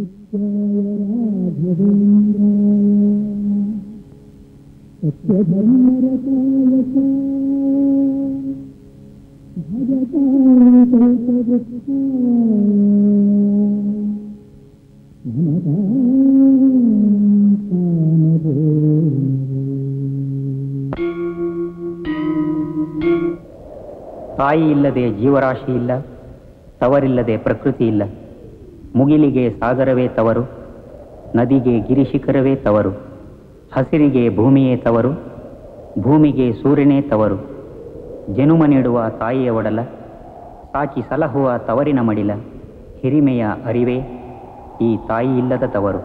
ತಾಯಿ ಇಲ್ಲದೆ ಜೀವರಾಶಿ ಇಲ್ಲ ತವರಿಲ್ಲದೆ ಪ್ರಕೃತಿ ಇಲ್ಲ ಮುಗಿಲಿಗೆ ಸಾಗರವೇ ತವರು ನದಿಗೆ ಗಿರಿಶಿಖರವೇ ತವರು ಹಸಿರಿಗೆ ಭೂಮಿಯೇ ತವರು ಭೂಮಿಗೆ ಸೂರ್ಯನೇ ತವರು ಜನುಮ ನೀಡುವ ತಾಯಿಯ ಒಡಲ ಸಾಕಿ ಸಲಹುವ ತವರಿನ ಮಡಿಲ ಹಿರಿಮೆಯ ಅರಿವೇ ಈ ತಾಯಿ ಇಲ್ಲದ ತವರು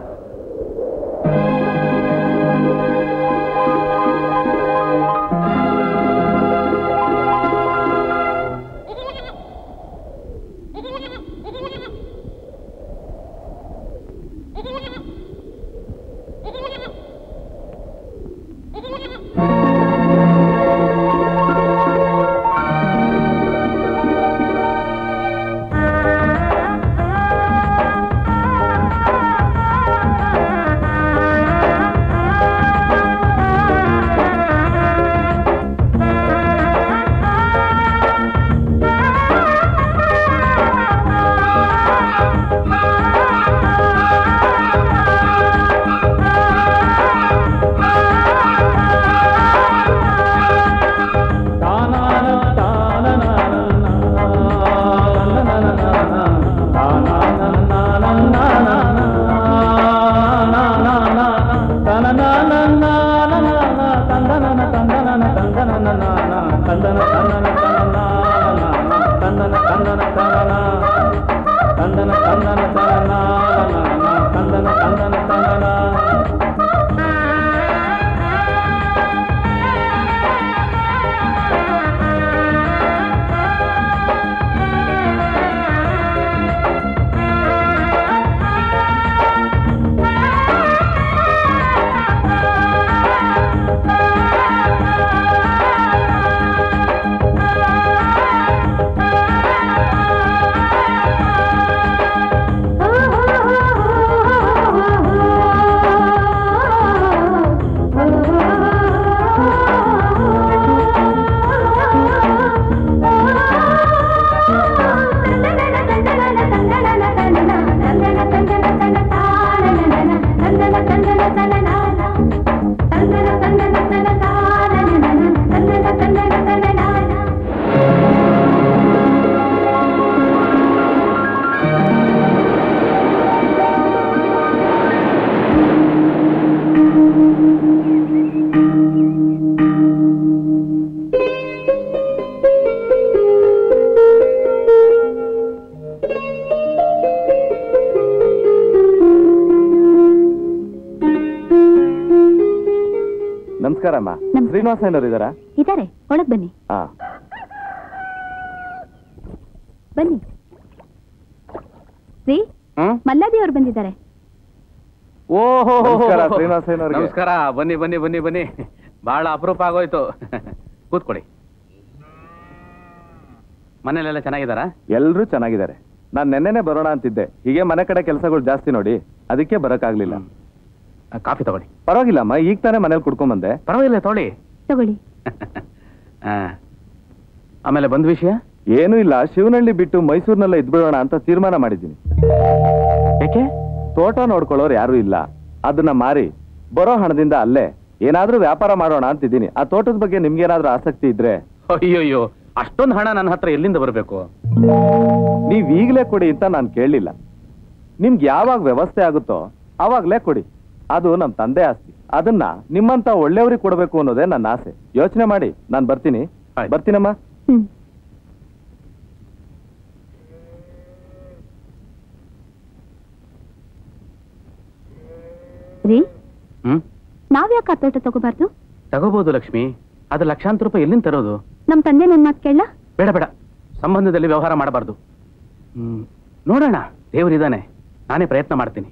ನಮಸ್ಕಾರಮ್ಮ ನಮಸ್ಕಾರ. ಶ್ರೀನಿವಾಸಯ್ಯನವ್ರು ಇದಾರಾ ಇದಾರೆ ಒಳಗ್ ಬನ್ನಿ ಹಾ ಬನ್ನಿ ರೀ ಮಲ್ಲಾದಿ ಅವ್ರು ಬಂದಿದ್ದಾರೆ ಓಹೋ ನಮಸ್ಕಾರ, ಶ್ರೀನಿವಾಸಯ್ಯನವ್ರಿಗೆ. ನಮಸ್ಕಾರ ಬನ್ನಿ ಬನ್ನಿ ಬನ್ನಿ ಬನ್ನಿ ಬಹಳ ಅಪರೂಪ ಆಗೋಯ್ತು ಕೂತ್ಕೊಳ್ಳಿ ಮನೇಲೆಲ್ಲ ಚೆನ್ನಾಗಿದ್ದಾರಾ ಎಲ್ರೂ ಚೆನ್ನಾಗಿದ್ದಾರೆ ನಾನ್ ನೆನ್ನೆನೆ ಬರೋಣ ಅಂತಿದ್ದೆ ಹೀಗೆ ಮನೆ ಕಡೆ ಕೆಲಸಗಳು ಜಾಸ್ತಿ ನೋಡಿ ಅದಕ್ಕೆ ಬರಕ್ಕಾಗ್ಲಿಲ್ಲ ಆ, ಕಾಫಿ ತಗೊಳ್ಳಿ ಪರವಾಗಿಲ್ಲಮ್ಮ ಈಗ ತಾನೇ ಮನೇಲಿ ಕುಡ್ಕೊಂಡ್ ಬಂದೆ ಪರವಾಗಿಲ್ಲ ತೊಗೊಳ್ಳಿ ತಗೊಳ್ಳಿ ಆ, ಆಮೇಲೆ ಬಂದ್ ವಿಷಯ ಏನೂ ಇಲ್ಲ ಶಿವನಹಳ್ಳಿ ಬಿಟ್ಟು ಮೈಸೂರಿನಲ್ಲೇ ಇದ್ಬಿಡೋಣ ಅಂತ ತೀರ್ಮಾನ ಮಾಡಿದ್ದೀನಿ ಯಾಕೆ ತೋಟ ನೋಡ್ಕೊಳ್ಳೋರು ಯಾರು ಇಲ್ಲ ಅದನ್ನ ಮಾರಿ ಬರೋ ಹಣದಿಂದ ಅಲ್ಲೇ ಏನಾದ್ರೂ ವ್ಯಾಪಾರ ಮಾಡೋಣ ಅಂತಿದ್ದೀನಿ ಆ ತೋಟದ ಬಗ್ಗೆ ನಿಮ್ಗೇನಾದ್ರೂ ಆಸಕ್ತಿ ಇದ್ರೆ ಅಯ್ಯೋಯ್ಯೋ ಅಷ್ಟೊಂದು ಹಣ ನನ್ನ ಹತ್ರ ಎಲ್ಲಿಂದ ಬರಬೇಕು ನೀವ್ ಈಗಲೇ ಕೊಡಿ ಅಂತ ನಾನು ಕೇಳಲಿಲ್ಲ ನಿಮ್ಗೆ ಯಾವಾಗ ವ್ಯವಸ್ಥೆ ಆಗುತ್ತೋ ಅವಾಗ್ಲೇ ಕೊಡಿ ಅದು ನಮ್ ತಂದೆ ಆಸ್ತಿ ಅದನ್ನ ನಿಮ್ಮಂತ ಒಳ್ಳೆಯವ್ರಿಗೆ ಕೊಡಬೇಕು ಅನ್ನೋದೇ ನನ್ನ ಆಸೆ ಯೋಚನೆ ಮಾಡಿ ನಾನು ಬರ್ತೀನಿ ಆಯ್ತು. ಬರ್ತೀನಮ್ಮ ಹ್ಮ್ ರೀ ಹ್ಮ್ ನಾವ್ಯಾಕೆ ಆ ತೋಟ ತಗೋಬಾರ್ದು ತಗೋಬಹುದು ಲಕ್ಷ್ಮಿ ಅದು ಲಕ್ಷಾಂತರ ರೂಪಾಯಿ ಎಲ್ಲಿಂದ ತರೋದು ನಮ್ ತಂದೆ ನನ್ ಮಾತು ಕೇಳ ಬೇಡ ಬೇಡ ಸಂಬಂಧದಲ್ಲಿ ವ್ಯವಹಾರ ಮಾಡಬಾರ್ದು ಹ್ಮ್ ನೋಡೋಣ ದೇವರಿದ್ದಾನೆ ನಾನೇ ಪ್ರಯತ್ನ ಮಾಡ್ತೀನಿ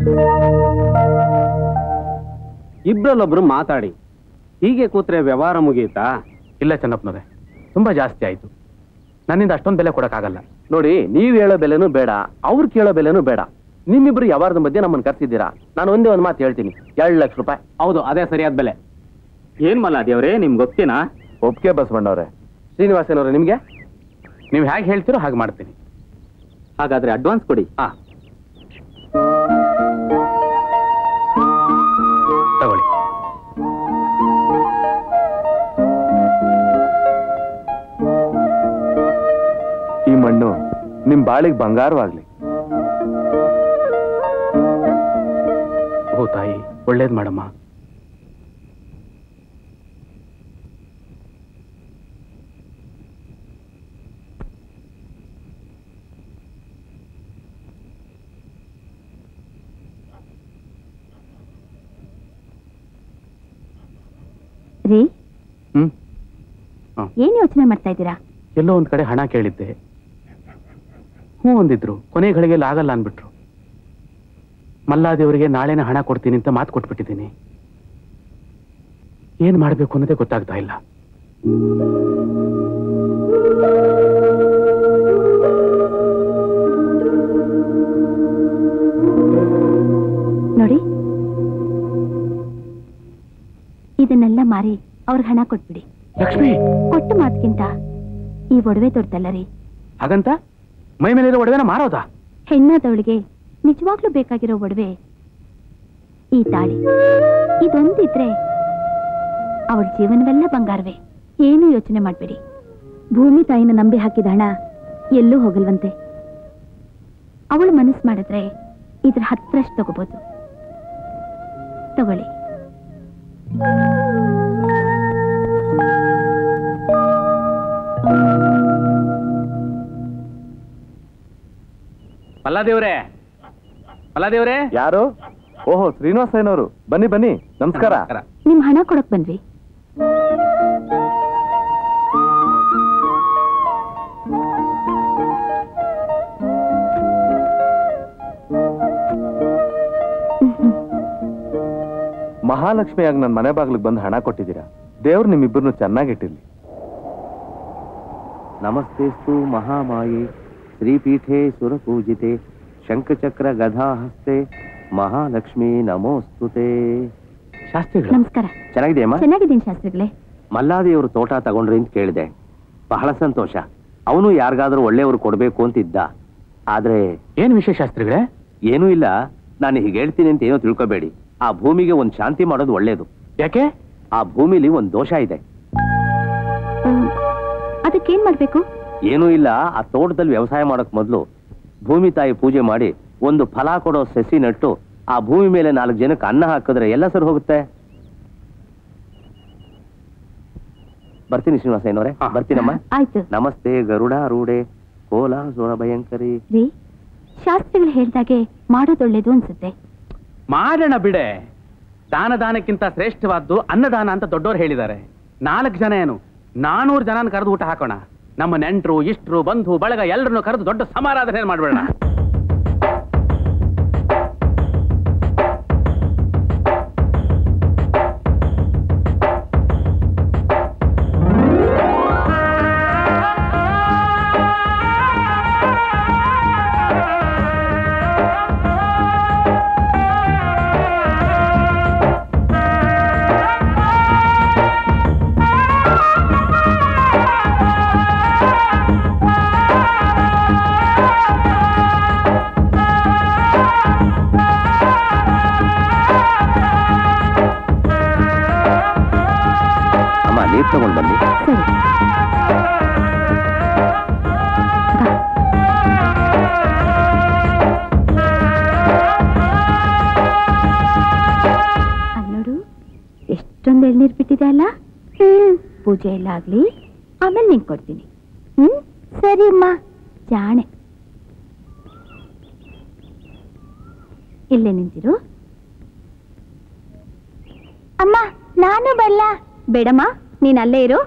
ಇಬ್ರಲ್ಲೊಬ್ರು ಮಾತಾಡಿ ಹೀಗೆ ಕೂತ್ರೆ ವ್ಯವಹಾರ ಮುಗಿಯುತ್ತಾ ಇಲ್ಲ ಚೆನ್ನಪ್ಪನವ್ರೆ ತುಂಬಾ ಜಾಸ್ತಿ ಆಯ್ತು ನನ್ನಿಂದ ಅಷ್ಟೊಂದು ಬೆಲೆ ಕೊಡಕ್ಕಾಗಲ್ಲ ನೋಡಿ ನೀವ್ ಹೇಳೋ ಬೆಲೆನೂ ಬೇಡ ಅವ್ರು ಕೇಳೋ ಬೆಲೆನೂ ಬೇಡ ನಿಮ್ಮಿಬ್ರು ಯಾವಾರದ ಮಧ್ಯೆ ನಮ್ಮನ್ನು ಕರ್ಸಿದ್ದೀರಾ ನಾನು ಒಂದೇ ಒಂದು ಮಾತು ಹೇಳ್ತೀನಿ ಎರಡು ಲಕ್ಷ ರೂಪಾಯಿ ಹೌದು ಅದೇ ಸರಿಯಾದ ಬೆಲೆ ಏನ್ ಮಲ್ಲ ದೇವ್ರೆ ನಿಮ್ಗೆ ಗೊತ್ತೇನಾ ಒಪ್ಕೆ ಬಸವಣ್ಣವ್ರೆ ಶ್ರೀನಿವಾಸನವ್ರೆ ನಿಮಗೆ ನೀವು ಹೇಗೆ ಹೇಳ್ತೀರೋ ಹಾಗೆ ಮಾಡ್ತೀನಿ ಹಾಗಾದ್ರೆ ಅಡ್ವಾನ್ಸ್ ಕೊಡಿ ಹಾ ತಗೊಳ್ಳಿ ಈ ಮಣ್ಣು ನಿಮ್ ಬಾಳಿಗೆ ಬಂಗಾರವಾಗ್ಲಿ ಓ ತಾಯಿ ಒಳ್ಳೇದು ಮಾಡಮ್ಮ ರೀ ಹ್ಮ್ ಏನ್ ಯೋಚನೆ ಮಾಡ್ತಾ ಇದ್ದೀರಾ ಎಲ್ಲೋ ಒಂದ್ ಕಡೆ ಹಣ ಕೇಳಿದ್ದೆ ಹ್ಞೂ ಅಂದಿದ್ರು ಕೊನೆ ಗಳಿಗೆಲ್ಲ ಆಗಲ್ಲ ಅನ್ಬಿಟ್ರು ಮಲ್ಲಾದೇವರಿಗೆ ನಾಳೆನೇ ಹಣ ಕೊಡ್ತೀನಿ ಅಂತ ಮಾತು ಕೊಟ್ಬಿಟ್ಟಿದ್ದೀನಿ ಏನ್ ಮಾಡ್ಬೇಕು ಅನ್ನೋದೇ ಗೊತ್ತಾಗ್ತಾ ಇಲ್ಲ ನೋಡಿ ಇದನ್ನೆಲ್ಲ ಮಾರಿ ಅವ್ರಿಗೆ ಹಣ ಕೊಟ್ಬಿಡಿ ಲಕ್ಷ್ಮಿ ಕೊಟ್ಟ ಮಾತ್ಗಿಂತ ಈ ಒಡವೆ ದೊಡ್ಡಲ್ಲ ರೀ ಹಾಗಂತ ಮೈ ಮೇಲಿರೋ ಒಡವೆನ ಮಾರೋದಾ ಹೆಣ್ಣಾದವಳಿಗೆ ನಿಜವಾಗ್ಲೂ ಬೇಕಾಗಿರೋ ಒಡವೆ ಈ ತಾಳಿ ಇದೊಂದಿದ್ರೆ ಅವಳ ಜೀವನವೆಲ್ಲ ಬಂಗಾರವೇ ಏನೂ ಯೋಚನೆ ಮಾಡ್ಬೇಡಿ ಭೂಮಿ ತಾಯಿನ ನಂಬಿ ಹಾಕಿದ ಹಣ ಎಲ್ಲೂ ಹೋಗಲ್ವಂತೆ ಅವಳು ಮನಸ್ಸು ಮಾಡಿದ್ರೆ ಇದ್ರ ಹತ್ರಷ್ಟು ತಗೋಬಹುದು ತಗೊಳ್ಳಿ ಮಲ್ಲಾದೇವ್ರೆ ಮಲ್ಲಾದೇವ್ರೆ ಯಾರು ಓಹೋ ಶ್ರೀನಿವಾಸಯ್ಯನವರು ಬನ್ನಿ ಬನ್ನಿ ನಮಸ್ಕಾರ ನಿಮ್ ಹಣ ಕೊಡಕ್ ಬಂದ್ವಿ ಮಹಾಲಕ್ಷ್ಮಿಯಾಗಿ ನನ್ನ ಮನೆ ಬಾಗಿಲಿಗೆ ಬಂದು ಹಣ ಕೊಟ್ಟಿದ್ದೀರಾ ದೇವ್ರು ನಿಮ್ಮಿಬ್ಬರನ್ನು ಚೆನ್ನಾಗಿಟ್ಟಿರ್ಲಿ ನಮಸ್ತೆಸ್ತು ಮಹಾಮಾಯೆ ಶ್ರೀಪೀಠೆ ಸುರಪೂಜಿತೆ ಶಂಖಚಕ್ರ ಗದಾಹಸ್ತೆ ಮಹಾಲಕ್ಷ್ಮಿ ನಮೋಸ್ತುತೆ ಶಾಸ್ತ್ರಿಗಳು ನಮಸ್ಕಾರ ಚೆನ್ನಾಗಿದೆಯಮ್ಮ ಚೆನ್ನಾಗಿದ್ದೀನಿ ಶಾಸ್ತ್ರಿಗಳೇ ಮಲ್ಲಾದಿಯವರು ತೋಟ ತಗೊಂಡ್ರಿ ಅಂತ ಕೇಳಿದೆ ಬಹಳ ಸಂತೋಷ ಅವನು ಯಾರಿಗಾದ್ರೂ ಒಳ್ಳೆಯವರು ಕೊಡಬೇಕು ಅಂತಿದ್ದ ಆದ್ರೆ ಏನ್ ವಿಷಯ ಶಾಸ್ತ್ರಿಗಳೇ ಏನೂ ಇಲ್ಲ ನಾನು ಹೀಗೆ ಹೇಳ್ತೀನಿ ಅಂತ ಏನೋ ತಿಳ್ಕೊಬೇಡಿ ಆ ಭೂಮಿಗೆ ಒಂದು ಶಾಂತಿ ಮಾಡೋದು ಒಳ್ಳೇದು ಯಾಕೆ ಆ ಭೂಮಿಲಿ ಒಂದು ದೋಷ ಇದೆ ಹ್ಮ್. ಅದಕ್ಕೇನ್ ಮಾಡ್ಬೇಕು ಏನೂ ಇಲ್ಲ ಆ ತೋಟದಲ್ಲಿ ವ್ಯವಸಾಯ ಮಾಡಕ್ ಮೊದಲು ಭೂಮಿ ತಾಯಿ ಪೂಜೆ ಮಾಡಿ ಒಂದು ಫಲ ಕೊಡೋ ಸಸಿ ನಟ್ಟು ಆ ಭೂಮಿ ಮೇಲೆ ನಾಲ್ಕು ಜನಕ್ಕೆ ಅನ್ನ ಹಾಕಿದ್ರೆ ಎಲ್ಲ ಸರಿ ಹೋಗುತ್ತೆ ಬರ್ತೀನಿ ಶ್ರೀನಿವಾಸಯ್ಯನವರೇ ಹಾ. ಬರ್ತೀನಮ್ಮ ಆಯ್ತು ನಮಸ್ತೆ ಗರುಡಾರೂಢೆ ಕೋಲಾಸುರ ಭಯಂಕರಿ ರೀ ಶಾಸ್ತ್ರಿಗಳು ಹೇಳ್ದಾಗೆ ಮಾಡೋದೊಳ್ಳೇದು ಅನ್ಸುತ್ತೆ ಮಾಡೋಣ ಬಿಡೆ ದಾನ ದಾನಕ್ಕಿಂತ ಶ್ರೇಷ್ಠವಾದ್ದು ಅನ್ನದಾನ ಅಂತ ದೊಡ್ಡವರು ಹೇಳಿದ್ದಾರೆ ನಾಲ್ಕು ಜನ ಏನು ನಾನೂರು ಜನನ ಕರೆದು ಊಟ ಹಾಕೋಣ ನಮ್ಮ ನೆಂಟರು ಇಷ್ಟರು ಬಂಧು ಬಳಗ ಎಲ್ಲರನ್ನು ಕರೆದು ದೊಡ್ಡ ಸಮಾರಾಧನೆ ಮಾಡ್ಬೇಡ ಅಮ್ಮ ನೀರು ತಗೊಂಡು ಬನ್ನಿ ಸರಿ ಬಾ. ಅಲ್ಲ್ ನೋಡು ಎಷ್ಟೊಂದು ಎಳ್ನೀರ್ ಬಿಟ್ಟಿದೆ ಅಲ್ಲ ಪೂಜೆ ಎಲ್ಲ ಆಗ್ಲಿ ಆಮೇಲೆ ನಿಂಗೆ ಕೊಡ್ತೀನಿ ಹ್ಮ್ ಸರಿ ಅಮ್ಮ ಜಾಣೆ ಇಲ್ಲೇ ನಿಂತಿರು ಅಮ್ಮ ನಾನು ಬಲ್ಲ ಬೇಡಮ್ಮ ನೀನ್ ಅಲ್ಲೇ ಇರು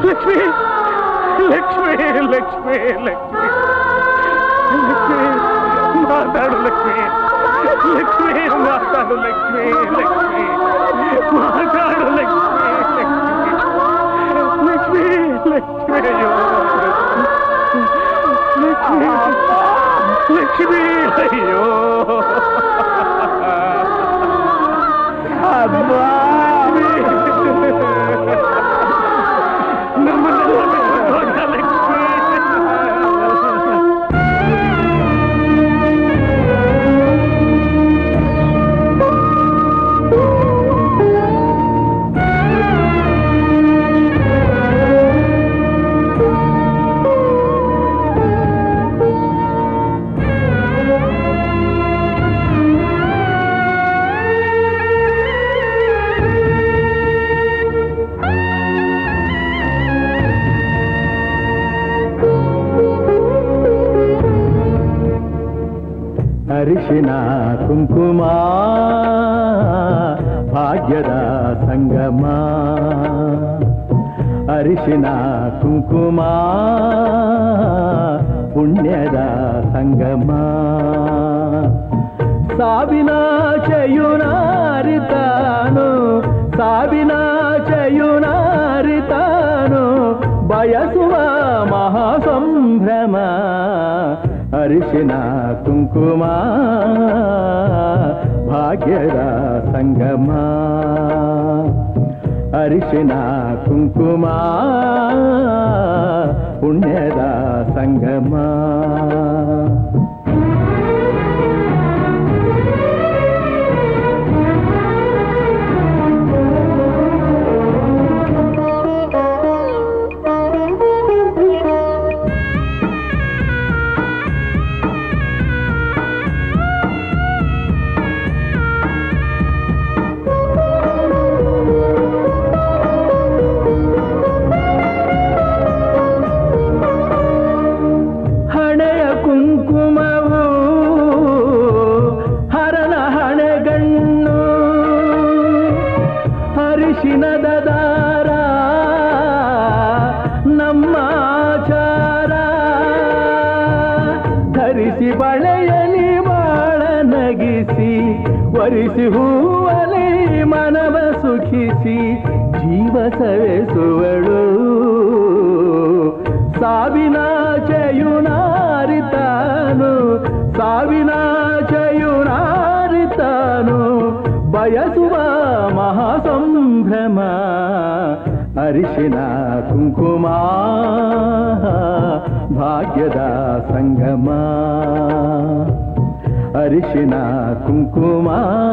ಲಕ್ಷ್ಮಿ ಲಕ್ಷ್ಮಿ ಲಕ್ಷ್ಮಿ ಲಕ್ಷ್ಮಿ ಲಕ್ಷ್ಮಿ ಮಾತಾಡು ಲಕ್ಷ್ಮಿ ಲಕ್ಷ್ಮಿ ಮಾತಾಡು ಲಕ್ಷ್ಮಿ ಲಕ್ಷ್ಮಿ ಮಾತಾಡು ಲಕ್ಷ್ಮಿ ಲಕ್ಷ್ಮಿ ಲಕ್ಷ್ಮಿ ಅಯ್ಯೋ ಲಕ್ಷ್ಮಿ ಲಕ್ಷ್ಮಿ ಅಯ್ಯೋ ನಮ್ಮನ್ನೆಲ್ಲ ಬಿಟ್ಟು ಹೋದ ಲಕ್ಷ್ಮಿ ಅರಿಶಿನ ಕುಂಕುಮ ಭಾಗ್ಯದ ಸಂಗಮ ಅರಿಶಿನ ಕುಂಕುಮ ಪುಣ್ಯದ ಸಂಗಮ ಸಾವಿನ ಚಯುನಾರಿತಾನು ಸಾವಿನ ಚಯುನಾರಿತಾನು ಬಯಸುವ ಮಹಾಸಂಭ್ರಮ ಅರಿಶಿನ ಕುಂಕುಮ ಭಾಗ್ಯದ ಸಂಗಮ ಅರಿಶಿನ ಕುಂಕುಮ ಪುಣ್ಯದ ಸಂಗಮ ಹಣೆಯ ಕುಂಕುಮವು ಹರನ ಹಣೆಗಣ್ಣು ಹರಿಶಿನದ ದಾರ ನಮ್ಮ ಆಚಾರ ಧರಿಸಿ ಬಳೆಯಲಿ ಬಾಳ ನಗಿಸಿ ವರಿಸಿ ಹೂವಲಿ ಮನವ ಸುಖಿಸಿ ಜೀವ ಸವೆಸುವಳು ಸಾವಿನ ಚಯುನಾರಿತಾನು ಸಾವಿನ ಚಯುನಾರಿತಾನು ಬಯಸುವ ಮಹಾಸಂಭ್ರಮ ಅರಿಶಿನ ಕುಂಕುಮ ಭಾಗ್ಯದ ಸಂಗಮ ಅರಿಶಿನ ಕುಂಕುಮ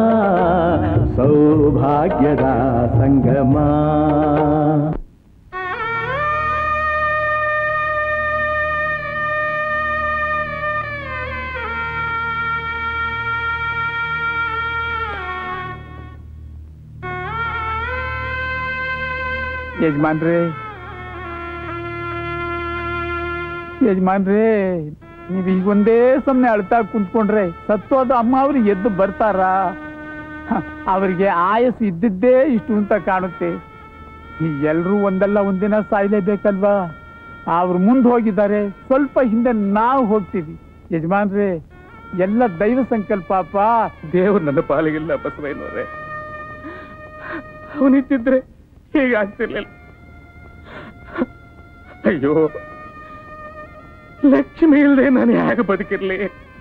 ಸೌಭಾಗ್ಯದ ಸಂಗಮ ಯಜಮಾನ್ರೇ ಯಜಮಾನ್ರೇ ನೀವ್ ಈಗ ಒಂದೇ ಸಮನೆ ಅಳ್ತಾ ಕುಂತ್ಕೊಂಡ್ರೆ ಸತ್ತೋದ ಅಮ್ಮ ಅವ್ರು ಎದ್ದು ಬರ್ತಾರ ಅವರಿಗೆ ಆಯಸ್ಸು ಇದ್ದಿದ್ದೇ ಇಷ್ಟು ಅಂತ ಕಾಣುತ್ತೆ ಎಲ್ರೂ ಒಂದಲ್ಲ ಒಂದಿನ ಸಾಯ್ಲೇಬೇಕಲ್ವಾ ಅವ್ರು ಮುಂದೆ ಹೋಗಿದ್ದಾರೆ ಸ್ವಲ್ಪ ಹಿಂದೆ ನಾವು ಹೋಗ್ತೀವಿ ಯಜಮಾನ್ರೇ ಎಲ್ಲ ದೈವ ಸಂಕಲ್ಪಪ್ಪ ದೇವ್ರು ನನ್ನ ಪಾಲಿಗಿಲ್ಲ ಬಸವಯ್ಯನವರೇ ಅವನಿದ್ದಿದ್ರೆ ಹೀಗಾಗ್ತಿರ್ಲಿಲ್ಲ ಅಯ್ಯೋ ಲಕ್ಷ್ಮಿ ಇಲ್ದೆ ನಾನು ಹೇಗೆ ಬದುಕಿರ್ಲಿ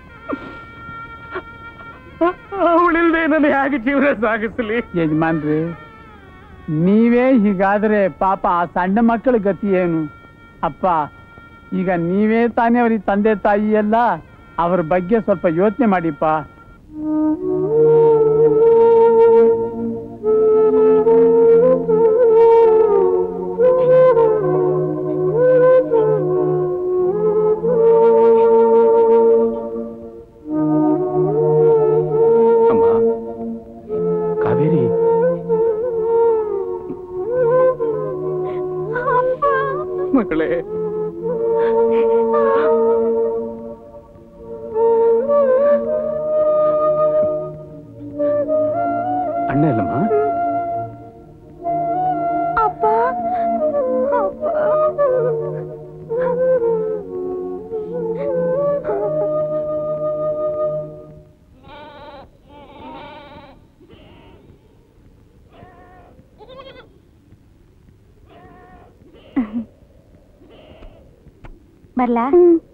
ಅವಳಿಲ್ದೆ ನಾನು ಹೇಗೆ ಜೀವನ ಸಾಗಿಸ್ಲಿ ಯಜಮಾನ್ರಿ ನೀವೇ ಹೀಗಾದ್ರೆ ಪಾಪ ಆ ಸಣ್ಣ ಮಕ್ಕಳ ಗತಿ ಏನು ಅಪ್ಪ ಈಗ ನೀವೇ ತಾನೇ ಅವ್ರಿಗೆ ತಂದೆ ತಾಯಿ ಎಲ್ಲ ಅವ್ರ ಬಗ್ಗೆ ಸ್ವಲ್ಪ ಯೋಚನೆ ಮಾಡಿಪ್ಪ ಅಮ್ಮ ಕಾವೇರಿ ಮಕ್ಕಳೇ ಅಣ್ಣ ಇಲ್ಲಮ್ಮ ಅಪ್ಪ ಅಪ್ಪ ಬರ್ಲಾ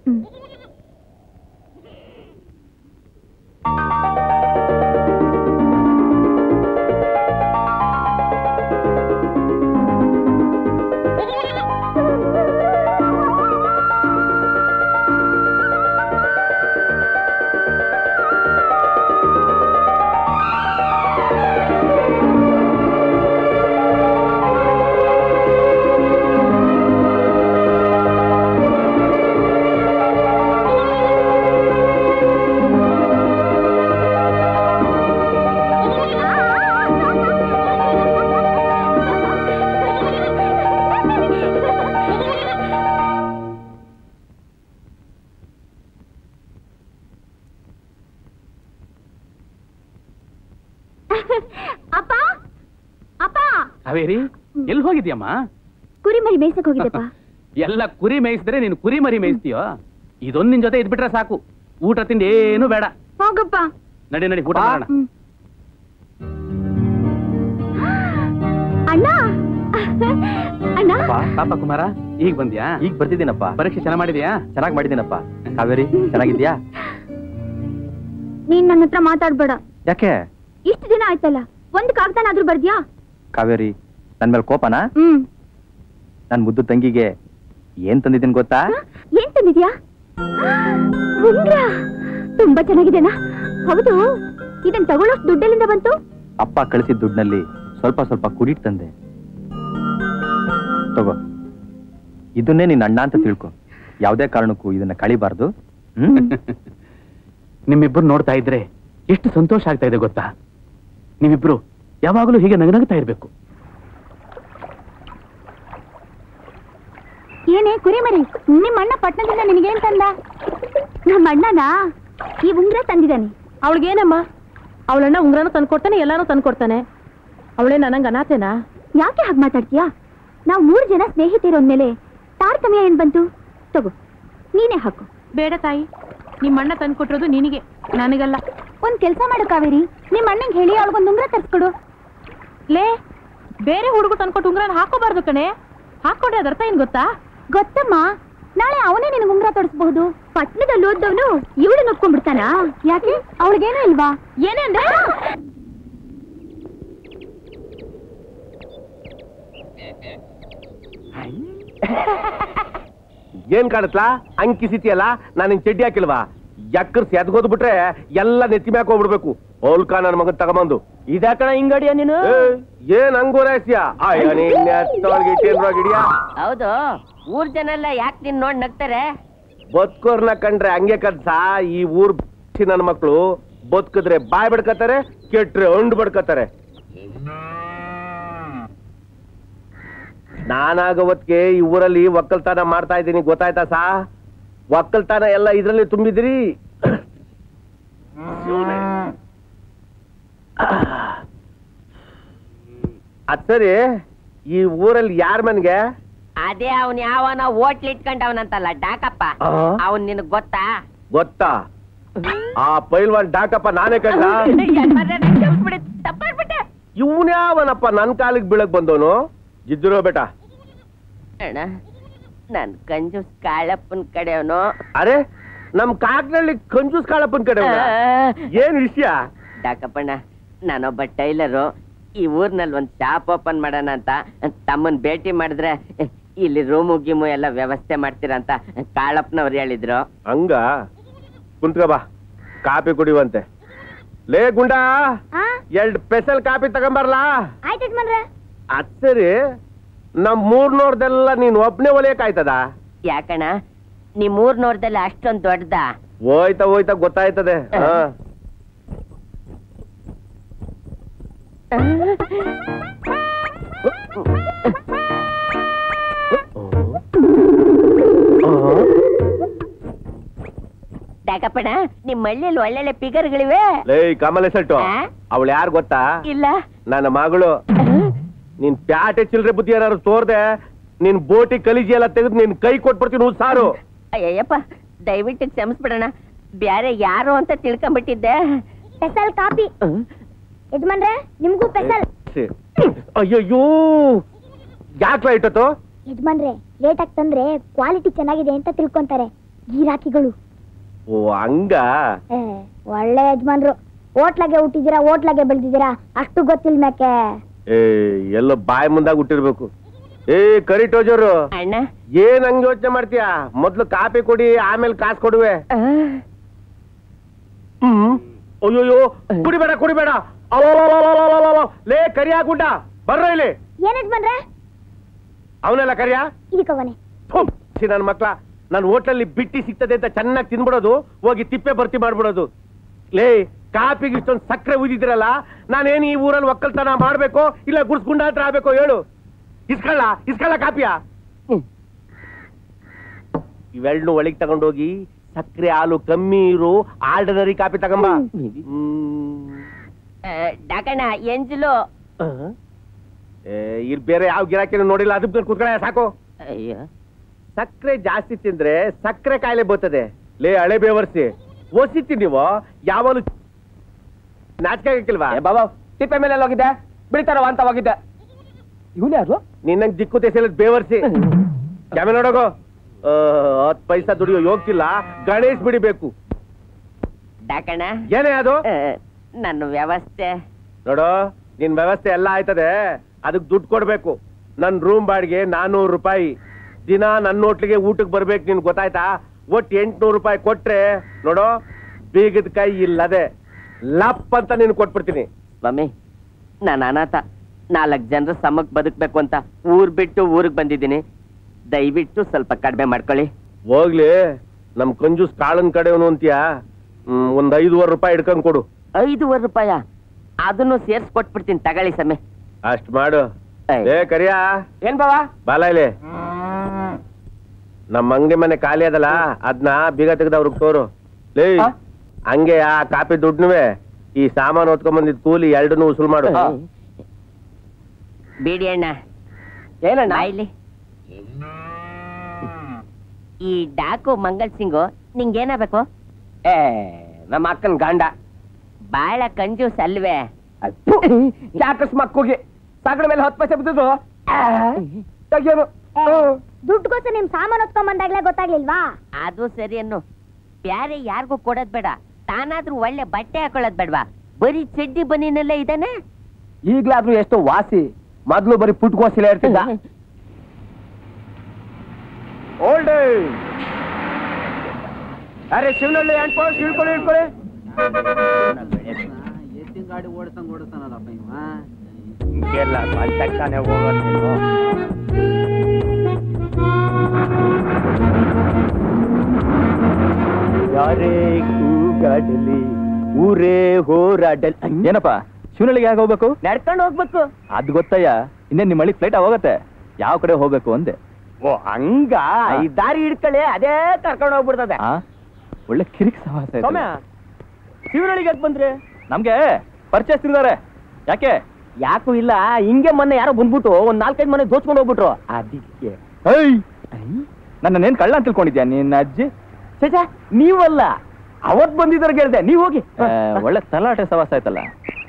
ಅಪ್ಪ ಅಪ್ಪ ಕಾವೇರಿ ಎಲ್ಲಿ ಹೋಗಿದ್ಯಮ್ಮ ಕುರಿ ಮರಿ ಮೇಯ್ಸಕ್ ಹೋಗಿದ್ದಪ್ಪ ಎಲ್ಲ ಕುರಿ ಮೇಯಿಸಿದ್ರೆ ನೀನು ಕುರಿ ಮರಿ ಮೇಯಿಸ್ತೀಯೋ ಇದೊಂದ್ ನಿನ್ ಜೊತೆ ಇದ್ಬಿಟ್ರೆ ಸಾಕು ಊಟ ತಿಂಡಿ ಏನು ಬೇಡ ಹೋಗಪ್ಪ ನಡಿ ನಡಿ ಊಟ ಮಾಡೋಣ ಹ್ಮ್. ಅಣ್ಣ ಅಣ್ಣ ಪಾಪ ಕುಮಾರ ಈಗ ಬಂದ್ಯಾ ಈಗ ಬರ್ತಿದ್ದೀನಪ್ಪ ಪರೀಕ್ಷೆ ಚೆನ್ನಾಗ್ ಮಾಡಿದ್ಯಾ ಚೆನ್ನಾಗಿ ಮಾಡಿದ್ದೀನಪ್ಪ ಕಾವೇರಿ ಚೆನ್ನಾಗಿದ್ಯಾ ನೀನ್ ನನ್ನ ಹತ್ರ ಮಾತಾಡ್ಬೇಡ ಯಾಕೆ ಇಷ್ಟು ದಿನ ಆಯ್ತಲ್ಲ ಒಂದ್ ಕಾಗ್ದನಾದ್ರೂ ಬರ್ದ್ಯಾ ಕಾವೇರಿ ನನ್ ಮೇಲೆ ಕೋಪನಾ ಹ್ಮ್ ನನ್ ಮುದ್ದು ತಂಗಿಗೆ ಏನ್ ತಂದಿದ್ದೀನಿ ಗೊತ್ತಾ ಹ? ಏನ್ ತಂದಿದ್ಯಾ ಉಂಗ್ರ ತುಂಬಾ ಚೆನ್ನಾಗಿದೆನಾ ಹೌದು ಇದನ್ ತಗೊಳ್ಳೋಷ್ಟು ದುಡ್ಡೆಲ್ಲಿಂದ ಬಂತು ಅಪ್ಪ ಕಳಿಸಿದ ದುಡ್ಡಿನಲ್ಲಿ ಸ್ವಲ್ಪ ಸ್ವಲ್ಪ ಕುಡಿಟ್ ತಂದೆ ತಗೋ ಇದನ್ನೇ ನಿನ್ನ ಅಣ್ಣ ಅಂತ ತಿಳ್ಕೊ ಯಾವುದೇ ಕಾರಣಕ್ಕೂ ಇದನ್ನ ಕಳಿಬಾರ್ದು ಹ್ಮ್ ನಿಮ್ಮಿಬ್ರು ನೋಡ್ತಾ ಇದ್ರೆ ಎಷ್ಟು ಸಂತೋಷ ಆಗ್ತಾ ಇದೆ ಗೊತ್ತಾ ನೀವಿಬ್ರು ಯಾವಾಗಲೂ ಹೀಗೆ ನಗನಗ್ತಾ ಇರ್ಬೇಕು ಏನೇ ಕುರಿ ಮರಿ ನಿಮ್ಮ ಅಣ್ಣ ಪಟ್ನದಿಂದ ನಿನಗೇನ್ ತಂದ ನಮ್ಮ ಅಣ್ಣನ ಈ ಉಂಗ್ರ ತಂದಿದ್ದಾನೆ ಅವಳಿಗೇನಮ್ಮ ಅವಳಣ್ಣ ಉಂಗ್ರನೂ ತಂದ್ಕೊಡ್ತಾನೆ ಎಲ್ಲಾನು ತಂದ್ಕೊಡ್ತಾನೆ ಅವಳೇ ನನಂಗ ಅನಾಥೇನಾ ಯಾಕೆ ಹಾಗೆ ಮಾತಾಡ್ತೀಯಾ ನಾವು ಮೂರು ಜನ ಸ್ನೇಹಿತರು ಅಂದ್ಮೇಲೆ ತಾರತಮ್ಯ ಏನ್ ಬಂತು ತಗೋ ನೀನೇ ಹಾಕು ಬೇಡ ತಾಯಿ ನಿಮ್ಮ ಅಣ್ಣ ತಂದ್ಕೊಟ್ಟಿರೋದು ನಿನಗೆ ನನಗಲ್ಲ ಒಂದ್ ಕೆಲ್ಸ ಮಾಡು ಕಾವೇರಿ ನಿಮ್ಮ ಅಣ್ಣಂಗೆ ಹೇಳಿ ಅವಳಿಗೊಂದು ಉಂಗ್ರ ತರಿಸ್ಕೊಡು ಲೇ ಬೇರೆ ಹುಡುಗ ತಂದ್ಕೊಟ್ಟು ಉಂಗ್ರನ ಹಾಕೋಬಾರ್ದು ಕಣೆ ಹಾಕೊಂಡ್ರೆ ಅದ್ರ ಅರ್ಥ ಏನ್ ಗೊತ್ತಾ ಗೊತ್ತಮ್ಮ ನಾಳೆ ಅವನೇ ನಿನಗೆ ಉಂಗ್ರ ತೊಡಸ್ಬಹುದು ಪಟ್ನದಲ್ಲಿ ಓದ್ದವನು ಇವಳು ನೊಕ್ಕೊಂಡ್ಬಿಡ್ತಾನ ಯಾಕೆ ಅವಳಿಗೇನೂ ಇಲ್ವಾ ಏನೇ ಅಂದ್ರೆ ಏನ್ ಕಾಣತ್ಲಾ ಅಂಕಿಸಿತಿಯಲ್ಲ ನಾನು ನಿನ್ ಚಡ್ಡಿ ಹಾಕಿಲ್ವಾ ಎಕ್ಕರ್ಸಿ ಎದ್ಗೋದ್ ಬಿಟ್ರೆ ಎಲ್ಲ ನೆತ್ತಿ ಮ್ಯಾಕ್ ಹೋಗ್ಬಿಡ್ಬೇಕು ಹೋಲ್ಕ ನನ್ನ ಮಗನ್ ತಗೊಂಬಂದು ಇದಾಕಣ ಹಿಂಗಡಿಯ ನೀನು ಏ, ಏನ್ ಹಂಗೋರಾಯ್ಸಿಯ ಅಯ್ಯ ನೀನ್ ಎತ್ತೊಳಗೆ ಇಟ್ಟೇನ್ರಾಗಿಡಿಯಾ ಹೌದು ಊರ್ ಜನ ಎಲ್ಲ ಯಾಕೆ ನಿನ್ ನೋಡ್ ನಗ್ತಾರೆ ಬದುಕೋರ್ನ ಕಂಡ್ರೆ ಹಂಗೆ ಕದ್ಸ ಈ ಊರ್ ನನ್ನ ಮಕ್ಳು ಬದುಕಿದ್ರೆ ಬಾಯ್ ಬಡ್ಕತಾರೆ ಕೆಟ್ರೆ ಹಂಡ್ ಬಡ್ಕತಾರೆ ನಾನಾಗವತ್ಗೆ ಈ ಊರಲ್ಲಿ ಒಕ್ಕಲ್ತನ ಮಾಡ್ತಾ ಇದ್ದೀನಿ ಗೊತ್ತಾಯ್ತಾ ಸಾ ಒಕ್ಕಲ್ತನ ಎಲ್ಲ ಇದ್ರಲ್ಲಿ ತುಂಬಿದ್ರಿ ಅದ್ ಸರಿ ಈ ಊರಲ್ಲಿ ಯಾರ ಮನ್ಗೆ ಅದೇ ಅವನ್ ಯಾವನ ಹೋಟ್ಲ್ ಇಟ್ಕೊಂಡವನಂತಲ್ಲ ಡಾಕಪ್ಪ ಆ? ಅವನ್ ನಿನಗ್ ಗೊತ್ತಾ ಗೊತ್ತಾ ಆ ಪೈಲ್ವಾನ್ ಡಾಕಪ್ಪ ನಾನೇ ಕಂಡ ತಪ್ಪಾಗ್ಬಿಟ್ಟೆ ಇವನ್ಯಾವನಪ್ಪ ನನ್ ಕಾಲಿಗೆ ಬೀಳಕ್ ಬಂದವನು ಜಿದ್ದಿರೋ ಬೇಟ ಅಣ್ಣ ನನ್ ಕಂಜೂಸ್ ಕಾಳಪ್ಪನ್ ಕಡೆಯವನು ಅರೆ ನಮ್ ಕಾಕ್ನಳ್ಳಿ ಕಂಜೂಸ್ ಕಾಳಪ್ಪನ್ ಕಡೆ ಅವ್ನ. ಏನ್ ವಿಷಯ ಡಾಕಪ್ಪಣ್ಣ ನಾನೊಬ್ಬ ಟೈಲರು ಈ ಊರ್ನಲ್ಲಿ ಒಂದ್ ಶಾಪ್ ಓಪನ್ ಮಾಡೋಣ ಅಂತ ತಮ್ಮನ್ ಭೇಟಿ ಮಾಡಿದ್ರೆ ಇಲ್ಲಿ ರೂಮು ಗೀಮು ಎಲ್ಲ ವ್ಯವಸ್ಥೆ ಮಾಡ್ತೀರಂತ ಕಾಳಪ್ಪನವ್ರು ಹೇಳಿದ್ರು ಹಂಗ ಕುಂತ್ಕ ಬಾ ಕಾಪಿ ಕುಡಿಯುವಂತೆ ಲೇ ಗುಂಡಾ ಎರಡ್ ಸ್ಪೆಷಲ್ ಕಾಪಿ ತಗೊಂಬರ್ಲಾ ಆಯ್ತು ಯಜಮಾನ್ರೆ ಅದ್ ಸರಿ ನಮ್ ಮೂರ್ನೋರ್ದೆಲ್ಲ ನೀನ್ ಒಬ್ನೇ ಒಲಿಯಕಾಯ್ತದ ಯಾಕಣ್ಣ ನಿಮ್ ಊರ್ನೋರ್ದೆಲ್ಲ ಅಷ್ಟೊಂದ್ ದೊಡ್ಡದ ಹೋಯ್ತಾ ಹೋಯ್ತಾ ಗೊತ್ತಾಯ್ತದೆ ಹಾ ಡಾಕಪ್ಪಣ್ಣ ನಿಮ್ ಹಳ್ಳಿಯಲ್ಲಿ ಒಳ್ಳೊಳ್ಳೆ ಫಿಗರ್ಗಳಿವೆ ಲೇ ಕಮಲೆ ಸೆಟ್ಟು ಆ? ಅವಳು ಯಾರು ಗೊತ್ತಾ ಇಲ್ಲ ನನ್ನ ಮಗಳು ನೀನ್ ಪ್ಯಾಟೆ ಚಿಲ್ರೆ ಬುದ್ಧಿ ಏನಾದ್ರು ತೋರ್ದೆ ನಿನ್ ಬೋಟಿ ಕಲಿಜಿ ಎಲ್ಲ ತೆಗೆದು ನಿನ್ ಕೈ ಕೊಟ್ಬಿಡ್ತೀನಿ ಹೂ ಸಾರು ಅಯ್ಯಪ್ಪ ದಯವಿಟ್ಟು ಕ್ಷಮಿಸ್ಬಿಡಣ ಬ್ಯಾರೆ ಯಾರು ಅಂತ ತಿಳ್ಕೊಂಬಿಟ್ಟಿದ್ದೆ ಸ್ಪೆಷಲ್ ಕಾಪಿ ಯಜಮಾನ್ರೆ ನಿಮ್ಗೂ ಸ್ಪೆಷಲ್ ಅಯ್ಯಯ್ಯೋ ಯಾಕ್ಲ ಇಟ್ಟತ್ತು ಯಜಮಾನ್ರೆ ಲೇಟ್ ಆಗಿ ತಂದ್ರೆ ಕ್ವಾಲಿಟಿ ಚೆನ್ನಾಗಿದೆ ಅಂತ ತಿಳ್ಕೊಂತಾರೆ ಗಿರಾಕಿಗಳು ಓ ಹಂಗ ಏ, ಒಳ್ಳೆ ಯಜಮಾನ್ರು ಹೋಟ್ಲಾಗೆ ಹುಟ್ಟಿದ್ದೀರಾ ಹೋಟ್ಲಾಗೆ ಬೆಳೆದಿದ್ದೀರಾ ಅಷ್ಟು ಗೊತ್ತಿಲ್ಲ ಮ್ಯಾಕೆ ಏ ಎಲ್ಲೋ ಬಾಯಿ ಮುಂದಾಗ ಹುಟ್ಟಿರ್ಬೇಕು ಏ ಕರಿ ಟೋಜರು ಅಣ್ಣ ಏನ್ ಹಂಗ್ ಯೋಚನೆ ಮಾಡ್ತೀಯ ಮೊದ್ಲು ಕಾಪಿ ಕೊಡಿ ಆಮೇಲೆ ಕಾಸು ಕೊಡುವೆ ಹ್ಮ್ ಅಯ್ಯೋಯ್ಯೋ ಕುಡಿಬೇಡ ಕುಡಿಬೇಡ ಅವವವವವವವವ. ಲೇ ಕರಿ ಹಾಕುಂಟ ಬರ್ರ ಇಲ್ಲಿ ಏನ್ ಯಜಮಾನ್ರೆ ಅವನೆಲ್ಲ ಕರಿಯ ಇದಕ್ಕವನೆ ನನ್ನ ಮಕ್ಳ ನಾನು ಹೋಟ್ಲಲ್ಲಿ ಬಿಟ್ಟಿ ಸಿಗ್ತದೆ ಅಂತ ಚೆನ್ನಾಗಿ ತಿನ್ಬಿಡೋದು ಹೋಗಿ ತಿಪ್ಪೆ ಬರ್ತಿ ಮಾಡ್ಬಿಡೋದು ಲೇ ಕಾಪಿಗೆ ಇಷ್ಟೊಂದು ಸಕ್ಕರೆ ಉದಿದಿರಲ್ಲ ನಾನೇನು ಈ ಊರಲ್ಲಿ ಒಕ್ಕಲ್ತನ ಮಾಡ್ಬೇಕು ಇಲ್ಲ ಗುಡ್ಸ್ಗುಂಡ ಹತ್ರ ಆಗ್ಬೇಕು ಹೇಳು ಇಸ್ಕಳ್ಳ ಇಸ್ಕಳ್ಳ ಕಾಪಿಯ ಇವೆರಡನ್ನೂ ಒಳಗೆ ತಗೊಂಡೋಗಿ ಸಕ್ಕರೆ ಹಾಲು ಕಮ್ಮಿ ಇರು ಆರ್ಡಿನರಿ ಕಾಪಿ ತಗೊಂಬ ಡಾಕಣ್ಣ ಎಂಜಲು ಇಲ್ಲಿ ಬೇರೆ ಯಾವ ಗಿರಾಕಿನೂ ನೋಡಿಲ್ಲ ಅದಕ್ಕೆ ಕುತ್ಕೊಳ್ಳ ಸಾಕು ಅಯ್ಯೋ ಸಕ್ಕರೆ ಜಾಸ್ತಿ ತಿಂದ್ರೆ ಸಕ್ಕರೆ ಕಾಯಿಲೆ ಬರ್ತದೆ ಲೇ ಹಳೆ ಬೇವರ್ಸಿ ಓಸಿತಿ ನೀವು ಯಾವಾಗಲೂ ನಾಚಿಕೆ ಆಗಕ್ಕಿಲ್ವಾ ಬಾಬಾ ತಿಪ್ಪೆ ಮೇಲೆ ಹೋಗಿದ್ದೆ ಬಿಡ್ತಾರವ ಅಂತ ಹೋಗಿದ್ದೆ ಇವನು ಯಾರು ನಿನ್ನಂಗ್ ದಿಕ್ಕು ತೆಸೆಲ್ಲ ಬೇವರ್ಸಿ ಕ್ಯಾಮೆ ನೋಡೋಗೋ ಆ, ಹತ್ ಪೈಸಾ ದುಡಿಯೋ ಯೋಗ್ತಿಲ್ಲ ಗಣೇಶ್ ಬಿಡಿಬೇಕು ಡಾಕಣ್ಣ ಏನೇ ಅದು ನನ್ನ ವ್ಯವಸ್ಥೆ ನೋಡು ನಿನ್ ವ್ಯವಸ್ಥೆ ಎಲ್ಲ ಆಯ್ತದೆ ಅದಕ್ ದುಡ್ಡು ಕೊಡ್ಬೇಕು ನನ್ ರೂಮ್ ಬಾಡಿಗೆ ನಾನೂರು ರೂಪಾಯಿ ದಿನ ನನ್ನ ಹೋಟ್ಲಿಗೆ ಊಟಕ್ಕೆ ಬರ್ಬೇಕು ನಿನ್ ಗೊತ್ತಾಯ್ತಾ ಒಟ್ಟು ಎಂಟ್ನೂರು ರೂಪಾಯಿ ಕೊಟ್ರೆ ನೋಡು ಬೀಗದ ಕೈ ಇಲ್ಲದೆ ಲಪ್ ಅಂತ ನೀನು ಕೊಟ್ಬಿಡ್ತೀನಿ ಸ್ವಾಮಿ ನಾನು ಅನಾಥ ನಾಲ್ಕು ಜನರ ಸಮಕ್ ಬದುಕ್ಬೇಕು ಅಂತ ಊರ್ ಬಿಟ್ಟು ಊರಿಗೆ ಬಂದಿದ್ದೀನಿ ದಯವಿಟ್ಟು ಸ್ವಲ್ಪ ಕಡಿಮೆ ಮಾಡ್ಕೊಳ್ಳಿ ಹೋಗ್ಲಿ ನಮ್ ಕಂಜೂಸ್ ಕಾಳನ್ ಕಡೆವನು ಅಂತೀಯಾ ಹ್ಮ್, ಒಂದ್ ಐದುವರೆ ರೂಪಾಯಿ ಹಿಡ್ಕೊಂಡ್ ಕೊಡು ಐದೂವರೆ ರೂಪಾಯ ಅದನ್ನು ಸೇರ್ಸ್ ಕೊಟ್ಬಿಡ್ತೀನಿ ತಗೊಳ್ಳಿ ಸಮಯ ಅಷ್ಟ್ ಮಾಡು ಏ ಕರಿಯಾ ಏನ್ ಬಾವಾ ಬಾಲ ಇಲ್ಲಿ ನಮ್ಮ ಅಂಗಡಿ ಮನೆ ಖಾಲಿ ಅದಲ್ಲ ಅದ್ನ ಬೀಗ ತೆಗ್ದ ಅವ್ರಿಗೆ ತೋರು ಲೇ ಹಂಗೆ ಆ ಕಾಪಿ ದುಡ್ಡುನುವೆ ಈ ಸಾಮಾನು ಹೊತ್ಕೊಂಡ್ ಬಂದಿದ್ ಕೂಲಿ ಎರಡನ್ನೂ ಉಸುಲ್ ಮಾಡು ಬಿಡಿ ಅಣ್ಣ ಏನಣ್ಣ ಇಲ್ಲಿ ಈ ಡಾಕು ಮಂಗಲ್ ಸಿಂಗು ನಿಂಗೇನಾಗಬೇಕು ಏ ನಮ್ಮ ಅಕ್ಕನ ಗಂಡ ಬಾಳ ಕಂಜೂಸ್ ಅಲ್ವೇ ಯಾಕಸ್ ಮಕ್ಕೋಗಿ ಸಾಗರ ಮೇಲೆ ಹತ್ತು ಪೈಸೆ ಬಿದ್ದಿದ್ರು ತೆಗಿಯೋನು ದುಡ್ಡುಗೋಸ್ಕರ ನಿಮ್ ಸಾಮಾನು ಹೊತ್ಕೊಂಡ್ ಬಂದಾಗ್ಲೇ ಗೊತ್ತಾಗ್ಲಿಲ್ವಾ ಅದು ಸರಿ ಅನ್ನು ಬ್ಯಾರೆ ಯಾರಿಗೂ ಕೊಡೋದ್ ಬೇಡ ತಾನಾದ್ರೂ ಒಳ್ಳೆ ಬಟ್ಟೆ ಹಾಕೊಳ್ಳೋದ್ ಬೇಡವಾ ಬರೀ ಚಡ್ಡಿ ಬನ್ನಿನಲ್ಲೇ ಇದಾನೆ ಈಗ್ಲಾದ್ರೂ ಎಷ್ಟು ವಾಸಿ ಮೊದ್ಲು ಬರೀ ಪುಟ್ಕೋಸಿಲೆ ಇರ್ತಿದ್ದ ಓಲ್ಡ್ ಅರೆ ಶಿವನಳ್ಳಿ ಅನ್ಕೊಂಡು ಇಳ್ಕೊಳ್ಳಿ ಇಳ್ಕೊಳ್ಳಿ ಎತ್ತಿನ ಗಾಡಿ ಓಡಿಸಂಗ್ ಓಡಿಸ್ತಾನಲ್ಲಪ್ಪ ಇವ ಹಿಂಗೆಲ್ಲ ಬಂದಾನೆ ಹೋಗೋದು ನೀನು. ಯಾರೇ ಕೂಗಾಡಲಿ ಊರೇ ಹೋರಾಡಲಿ ಏನಪ್ಪ ಶಿವನಳ್ಳಿಗೆ ಯಾಕೆ ಹೋಗ್ಬೇಕು ನಡ್ಕೊಂಡು ಹೋಗ್ಬೇಕು ಅದ್ ಗೊತ್ತಯ್ಯ ಇನ್ನೇನ್ ನಿಮ್ಮ ಹಳ್ಳಿ ಫ್ಲೈಟ್ ಹೋಗತ್ತೆ ಯಾವ ಕಡೆ ಹೋಗ್ಬೇಕು ಅಂದೆ ಓ ಹಂಗ ಈ ದಾರಿ ಹಿಡ್ಕೊಳ್ಳಿ ಅದೇ ಕರ್ಕೊಂಡು ಹೋಗ್ಬಿಡ್ತದೆ ಆ ಒಳ್ಳೆ ಕಿರಿಕ್ ಸವಾಸ ಇದೆ. ಸೌಮ್ಯ ಶಿವನಳ್ಳಿಗೆ ಬಂದ್ರೆ ನಮ್ಗೆ ಪರಿಚಯಿಸ್ತಿದ್ದಾರೆ ಯಾಕೆ ಯಾಕೂ ಇಲ್ಲ ಹಿಂಗೆ ಮೊನ್ನೆ ಯಾರೋ ಬಂದ್ಬಿಟ್ಟು ಒಂದ್ ನಾಲ್ಕೈದು ಮನೆ ದೋಚ್ಕೊಂಡು ಹೋಗ್ಬಿಟ್ರು ಅದಕ್ಕೆ ಐ ನನ್ನೇನ್ ಕಳ್ಳ ಅಂತ ತಿಳ್ಕೊಂಡಿದ್ಯಾ ನಿನ್ನ ಅಜ್ಜಿ ಚಚಾ ನೀವಲ್ಲ ಅವತ್ ಬಂದಿದ್ದಾರೆ ಕೇಳ್ದೆ ನೀವ್ ಹೋಗಿ ಆ, ಒಳ್ಳೆ ತಲಾಟೆ ಸವಾಸ ಆಯ್ತಲ್ಲ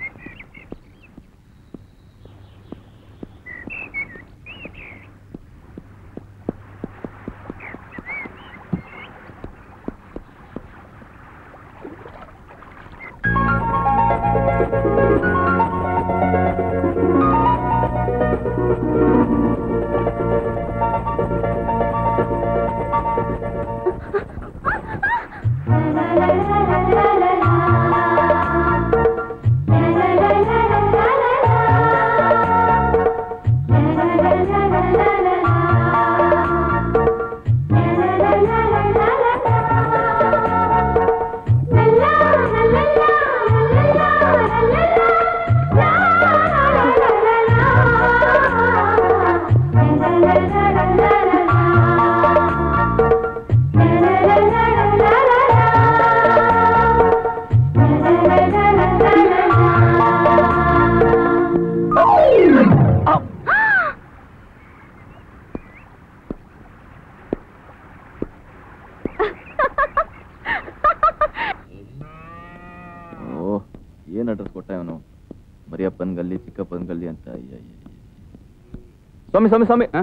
ಓ ಏನ್ ಅಡ್ರೆಸ್ ಕೊಟ್ಟ ಇವನು ಮರಿಯಪ್ಪನ ಗಲ್ಲಿ ಚಿಕ್ಕಪ್ಪನ ಗಲ್ಲಿ ಅಂತ ಅಯ್ಯ, ಅಯ್ಯ, ಅಯ್ಯ. ಸ್ವಾಮಿ ಸ್ವಾಮಿ ಸ್ವಾಮಿ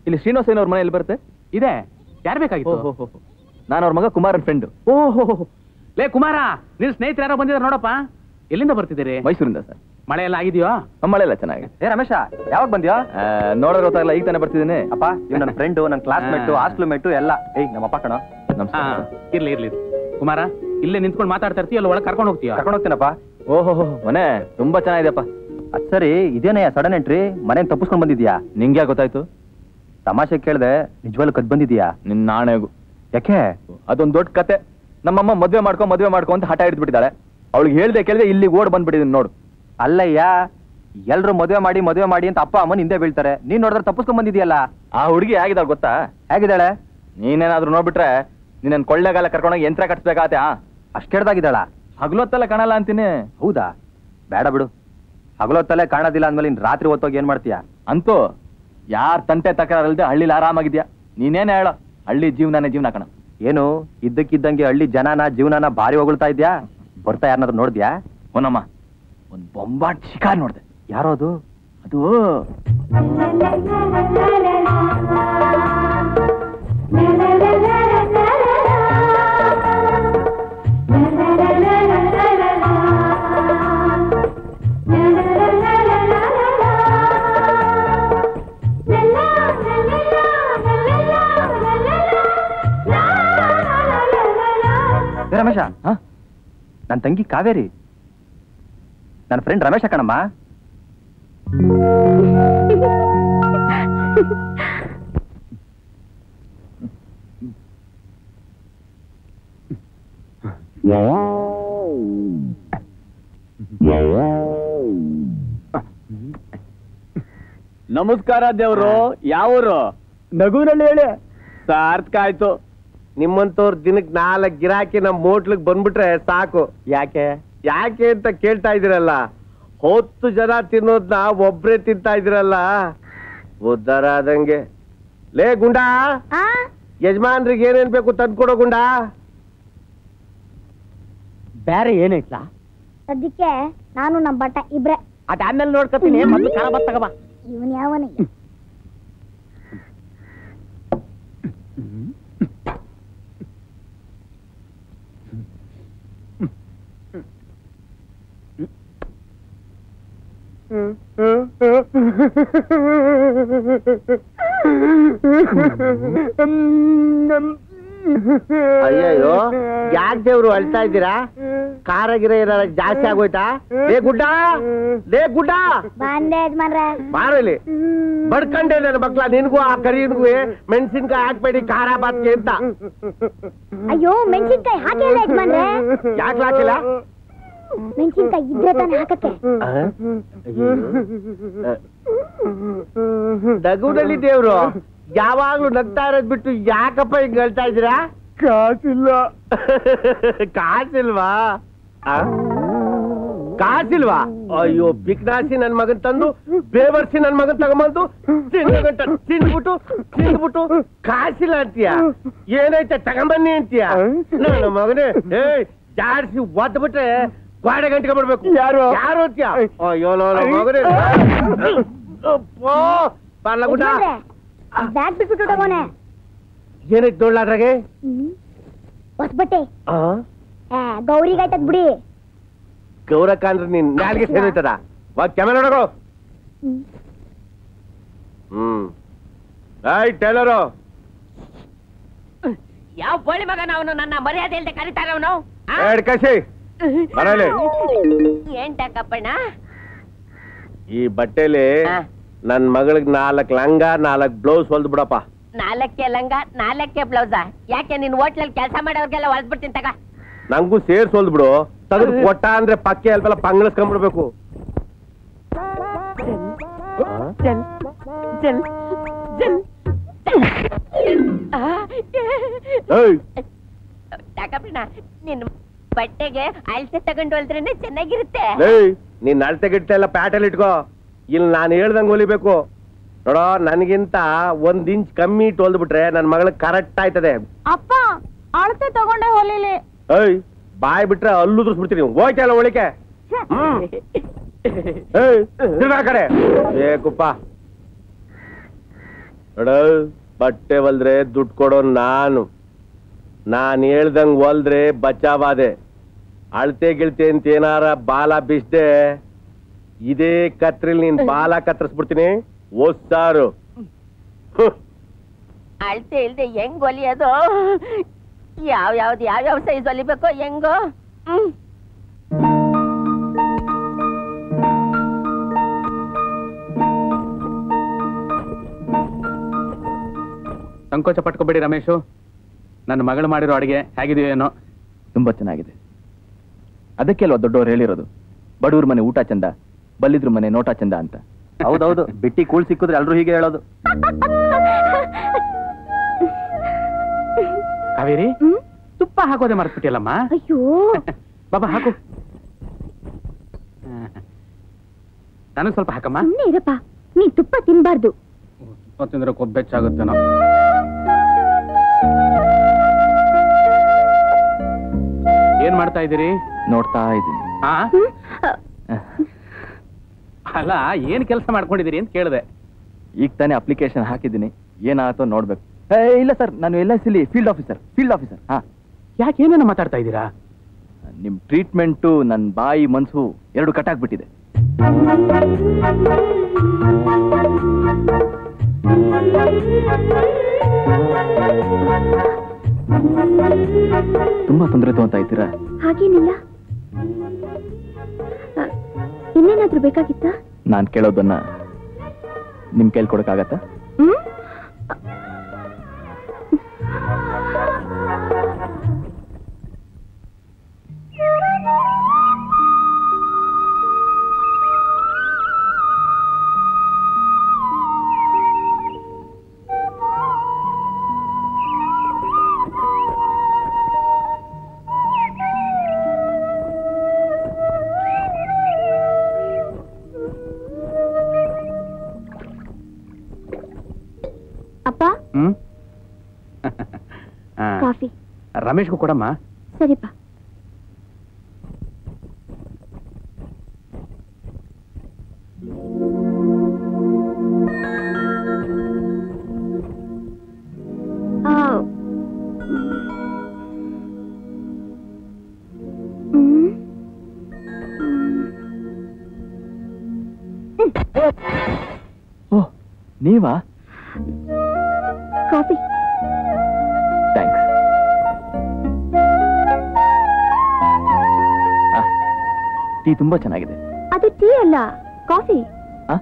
ಇಲ್ಲಿ ಶ್ರೀನಿವಾಸ ಅವ್ರ ಮನೆ ಎಲ್ಲಿ ಬರುತ್ತೆ ಇದೆ ಯಾರು ಬೇಕಾಗಿತ್ತು ನಾನು ಅವ್ರ ಮಗ ಕುಮಾರನ್ ಫ್ರೆಂಡ್ ಓಹೋ ಲೇ ಕುಮಾರ ನಿನ್ ಸ್ನೇಹಿತರು ಯಾರೋ ಬಂದಿದ್ದಾರೆ ನೋಡಪ್ಪ ಎಲ್ಲಿಂದ ಬರ್ತಿದ್ದೀರಿ ಮೈಸೂರಿಂದ ಸರ್ ಮಳೆ ಎಲ್ಲ ಆಗಿದೆಯೋ ಮಳೆ ಎಲ್ಲ ಚೆನ್ನಾಗಿದೆ ಏ ರಮೇಶ ಯಾವಾಗ ಬಂದ್ಯಾ ನೋಡೋರ್ ಗೊತ್ತಾಗಲ್ಲ ಈಗ ತಾನೇ ಬರ್ತಿದ್ದೀನಿ ಅಪ್ಪ ಇವ್ ನನ್ನ ಫ್ರೆಂಡು ನನ್ನ ಕ್ಲಾಸ್ಮೇಟು ಹಾ. ಹಾಸ್ಟೆಲ್ ಮೇಟು ಎಲ್ಲ ಏಯ್ ನಮ್ಮಪ್ಪ ಕಣ ಹಾ ನಮಸ್ಕಾರ ಇರ್ಲಿ ಇರ್ಲಿ ಕುಮಾರ ಇಲ್ಲೇ ನಿಂತ್ಕೊಂಡು ಮಾತಾಡ್ತಾ ಇರ್ತೀಯ ಅಲ್ಲ ಒಳಗೆ ಕರ್ಕೊಂಡು ಹೋಗ್ತೀಯ ಕರ್ಕೊಂಡು ಹೋಗ್ತೀನಪ್ಪ ಓಹೋ ಮನೆ ತುಂಬಾ ಚೆನ್ನಾಗಿದೆಯಪ್ಪ ಅದ್ ಸರಿ ಇದೇನೇ ಸಡನ್ ಎಂಟ್ರಿ ಮನೆ ತಪ್ಪಿಸ್ಕೊಂಡ್ ಬಂದಿದ್ಯಾ ನಿಂಗೆ ಯಾಕೆ ಗೊತ್ತಾಯ್ತು ತಮಾಷೆ ಕೇಳ್ದೆ ನಿಜವಾಗ್ಲೂ ಕದ್ ಬಂದಿದ್ಯಾ ನಿನ್ ನಾಣೆಗೂ ಯಾಕೆ ಅದೊಂದ್ ದೊಡ್ಡ ಕತೆ ನಮ್ಮಮ್ಮ ಮದ್ವೆ ಮಾಡ್ಕೊ ಮದ್ವೆ ಮಾಡ್ಕೊ ಅಂತ ಹಠ ಹಿಡಿದ್ಬಿಟ್ಟಿದ್ದಾಳೆ ಅವಳಿಗೆ ಹೇಳ್ದೆ ಕೇಳಿದೆ ಇಲ್ಲಿ ಓಡ್ ಬಂದ್ಬಿಟ್ಟಿದ್ದೀನಿ ನೋಡು ಅಲ್ಲಯ್ಯ ಎಲ್ರು ಮದುವೆ ಮಾಡಿ ಮದುವೆ ಮಾಡಿ ಅಂತ ಅಪ್ಪ ಅಮ್ಮನ ಹಿಂದೆ ಬೀಳ್ತಾರೆ ನೀನ್ ನೋಡಿದ್ರೆ ತಪ್ಪಿಸ್ಕೊಂಡ್ ಬಂದಿದ್ಯಲ್ಲ ಆ ಹುಡುಗಿ ಆಗಿದ್ದಾಳೆ ಗೊತ್ತಾ ಹೇಗಿದ್ದಾಳೆ ನೀನೇನಾದ್ರೂ ನೋಡ್ಬಿಟ್ರೆ ನಿನ್ನ ಕೊಳ್ಳೆಗಾಲ ಕರ್ಕೊಂಡೋಗಿ ಯಂತ್ರ ಕಟ್ಸ್ಬೇಕಾಗತ್ತೆ ಆ ಅಷ್ಟೆಡ್ದಾಗಿದ್ದಾಳ ಹಗಲೊತ್ತಲ್ಲ ಕಾಣಲ್ಲ ಅಂತೀನಿ ಹೌದಾ ಬೇಡ ಬಿಡು ಹಗಲೊತ್ತಲ್ಲೇ ಕಾಣೋದಿಲ್ಲ ಅಂದ್ಮೇಲೆ ಇನ್ ರಾತ್ರಿ ಹೊತ್ತೋಗಿ ಏನ್ ಮಾಡ್ತೀಯಾ ಅಂತೂ ಯಾರ್ ತಂಟೆ ತಕರಾರಲ್ದೆ ಹಳ್ಳಿಲಿ ಆರಾಮಾಗಿದ್ಯಾ ನೀನೇನ್ ಹೇಳ ಹಳ್ಳಿ ಜೀವನನೇ ಜೀವನ ಕಣ ಏನು ಇದ್ದಕ್ಕಿದ್ದಂಗೆ ಹಳ್ಳಿ ಜನನ ಜೀವನನ ಭಾರಿ ಹೊಗಳ್ತಾ ಇದ್ಯಾ ಬರ್ತಾ ಯಾರನ್ನಾದ್ರು ನೋಡ್ದ್ಯಾ ಹೊನ್ನಮ್ಮ ಒಂದ್ ಬೊಂಬಾಟ್ ಶಿಕಾರ್ ನೋಡ್ದೆ ಯಾರೋದು ಅದು ಏ ರಮೇಶ ನನ್ನ ತಂಗಿ ಕಾವೇರಿ ನನ್ನ ಫ್ರೆಂಡ್ ರಮೇಶ ಕಣಮ್ಮ ನಮಸ್ಕಾರ ದೇವ್ರು ಯಾವೂರು ನಗುನಲ್ಲಿ ಹೇಳಿ ಸಾರ್ಥಕ ಆಯ್ತು ನಿಮ್ಮಂತವ್ರ ದಿನಕ್ ನಾಲ್ಕು ಗಿರಾಕಿ ನಮ್ ಹೋಟ್ಲಿಗ್ ಬಂದ್ಬಿಟ್ರೆ ಸಾಕು ಯಾಕೆ ಯಾಕೆ ಅಂತ ಕೇಳ್ತಾ ಇದೀರಲ್ಲ ಹೊತ್ತು ಜನ ತಿನ್ನೋದ್ನ ಒಬ್ರೇ ತಿಂತಾ ಇದಿರಲ್ಲ ಉದ್ಧಾರ ಆದಂಗೆ ಲೇ ಗುಂಡಾ ಯಜಮಾನ್ರಿಗೆ ಏನೇನ್ ಬೇಕು ತಂದ್ಕೊಡೋ ಗುಂಡಾ ಬೇರೆ ಏನೈತ್ಲಾ ಸದ್ಯಕ್ಕೆ ನಾನು ನಮ್ಮ ಬಟ್ಟ ಇಬ್ರೆ ಅದಾದ್ಮೇಲೆ ನೋಡ್ಕೊತೀನಿ ಮೊದ್ಲು ಖಾರ ಬತ್ ತಗಬಾ ಇವನ್ ಯಾವನಿಗೆ ಅಯ್ಯಯ್ಯೋ ಯಾಕೆ ದೇವ್ರು ಅಳ್ತಾ ಇದ್ದೀರಾ ಖಾರ ಗಿರ ಏನಾರ ಜಾಸ್ತಿ ಆಗೋಯ್ತಾ ಲೇ ಗುಡ್ಡ ಲೇ ಗುಡ್ಡ ಬಂದೆ ಯಜಮಾನ್ರೆ ಬಾರಲಿ ಬಡ್ಕಂಡೆ ನನ್ನ ಮಕ್ಳ ನಿನ್ಗೂ ಆ ಕರಿಯನ್ಗೂ ಮೆಣಸಿನ್ಕಾಯಿ ಹಾಕ್ಬೇಡಿ ಖಾರ ಬಾತ್ಗೆ ಅಂತ ಅಯ್ಯೋ ಮೆಣಸಿನ್ಕಾಯಿ ಹಾಕಿಲ್ಲ ಯಜಮಾನ್ರೆ ಯಾಕೆ ಹಾಕಿಲ್ಲ ಮೆಣಸಿನ್ಕಾಯಿ ಇದ್ರೆ ತಾನೆ ಹಾಕಕ್ಕೆ ನಗುನಲ್ಲಿ ದೇವ್ರು ಯಾವಾಗ್ಲೂ ನಗ್ತಾ ಇರೋದ್ ಬಿಟ್ಟು ಯಾಕಪ್ಪ ಹಿಂಗ್ ಹೇಳ್ತಾ ಇದ್ದೀರಾ ಕಾಸಿಲ್ಲ ಕಾಸಿಲ್ವಾ ಆ? ಕಾಸಿಲ್ವಾ ಅಯ್ಯೋ ಬಿಕ್ನಾಸಿ ನನ್ ಮಗನ್ ತಂದು ಬೇವರ್ಸಿ ನನ್ ಮಗನ್ ತಗೊಂಬಂದು ತಿಂದ್ಗಂಟ ತಿಂದ್ಬಿಟ್ಟು ತಿಂದ್ಬಿಟ್ಟು ಕಾಸಿಲ್ಲ ಅಂತೀಯ ಏನೈತೆ ತಗೊಂಬನ್ನಿ ಅಂತೀಯ ನನ್ನ ಮಗನೇ ಏಯ್ ಜಾಡ್ಸಿ ಒದ್ಬಿಟ್ರೆ ಗಾಡೆ ಗಂಟೆ ಬರ್ಬೇಕು ಯಾರು ಯಾರು ಅಂತೀಯ ಅಯ್ಯೋ ನನ್ನ ಮಗನೇ ಅಪ್ಪೋ, ಬಾರ್ಲ ಗುಡ್ಡ ಯಜಮಾನ್ರೆ ಬ್ಯಾಗ್ ಬಿಟ್ಬಿಟ್ಟು ತಗೋನೆ ಏನೈತೆ ನೋಡ್ಲ ಅದ್ರಾಗೆ ಹೊಸ ಬಟ್ಟೆ ಆ ಏ ಗೌರಿಗಾಯ್ತದ್ ಬಿಡಿ ಗೌರಕ್ಕ ಅಂದ್ರೆ ನೀನ್ ನಾಲ್ಗೆ ಸೇರಿರ್ತದ ವಾ ಕ್ಯಾಮೆರಾ ನೋಡೋ ಹ್ಮ್. ಹ್ಮ್ ಆಯ್ ಟೈಲರು ಯಾವ ಬೋಳಿ ಮಗನ ಅವನು ನನ್ನ ಮರ್ಯಾದೆ ಇಲ್ದೆ ಕರೀತಾರ ಅವನು ಎರಡ್ ಕಸಿ ಬರಲಿ ಏನ್ ಟಕಪ್ಪಣ್ಣ ಈ ಬಟ್ಟೆಲಿ ನನ್ ಮಗಳಿಗೆ ನಾಲ್ಕ್ ಲಂಗ ನಾಲ್ಕ್ ಬ್ಲೌಸ್ ಹೊಲ್ದ್ ಬಿಡಪ್ಪ ನಾಲ್ಕೆ ಲಂಗ ನಾಲ್ಕೆ ಬ್ಲೌಸಾ ಯಾಕೆ ನಿನ್ ಹೋಟ್ಲಲ್ಲಿ ಕೆಲಸ ಮಾಡೋರ್ಗೆಲ್ಲ ಹೊಲ್ದ್ಬಿಡ್ತೀನಿ ತಗ ನಂಗೂ ಸೇರ್ಸ್ ಹೊಲ್ದ್ ಬಿಡು ತೆಗೆದು ಕೊಟ್ಟ ಅಂದ್ರೆ ಪಕ್ಕೆ ಅಲ್ಪೆಲ್ಲ ಪಂಗ್ಳಿಸ್ಕೊಂಡ್ಬಿಡ್ಬೇಕು ಜಲ್ ಜಲ್ ಜಲ್ ಏಯ್ ಟಕಪ್ಪಣ್ಣ ನಿನ್ ಬಟ್ಟೆಗೆ ಅಳತೆ ತಗೊಂಡು ಹೊಲ್ದ್ರೇನೆ ಚೆನ್ನಾಗಿರುತ್ತೆ ಏಯ್ ನೀನ್ ಅಳತೆ ಗಿಟ್ಟೆ ಎಲ್ಲ ಪ್ಯಾಟಲ್ಲಿ ಇಟ್ಕೋ ಇಲ್ಲಿ ನಾನು ಹೇಳ್ದಂಗ್ ಹೊಲಿಬೇಕು ನೋಡೋ ನನಗಿಂತ ಒಂದ್ ಇಂಚ್ ಕಮ್ಮಿ ಇಟ್ಟು ಹೊಲ್ದ್ಬಿಟ್ರೆ ನನ್ ಮಗಳಿಗೆ ಕರೆಕ್ಟ್ ಆಯ್ತದೆ ಅಪ್ಪ ಅಳತೆ ತಗೊಂಡೆ ಹೊಲಿಲಿ ಏಯ್ ಬಾಯ್ ಬಿಟ್ರೆ ಅಲ್ಲು ಉದುರಿಸ್ಬಿಡ್ತೀನಿ ಹೋಯ್ತಲ್ಲ ಒಳಿಕೆ ಹ್ಮ್ ಏಯ್ ತಿರ್ಗಾ ಆ ಕಡೆ ಬೇಕುಪ್ಪ ನೋಡ ಬಟ್ಟೆ ಹೊಲ್ದ್ರೆ ದುಡ್ಡು ಕೊಡೋ ನಾನು ನಾನ್ ಹೇಳ್ದಂಗ್ ಹೊಲ್ದ್ರೆ ಬಚಾವಾದೆ ಅಳ್ತೆ ಗಿಳ್ತೆ ಅಂತ ಏನಾರ ಬಾಲ ಬೀಸ್ದೆ ಇದೇ ಕತ್ರಿಲ್ ನೀನ್ ಬಾಲ ಕತ್ತರಿಸ್ಬಿಡ್ತೀನಿ ಓದ್ಸಾರು ಅಳ್ತೆ ಇಲ್ದೆ ಹೆಂಗ್ ಹೊಲಿಯೋದು ಯಾವ ಯಾವ್ದು ಯಾವ ಯಾವ ಸೈಜ್ ಹೊಲಿಬೇಕೋ ಹೆಂಗೋ ಹ್ಮ್ ಸಂಕೋಚ ಪಟ್ಕೋಬೇಡಿ ರಮೇಶು ನನ್ನ ಮಗಳು ಮಾಡಿರೋ ಅಡಿಗೆ ಹೇಗಿದೆಯೋ ಏನೋ ತುಂಬಾ ಚೆನ್ನಾಗಿದೆ ಅದಕ್ಕೆ ಅಲ್ವಾ ದೊಡ್ಡವ್ರು ಹೇಳಿರೋದು ಬಡವ್ರ ಮನೆ ಊಟ ಚಂದ ಬಲ್ಲಿದ್ರ ಮನೆ ನೋಟ ಚಂದ ಅಂತ ಹೌದೌದು ಬಿಟ್ಟಿ ಕೂಳ್ ಸಿಕ್ಕಿದ್ರೆ ಎಲ್ರು ಹೀಗೆ ಹೇಳೋದು ಕಾವೇರಿ ತುಪ್ಪ ಹಾಕೋದೆ ಮರ್ತ್ಬಿಟ್ಟಿಯಲ್ಲಮ್ಮ ಅಯ್ಯೋ ಬಾಬಾ ಹಾಕು ನನಗೆ ಸ್ವಲ್ಪ ಹಾಕಮ್ಮ ಸುಮ್ಮನೆ ಇರಪ್ಪ ನೀನ್ ತುಪ್ಪ ತಿನ್ಬಾರ್ದು ತುಪ್ಪ ತಿಂದ್ರೆ ಕೊಬ್ಬೆಚ್ಚಾಗುತ್ತೇನೋ ಏನ್ ಮಾಡ್ತಾ ಇದ್ದೀರಿ ನೋಡ್ತಾ ಇದ್ದೀನಿ ಆ ಅಲ್ಲ ಏನ್ ಕೆಲಸ ಮಾಡ್ಕೊಂಡಿದ್ದೀರಿ ಅಂತ ಕೇಳಿದೆ ಈಗ ತಾನೇ ಅಪ್ಲಿಕೇಶನ್ ಹಾಕಿದ್ದೀನಿ ಏನಾಗುತ್ತೋ ನೋಡ್ಬೇಕು ಏ, ಇಲ್ಲ ಸರ್ ನಾನು ಎಲ್ ಐ ಸಿಲಿ ಫೀಲ್ಡ್ ಆಫೀಸರ್ ಫೀಲ್ಡ್ ಆಫೀಸರ್ ಹಾ ಯಾಕೆ ಏನೇನು ಮಾತಾಡ್ತಾ ಇದ್ದೀರಾ ನಿಮ್ ಟ್ರೀಟ್ಮೆಂಟು ನನ್ನ ಬಾಯಿ ಮನ್ಸು ಎರಡು ಕಟ್ಟಾಕ್ಬಿಟ್ಟಿದೆ ತುಂಬಾ ತೊಂದರೆ ತಗೊಂತಾ ಇದ್ದೀರಾ ಹಾಗೇನಿಲ್ಲ ಆ, ಇನ್ನೇನಾದ್ರೂ ಬೇಕಾಗಿತ್ತಾ ನಾನ್ ಕೇಳೋದನ್ನ ನಿಮ್ ಕೈಲಿ ಕೊಡಕ್ಕಾಗತ್ತಾ ಹ್ಮ್ ಅಪ್ಪ ಹ್ಮ್ ಆ, ಕಾಫಿ ರಮೇಶ್ಗೂ ಕೊಡಮ್ಮ ಸರಿಪ್ಪ ಆ, ಹ್ಮ್. ಓ ನೀವಾ ಕಾಫಿ ಥ್ಯಾಂಕ್ಸ್ ಟೀ ತುಂಬಾ ಚೆನ್ನಾಗಿದೆ ಅದು ಟೀ ಅಲ್ಲ ಕಾಫಿ ಆ?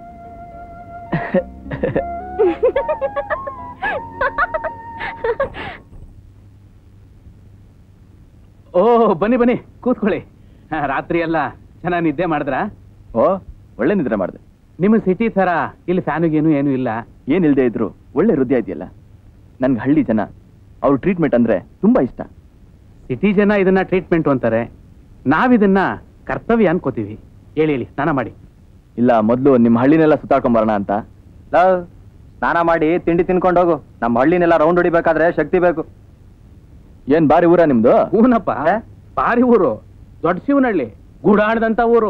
ಓ ಬನ್ನಿ ಬನ್ನಿ ಕೂತ್ಕೊಳ್ಳಿ ಆ, ರಾತ್ರಿ ಎಲ್ಲ ಚೆನ್ನಾಗಿ ನಿದ್ದೆ ಮಾಡಿದ್ರಾ ಓ ಒಳ್ಳೆ ನಿದ್ರೆ ಮಾಡಿದೆ ನಿಮ್ಮ ಸಿಟಿ ತರ ಇಲ್ಲಿ ಫ್ಯಾನುಗೇನು ಏನು ಇಲ್ಲ ಏನಿಲ್ದೇ ಇದ್ರು ಒಳ್ಳೆ ಹೃದಯ ಇದೆಯಲ್ಲ ನನ್ಗೆ ಹಳ್ಳಿ ಜನ ಅವ್ರ ಟ್ರೀಟ್ಮೆಂಟ್ ಅಂದ್ರೆ ತುಂಬಾ ಇಷ್ಟ ಸಿಟಿ ಜನ ಇದನ್ನ ಟ್ರೀಟ್ಮೆಂಟ್ ಅಂತಾರೆ ನಾವಿದನ್ನ ಕರ್ತವ್ಯ ಅನ್ಕೋತೀವಿ ಹೇಳಿ ಹೇಳಿ ಸ್ನಾನ ಮಾಡಿ ಇಲ್ಲ ಮೊದಲು ನಿಮ್ಮ ಹಳ್ಳಿನೆಲ್ಲ ಸುತ್ತಾಡ್ಕೊಂಡ್ ಬರೋಣ ಅಂತ ಸ್ನಾನ ಮಾಡಿ ತಿಂಡಿ ತಿನ್ಕೊಂಡು ಹೋಗು ನಮ್ಮ ಹಳ್ಳಿನೆಲ್ಲ ರೌಂಡ್ ಹೊಡಿಬೇಕಾದ್ರೆ ಶಕ್ತಿ ಬೇಕು ಏನ್ ಬಾರಿ ಊರ ನಿಮ್ದು ಹೂನಪ್ಪ ಬಾರಿ ಊರು ದೊಡ್ಡ ಶಿವನಹಳ್ಳಿ ಗೂಡಾಣದಂತ ಊರು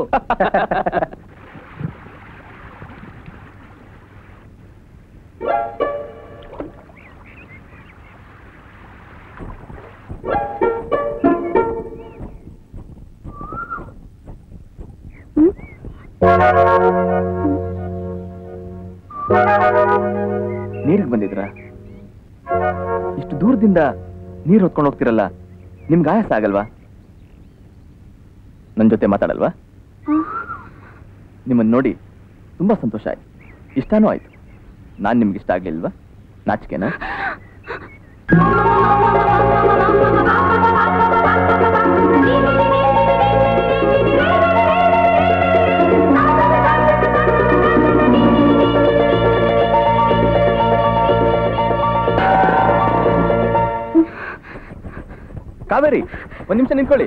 ನೀರಿಗೆ ಬಂದಿದ್ರ ಇಷ್ಟು ದೂರದಿಂದ ನೀರು ಹೊತ್ಕೊಂಡು ಹೋಗ್ತಿರಲ್ಲ ನಿಮ್ಗೆ ಆಯಾಸ ಆಗಲ್ವಾ ನನ್ನ ಜೊತೆ ಮಾತಾಡಲ್ವಾ ನಿಮ್ಮನ್ನ ನೋಡಿ ತುಂಬಾ ಸಂತೋಷ ಆಯ್ತು ಇಷ್ಟನೂ ಆಯ್ತು ನಾನ್ ನಿಮ್ಗೆ ಇಷ್ಟ ಆಗ್ಲಿಲ್ವಾ ನಾಚಿಕೆನಾ ಕಾವೇರಿ ಒಂದ್ ನಿಮಿಷ ನಿಂತ್ಕೊಳ್ಳಿ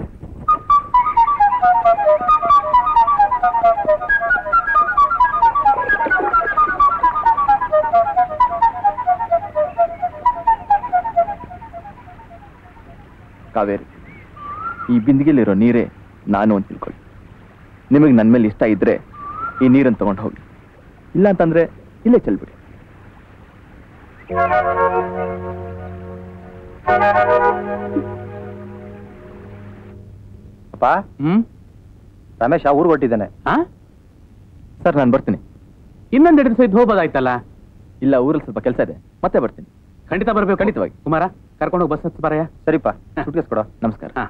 ಕಾವೇರಿ ಈ ಬಿಂದಿಗೆಲಿರೋ ನೀರೇ ನಾನು ಅಂತ ತಿಳ್ಕೊಳ್ಳಿ ನಿಮಗೆ ನನ್ನ ಮೇಲೆ ಇಷ್ಟ ಇದ್ರೆ ಈ ನೀರನ್ನು ತಗೊಂಡು ಹೋಗಿ ಇಲ್ಲ ಅಂತಂದ್ರೆ ಇಲ್ಲೇ ಚೆಲ್ಬಿಡಿ ಅಪ್ಪ ಹ್ಮ್ ರಮೇಶ ಊರ್ ಹೊಟ್ಟಿದ್ದಾನೆ ಆ ಸರ್ ನಾನು ಬರ್ತೀನಿ ಇನ್ನೊಂದು ಎರಡು ಸಹಿತ ಹೋಗ್ಬೋದಾಯ್ತಲ್ಲ ಇಲ್ಲ ಊರಲ್ಲಿ ಸ್ವಲ್ಪ ಕೆಲಸ ಇದೆ ಮತ್ತೆ ಬರ್ತೀನಿ ಖಂಡಿತ ಬರ್ಬೇಕು ಖಂಡಿತವಾಗಿ. ಕುಮಾರ ಕರ್ಕೊಂಡೋಗಿ ಬಸ್ ಹತ್ತು ಬರಯ್ಯ ಸರಿಪ್ಪ ಸುಟ್ಕೇಸ್ ಕೊಡೋ ನಮಸ್ಕಾರ ಹಾ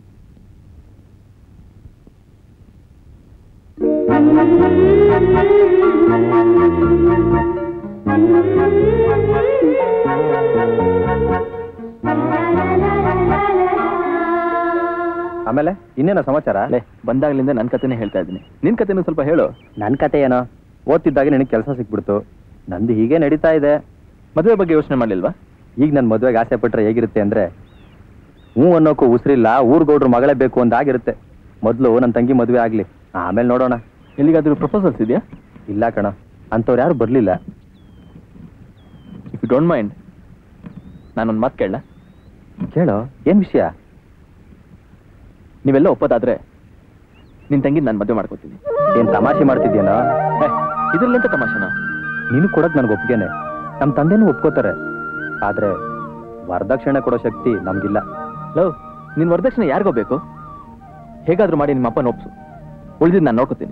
ಆಮೇಲೆ ಇನ್ನೇನೋ ಸಮಾಚಾರ ಲೇ ಬಂದಾಗ್ಲಿಂದ ನನ್ನ ಕತೆನೇ ಹೇಳ್ತಾ ಇದ್ದೀನಿ ನಿನ್ ಕತೆನೂ ಸ್ವಲ್ಪ ಹೇಳು ನನ್ ಕತೆ ಏನೋ ಓದ್ತಿದ್ದಾಗ ನಿನಗೆ ಕೆಲಸ ಸಿಕ್ಬಿಡ್ತು ನಂದು ಹೀಗೆ ನಡೀತಾ ಇದೆ ಮದುವೆ ಬಗ್ಗೆ ಯೋಚನೆ ಮಾಡ್ಲಿಲ್ವಾ ಈಗ ನನ್ನ ಮದುವೆಗೆ ಆಸೆ ಪಟ್ರೆ ಹೇಗಿರುತ್ತೆ ಅಂದ್ರೆ ಹ್ಞೂ ಅನ್ನೋಕ್ಕೂ ಉಸಿರಿಲ್ಲ ಊರ್ಗೌಡ್ರು ಮಗಳೇ ಬೇಕು ಅಂದಾಗಿರುತ್ತೆ ಮೊದಲು ನನ್ನ ತಂಗಿ ಮದುವೆ ಆಗ್ಲಿ ಆಮೇಲೆ ನೋಡೋಣ ಎಲ್ಲಿಗಾದ್ರೂ ಪ್ರಪೋಸಲ್ಸ್ ಇದೆಯಾ ಇಲ್ಲ ಕಣ ಅಂಥವ್ರು ಯಾರು ಬರ್ಲಿಲ್ಲ ಇಫ್ ಯು ಡೋಂಟ್ ಮೈಂಡ್ ನಾನೊಂದು ಮಾತು ಕೇಳಲ್ಲ ಕೇಳೋ ಏನ್ ವಿಷಯ ನೀವೆಲ್ಲ ಒಪ್ಪೋದಾದ್ರೆ ನಿನ್ ತಂಗಿ ನಾನು ಮದುವೆ ಮಾಡ್ಕೋತೀನಿ ಏನ್ ತಮಾಷೆ ಮಾಡ್ತಿದ್ಯೇನೋ ಇದ್ರಲ್ಲಿಂತ ತಮಾಷೆನಾ ನೀನು ಕೊಡಕ್ ನನ್ಗೆ ಒಪ್ಪಿಗೆನೆ ನಮ್ಮ ತಂದೆನೂ ಒಪ್ಕೋತಾರೆ ಆದ್ರೆ ವರದಕ್ಷಿಣೆ ಕೊಡೋ ಶಕ್ತಿ ನಮ್ಗಿಲ್ಲ ಲವ್ ನಿನ್ ವರದಕ್ಷಿಣೆ ಯಾರಿಗೋ ಬೇಕು ಹೇಗಾದ್ರೂ ಮಾಡಿ ನಿಮ್ಮ ಅಪ್ಪನ ಒಪ್ಸು ಉಳಿದಿದ್ದು ನಾನು ನೋಡ್ಕೋತೀನಿ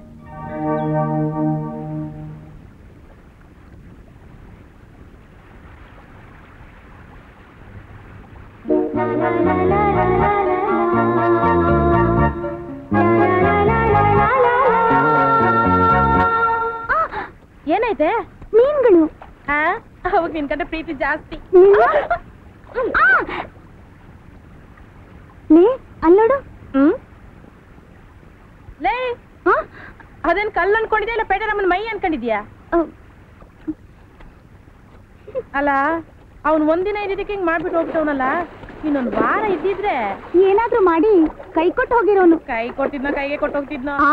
ಏನೈತೆ ಮೀನ್ಗಳು ಆ ಅವಾಗ ನಿನ್ ಕಂಡ್ರೆ ಪ್ರೀತಿ ಜಾಸ್ತಿ ಲೇ ಅಲ್ಲೋಡು ಹ್ಮ್ ಲೇ ಅದೇನ್ ಕಲ್ಲು ಅನ್ಕೊಂಡಿದ್ಯಾ ಇಲ್ಲ ಪೇಟೆ ನಮ್ಮನ್ ಮೈ ಅನ್ಕೊಂಡಿದ್ಯಾ ಅಲ್ಲ ಅವ್ನ್ ಒಂದಿನ ಇದ್ದಿದ್ದಕ್ಕೆ ಹಿಂಗ್ ಮಾಡ್ಬಿಟ್ಟು ಹೋಗ್ಬಿಟ್ಟವನಲ್ಲ ಇನ್ನೊಂದ್ ವಾರ ಇದ್ದಿದ್ರೆ ಏನಾದ್ರೂ ಮಾಡಿ ಕೈ ಕೊಟ್ಟು ಹೋಗಿರೋನು ಕೈ ಕೊಟ್ಟಿದ್ನ ಕೈಗೆ ಕೊಟ್ಟು ಹೋಗ್ತಿದ್ನ ಆ?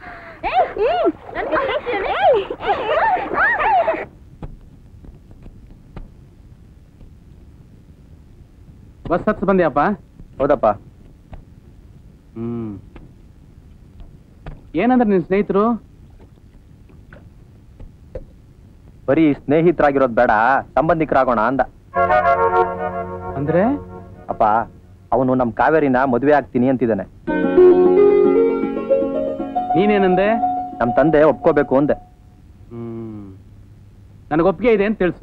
ಬಸ್ ಹತ್ಸ್ ಬಂದ್ಯಾಪ್ಪ ಹೌದಪ್ಪ ಹ್ಮ್ ಏನಂದ್ರೆ ನಿನ್ ಸ್ನೇಹಿತರು ಬರೀ ಸ್ನೇಹಿತರಾಗಿರೋದ್ ಬೇಡ ಸಂಬಂಧಿಕರಾಗೋಣ ಅಂದ ಅಂದ್ರೆ ಅಪ್ಪ ಅವನು ನಮ್ ಕಾವೇರಿನ ಮದುವೆ ಆಗ್ತೀನಿ ಅಂತಿದ್ದಾನೆ ನೀನೇನಂದೆ ನಮ್ ತಂದೆ ಒಪ್ಕೋಬೇಕು ಅಂದೆ ಹ್ಮ್ ನನಗೆ ಒಪ್ಪಿಗೆ ಇದೆ ಅಂತ ತಿಳಿಸು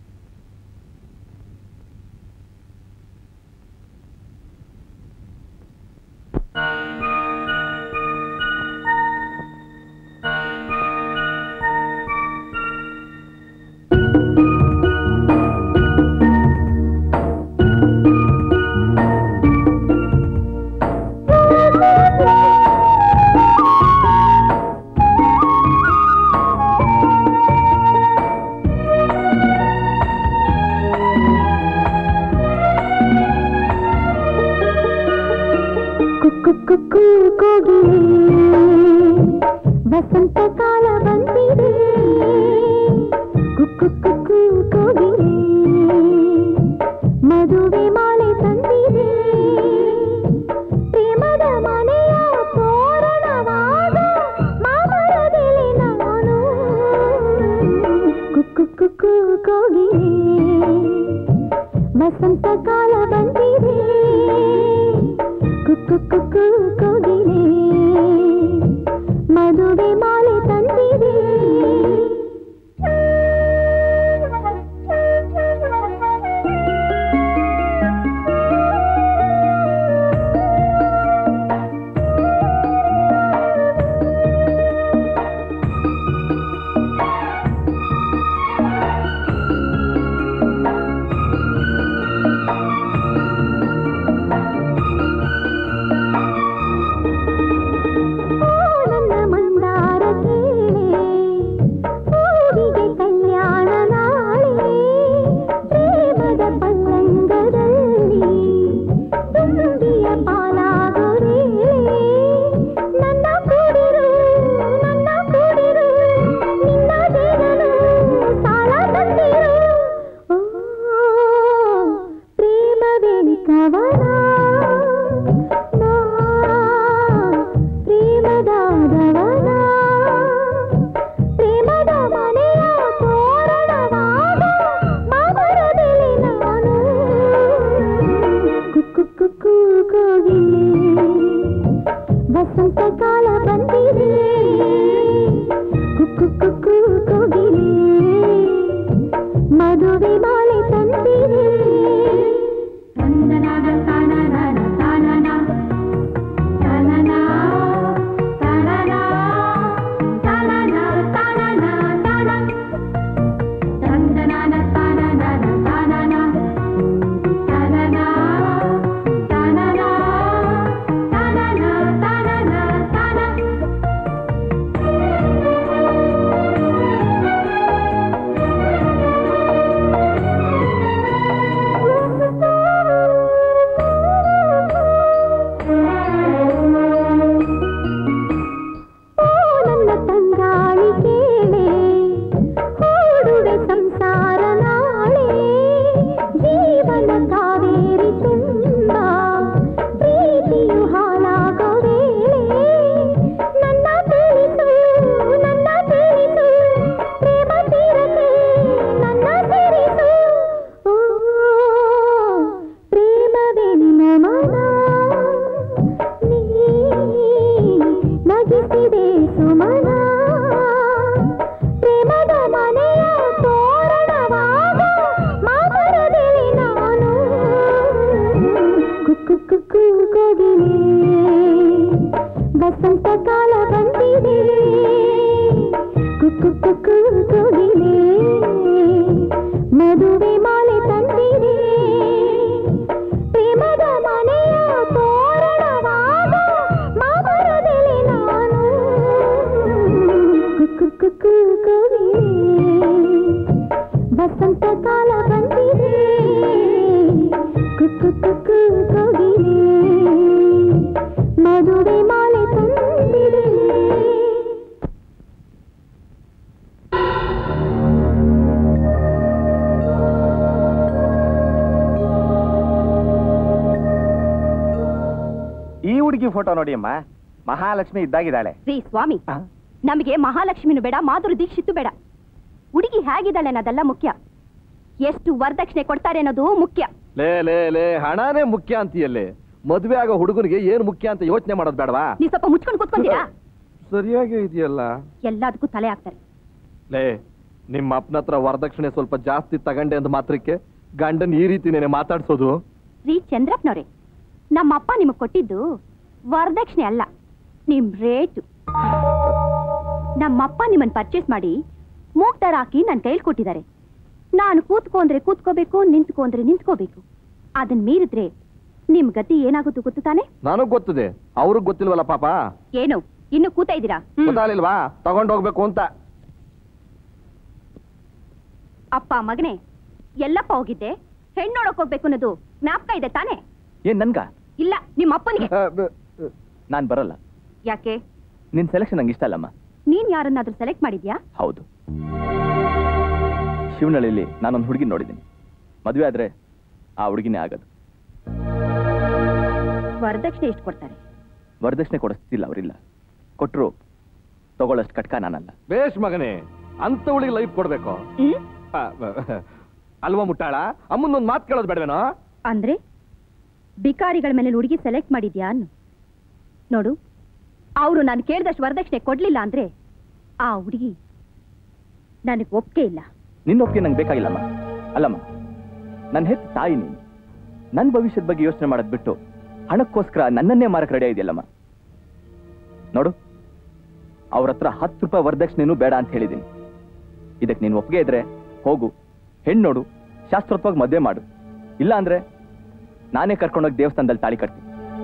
ಕುಕ್ಕು ಕುಕ್ಕು ಕೋಗಿಲೆ ವಸಂತ ಕಾಲ ಬಂದಿದೆ ಕುಕ್ಕು ಕುಕ್ಕು ಕೋಗಿಲೆ ಮದುವೆ ಮಾಲೆ ತಂದಿದೆ ಪ್ರೇಮದ ಮನೆಯ ತೋರಣವಾದ ಮಾಮರದಲ್ಲಿ ನಾನು ಕುಕ್ಕು ಕುಕ್ಕು ಕೋಗಿಲೆ ವಸಂತ ಕಾಲ ಬಂದಿದೆ ಕುಕ್ಕು ಕುಕ್ಕು ಕೋಗಿಲೆ ಮದುವೆ ಮಾಲೆ ತಂದಿದೆ ವಸಂತ ಕಾಲ ಬಂದಿದೆ ಕುಕ್ಕು ಕುಕ್ಕು ಕೋಗಿಲೆ ಮದುವೆ ಮಾಲೆ ತಂದಿದೆ ಈ ಹುಡುಗಿ ಫೋಟೋ ನೋಡಿ ಅಮ್ಮ ಮಹಾಲಕ್ಷ್ಮಿ ಇದ್ದಾಗಿದ್ದಾಳೆ ರೀ ಸ್ವಾಮಿ ನಮಗೆ ಮಹಾಲಕ್ಷ್ಮಿನೂ ಬೇಡ ಮಾಧುರಿ ದೀಕ್ಷಿತ್ತು ಬೇಡ ಹುಡುಗಿ ಹೇಗಿದ್ದಾಳೆ ಅನ್ನೋದೆಲ್ಲ ಮುಖ್ಯ ಎಷ್ಟು ವರದಕ್ಷಿಣೆ ಕೊಡ್ತಾರೆ ಅನ್ನೋದು ಮುಖ್ಯ ಲೇ ಲೇ ಲೇ ಹಣನೇ ಮುಖ್ಯ ಅಂತೀಯಲ್ಲೇ ಮದ್ವೆ ಆಗೋ ಹುಡುಗನಿಗೆ ಏನ್ ಮುಖ್ಯ ಅಂತ ಯೋಚನೆ ಮಾಡೋದು ಬೇಡವಾ ನೀವ್ ಸ್ವಲ್ಪ ಮುಚ್ಕೊಂಡು ಕೂತ್ಕೊಂತೀರಾ ಸರಿಯಾಗಿ ಇದೆಯಲ್ಲ ಎಲ್ಲದಕ್ಕೂ ತಲೆ ಹಾಕ್ತಾರೆ ಲೇ ನಿಮ್ಮ ಅಪ್ಪನ ಹತ್ರ ವರದಕ್ಷಿಣೆ ಸ್ವಲ್ಪ ಜಾಸ್ತಿ ತಗಂಡೆ ಅಂದ ಮಾತ್ರಕ್ಕೆ ಗಂಡನ್ ಈ ರೀತಿ ನೆನೆ ಮಾತಾಡ್ಸೋದು ರೀ ಚಂದ್ರಪ್ಪನವ್ರೆ ನಮ್ಮಪ್ಪ ನಿಮಗ್ ಕೊಟ್ಟಿದ್ದು ವರದಕ್ಷಿಣೆ ಅಲ್ಲ ನಿಮ್ ರೇಟು ನಮ್ಮಪ್ಪ ನಿಮ್ಮನ್ ಪರ್ಚೇಸ್ ಮಾಡಿ ಮೂಗ್ದಾರ ಹಾಕಿ ನನ್ನ ಕೈಲಿ ಕೊಟ್ಟಿದ್ದಾರೆ ನಾನು ಕೂತ್ಕೊಂಡ್ರೆ ಕೂತ್ಕೋಬೇಕು ನಿಂತ್ಕೊಂಡ್ರೆ ನಿಂತ್ಕೋಬೇಕು ಅದನ್ ಮೀರಿದ್ರೆ ನಿಮ್ ಗತಿ ಏನಾಗುತ್ತೋ ಗೊತ್ತು ತಾನೆ ನನಗ್ ಗೊತ್ತಿದೆ ಅವ್ರಿಗೆ ಗೊತ್ತಿಲ್ವಲ್ಲ ಪಾಪ ಏನು ಇನ್ನು ಕೂತಾ ಇದ್ದೀರಾ ಹ್ಮ್. ಗೊತ್ತಾಗ್ಲಿಲ್ವಾ ತಗೊಂಡ್ ಹೋಗ್ಬೇಕು ಅಂತ ಅಪ್ಪ ಮಗನೇ ಎಲ್ಲಪ್ಪ ಹೋಗಿದ್ದೆ ಹೆಣ್ಣು ನೋಡಕ್ ಹೋಗ್ಬೇಕು ಅನ್ನೋದು ಜ್ಞಾಪಕ ಇದೆ ತಾನೆ ಏನ್ ನನ್ಗ ಇಲ್ಲ ನಿಮ್ಮ ಅಪ್ಪನಿಗೆ ನಾನ್ ಬರಲ್ಲ ಯಾಕೆ ನಿನ್ ಸೆಲೆಕ್ಷನ್ ನಂಗೆ ಇಷ್ಟ ಅಲ್ಲಮ್ಮ ನೀನ್ ಯಾರನ್ನಾದ್ರೂ ಸೆಲೆಕ್ಟ್ ಮಾಡಿದ್ಯಾ ಹೌದು ಶಿವನಳ್ಳಿಲಿ ನಾನೊಂದು ಹುಡುಗಿ ನೋಡಿದ್ದೀನಿ ಮದುವೆ ಆದ್ರೆ ಆ ಹುಡುಗಿನೇ ಆಗೋದು ವರದಕ್ಷಿಣೆ ಎಷ್ಟು ಕೊಡ್ತಾರೆ ವರದಕ್ಷಿಣೆ ಕೊಡಿಸ್ತಿಲ್ಲ ಅವರಿಲ್ಲ ಕೊಟ್ರು ತಗೊಳ್ಳೋಷ್ಟು ಕಟ್ಕ ನಾನಲ್ಲ ಬೇಷ್ ಮಗನೇ ಅಂತವಳಿಗೆ ಲೈಫ್ ಕೊಡ್ಬೇಕು ಆ, ಬ- ಅಲ್ವಾ ಮುಟ್ಟಾಳ ಅಮ್ಮನೊಂದು ಮಾತು ಕೇಳೋದು ಬೇಡವೇನೋ ಅಂದ್ರೆ ಬಿಕಾರಿಗಳ ಮೇಲೆ ಹುಡುಗಿ ಸೆಲೆಕ್ಟ್ ಮಾಡಿದ್ಯಾ ಅನ್ನು ನೋಡು ಅವರು ನಾನು ಕೇಳಿದಷ್ಟು ವರದಕ್ಷಿಣೆ ಕೊಡ್ಲಿಲ್ಲ ಅಂದ್ರೆ ಆ ಹುಡುಗಿ ನನಗೆ ಒಪ್ಪಿಗೆ ಇಲ್ಲ ನಿನ್ನ ಒಪ್ಪಿಗೆ ನಂಗೆ ಬೇಕಾಗಿಲ್ಲಮ್ಮ ಅಲ್ಲಮ್ಮ ನನ್ನ ಹೆತ್ತ ತಾಯಿ ನೀನು ನನ್ನ ಭವಿಷ್ಯದ ಬಗ್ಗೆ ಯೋಚನೆ ಮಾಡೋದ್ ಬಿಟ್ಟು ಹಣಕ್ಕೋಸ್ಕರ ನನ್ನನ್ನೇ ಮಾರಕ್ ರೆಡಿ ಇದೆಯಲ್ಲಮ್ಮ ನೋಡು ಅವ್ರ ಹತ್ರ ಹತ್ತು ರೂಪಾಯಿ ವರದಕ್ಷಿಣೆನೂ ಬೇಡ ಅಂತ ಹೇಳಿದ್ದೀನಿ ಇದಕ್ಕೆ ನೀನು ಒಪ್ಪಿಗೆ ಇದ್ರೆ ಹೋಗು ಹೆಣ್ಣು ನೋಡು ಶಾಸ್ತ್ರೋತ್ವಾಗಿ ಮದುವೆ ಮಾಡು ಇಲ್ಲ ಅಂದ್ರೆ ನಾನೇ ಕರ್ಕೊಂಡೋಗಿ ದೇವಸ್ಥಾನದಲ್ಲಿ ತಾಳಿ ಕಟ್ತೀನಿ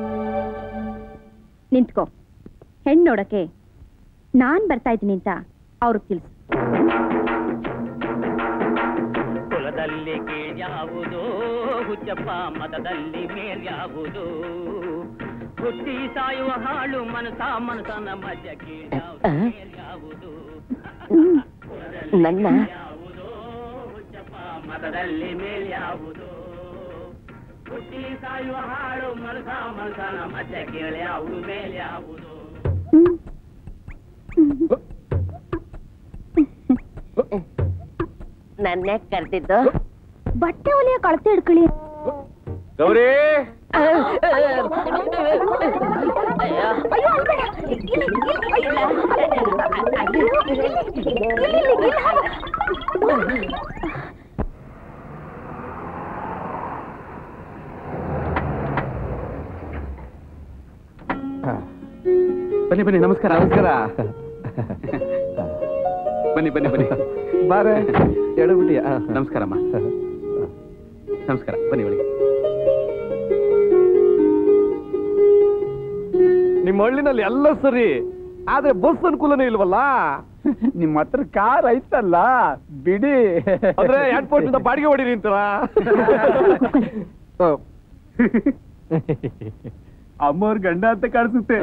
ನಿಂತ್ಕೋ ಹೆಣ್ಣು ನೋಡಕ್ಕೆ ನಾನ್ ಬರ್ತಾ ಇದ್ದೀನಿ ಅಂತ ಅವ್ರಿಗೆ ತಿಳಿಸು ಕುಲದಲ್ಲಿ ಕೀಳ್ಯಾವುದು ಹುಚ್ಚಪ್ಪ ಮತದಲ್ಲಿ ಮೇಲ್ಯಾವುದು ಹುಟ್ಟಿ ಸಾಯುವ ಹಾಳು ಮನಸ ಮನಸನ ಮಧ್ಯ ಕೀಳ್ಯಾವುದು ಮೇಲ್ಯಾವುದು ನನ್ನ ಮತದಲ್ಲಿ ಮೇಲ್ಯಾವುದು ಹುಟ್ಟಿ ಸಾಯುವ ಹಾಳು ಮನಸ ಮನಸನ ಮಧ್ಯ ಕೀಳ್ಯಾವುದು ಮೇಲ್ಯಾವುದು ನನ್ನೇ ಕರ್ತಿದ್ದು ಬಟ್ಟೆ ಹೊಲಿಯ ಕಳತೆ ಹಿಡ್ಕೊಳ್ಳಿ ಗೌರಿ ಬನ್ನಿ ಬನ್ನಿ ನಮಸ್ಕಾರ ನಮಸ್ಕಾರ ಬನ್ನಿ ಬನ್ನಿ ಬನ್ನಿ ಬಾರೆ ಎಡಬಿಟ್ಟಿಯ ನಮಸ್ಕಾರಮ್ಮ ನಮಸ್ಕಾರ ಬನ್ನಿ ಒಳಗೆ ನಿಮ್ಮ ಹಳ್ಳಿನಲ್ಲಿ ಎಲ್ಲ ಸರಿ ಆದ್ರೆ ಬಸ್ ಅನುಕೂಲನೇ ಇಲ್ವಲ್ಲ ನಿಮ್ಮ ಹತ್ರ ಕಾರ್ ಐತಲ್ಲ ಬಿಡಿ ಅಂದ್ರೆ ಏರ್ಪೋರ್ಟ್ ಇಂದ ಬಾಡಿಗೆ ಹೊಡಿ ನಿಂತರ ಅಮ್ಮವ್ರ ಗಂಡ ಅಂತ ಕಾಣಿಸುತ್ತೆ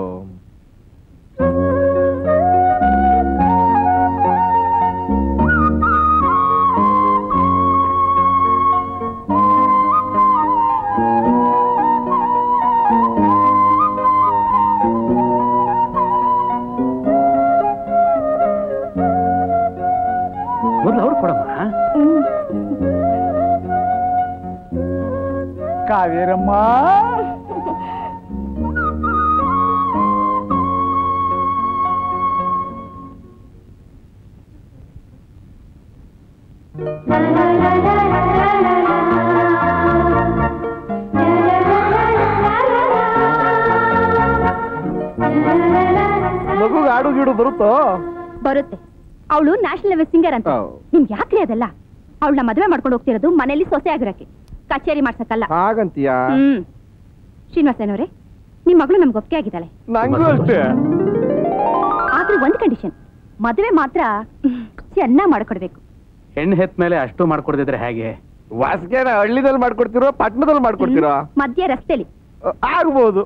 ಮೊದಲು ಅವ್ರು ಕೊಡಮ್ಮ ಕಾವೇರಮ್ಮ ಮಗು ಆಡು ಗೀಡು ಬರುತ್ತೋ ಬರುತ್ತೆ ಅವಳು ನ್ಯಾಷನಲ್ ಲೆವೆಲ್ ಸಿಂಗರ್ ಅಂತ ನಿಮ್ಗೆ ಯಾಕ್ರಿ ಅದೆಲ್ಲ ಅವಳನ್ನ ಮದುವೆ ಮಾಡ್ಕೊಂಡು ಹೋಗ್ತಿರೋದು ಮನೇಲಿ ಸೊಸೆ ಆಗಿರಕ್ಕೆ ಕಚೇರಿ ಮಾಡ್ಸಕ್ಕಲ್ಲ ಹಾಗಂತೀಯ ಹ್ಮ್ ಶ್ರೀನಿವಾಸನವ್ರೆ ನಿಮ್ ಮಗಳು ನಮ್ಗೆ ಒಪ್ಪಿಗೆ ಆಗಿದ್ದಾಳೆ ನಂಗೂ ಅಷ್ಟೇ ಆದ್ರೆ ಒಂದ್ ಕಂಡೀಷನ್ ಮದುವೆ ಮಾತ್ರ ಚೆನ್ನಾಗ್ ಮಾಡ್ಕೊಡ್ಬೇಕು ಹೆಣ್ಣು ಹೆತ್ ಮೇಲೆ ಅಷ್ಟು ಮಾಡ್ಕೊಡ್ದಿದ್ರೆ ಹೇಗೆ ವಾಸ್ಗೆನ ಹಳ್ಳಿದಲ್ಲಿ ಮಾಡ್ಕೊಡ್ತಿರೋ ಪಟ್ಟಣದಲ್ಲಿ ಮಾಡ್ಕೊಡ್ತಿರೋ ಮಧ್ಯ ರಸ್ತೆಲಿ ಆಗ್ಬೋದು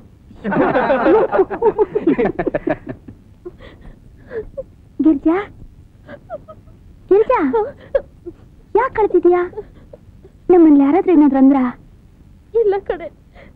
ಗಿರ್ಜಾ ಗಿರ್ಜಾ ಯಾಕೆ ಕಳ್ತಿದ್ಯಾ ನಮ್ಮಲ್ಲಿ ಯಾರಾದ್ರೂ ಏನಾದ್ರು ಅಂದ್ರ ಇಲ್ಲ ಕಡೆ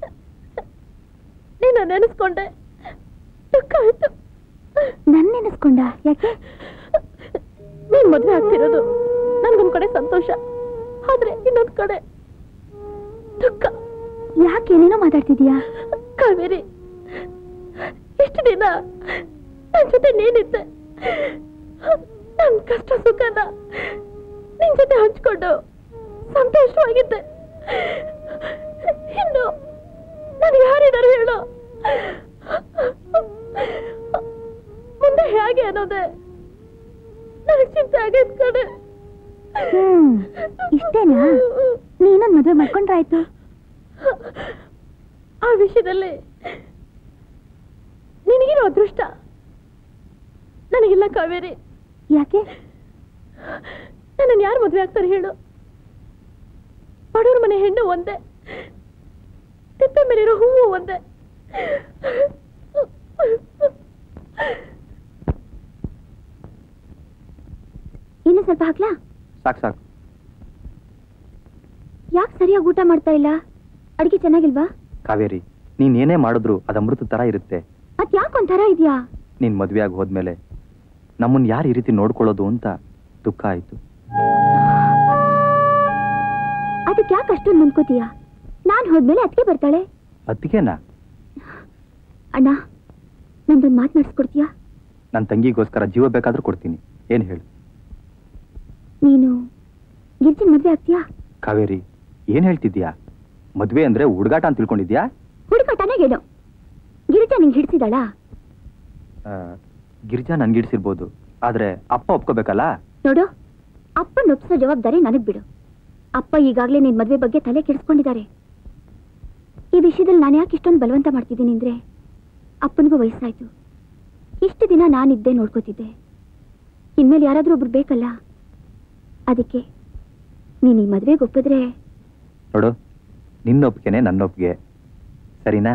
ನೀನು ನೆನೆಸ್ಕೊಂಡೆ ದುಃಖ ಆಯ್ತು ನನ್ ನೆನೆಸ್ಕೊಂಡ ಯಾಕೆ ನೀನ್ ಮದ್ವೆ ಆಗ್ತಿರೋದು ನನ್ಗೊಂದ್ ಕಡೆ ಸಂತೋಷ ಆದ್ರೆ ಇನ್ನೊಂದ್ ಕಡೆ ದುಃಖ ಯಾಕೆ ಏನೇನೋ ಮಾತಾಡ್ತಿದ್ಯಾ ಕಾವೇರಿ ಎಷ್ಟು ದಿನ ನನ್ ಜೊತೆ ನೀನಿದ್ದೆ ನನ್ ಕಷ್ಟ ಸುಖನ ನಿನ್ ಜೊತೆ ಹಂಚ್ಕೊಂಡು ಸಂತೋಷವಾಗಿದ್ದೆ ಇನ್ನು ನನಗೆ ಯಾರಿದ್ದಾರೆ ಹೇಳು ಮುಂದೆ ಹೇಗೆ ಅನ್ನೋದೆ ನನಗೆ ಚಿಂತೆ ಆಗೈತ್ ಕಡೆ ಹ್ಮ್ ಇಷ್ಟೇನಾ ನೀನೊಂದ್ ಮದ್ವೆ ಮಾಡ್ಕೊಂಡ್ರಾಯ್ತು ಆ ವಿಷಯದಲ್ಲಿ ನಿನಗಿರೋ ಅದೃಷ್ಟ ನನಗಿಲ್ಲ ಕಾವೇರಿ ಯಾಕೆ ನನ್ನನ್ನು ಯಾರು ಮದುವೆ ಆಗ್ತಾರೆ ಹೇಳು ಬಡವ್ರ ಮನೆ ಹೆಣ್ಣು ಒಂದೇ ತಿಪ್ಪೆ ಮೇಲಿರೋ ಹೂವು ಒಂದೇ ಇನ್ನು ಸ್ವಲ್ಪ ಹಾಕ್ಲಾ ಸಾಕು ಸಾಕು ಯಾಕೆ ಸರಿಯಾಗಿ ಊಟ ಮಾಡ್ತಾ ಇಲ್ಲ ಅಡ್ಗೆ ಚೆನ್ನಾಗಿಲ್ವಾ ಕಾವೇರಿ ನೀನ್ ಏನೇ ಮಾಡಿದ್ರು ಅದು ಅಮೃತ ತರ ಇರುತ್ತೆ ಅದ್ ಯಾಕೊಂಥರ ಇದ್ಯಾ ನೀನ್ ಮದ್ವೆ ಆಗಿ ಹೋದ್ಮೇಲೆ ನಮ್ಮನ್ ಯಾರು ಈ ರೀತಿ ನೋಡ್ಕೊಳ್ಳೋದು ಅಂತ ದುಃಖ ಆಯ್ತು ಅದಕ್ಕೆ ಯಾಕೆ ಅಷ್ಟೊಂದು ನಂಬ್ಕೋತೀಯ ನಾನ್ ಹೋದ್ಮೇಲೆ ಅದಕ್ಕೆ ಬರ್ತಾಳೆ ಅದಕ್ಕೇನಾ ಅಣ್ಣ ನಂದೊಂದು ಮಾತು ನಡೆಸ್ಕೊಡ್ತೀಯಾ ನನ್ನ ತಂಗಿಗೋಸ್ಕರ ಜೀವ ಬೇಕಾದ್ರೂ ಕೊಡ್ತೀನಿ ಏನ್ ಹೇಳು ನೀನು ಗಿರ್ಜಿನ್ ಮದ್ವೆ ಆಗ್ತೀಯಾ ಕಾವೇರಿ ಏನ್ ಹೇಳ್ತಿದ್ಯಾ ಮದ್ವೆ ಅಂದ್ರೆ ಹುಡುಗಾಟ ಅಂತ ತಿಳ್ಕೊಂಡಿದ್ಯಾ ಹುಡುಕಾಟನೇ ಏನು ಗಿರಿಜಾ ನಿಂಗೆ ಹಿಡ್ಸಿದಾಳಾ ಆ, ಗಿರಿಜಾ ನನ್ಗಿಡ್ಸಿರ್ಬೋದು ಆದ್ರೆ ಅಪ್ಪ ಒಪ್ಕೋಬೇಕಲ್ಲ ನೋಡು ಅಪ್ಪನ್ ಒಪ್ಸೋ ಜವಾಬ್ದಾರಿ ನನಗ್ ಬಿಡು ಅಪ್ಪ ಈಗಾಗ್ಲೇ ನಿನ್ ಮದ್ವೆ ಬಗ್ಗೆ ತಲೆ ಕೆಡಿಸ್ಕೊಂಡಿದ್ದಾರೆ ಈ ವಿಷಯದಲ್ಲಿ ನಾನು ಯಾಕೆ ಇಷ್ಟೊಂದು ಬಲವಂತ ಮಾಡ್ತಿದ್ದೀನಿ ಅಂದ್ರೆ ಅಪ್ಪನಿಗೂ ವಯಸ್ಸಾಯ್ತು ಇಷ್ಟು ದಿನ ನಾನಿದ್ದೆ ನೋಡ್ಕೋತಿದ್ದೆ ಇನ್ಮೇಲೆ ಯಾರಾದ್ರೂ ಒಬ್ರು ಬೇಕಲ್ಲ ಅದಕ್ಕೆ ನೀನ್ ಈ ಮದ್ವೆಗೆ ಒಪ್ಪಿದ್ರೆ ನೋಡು ನಿನ್ನ ಒಪ್ಪಿಗೆನೆ ನನ್ನ ಒಪ್ಪಿಗೆ ಸರಿನಾ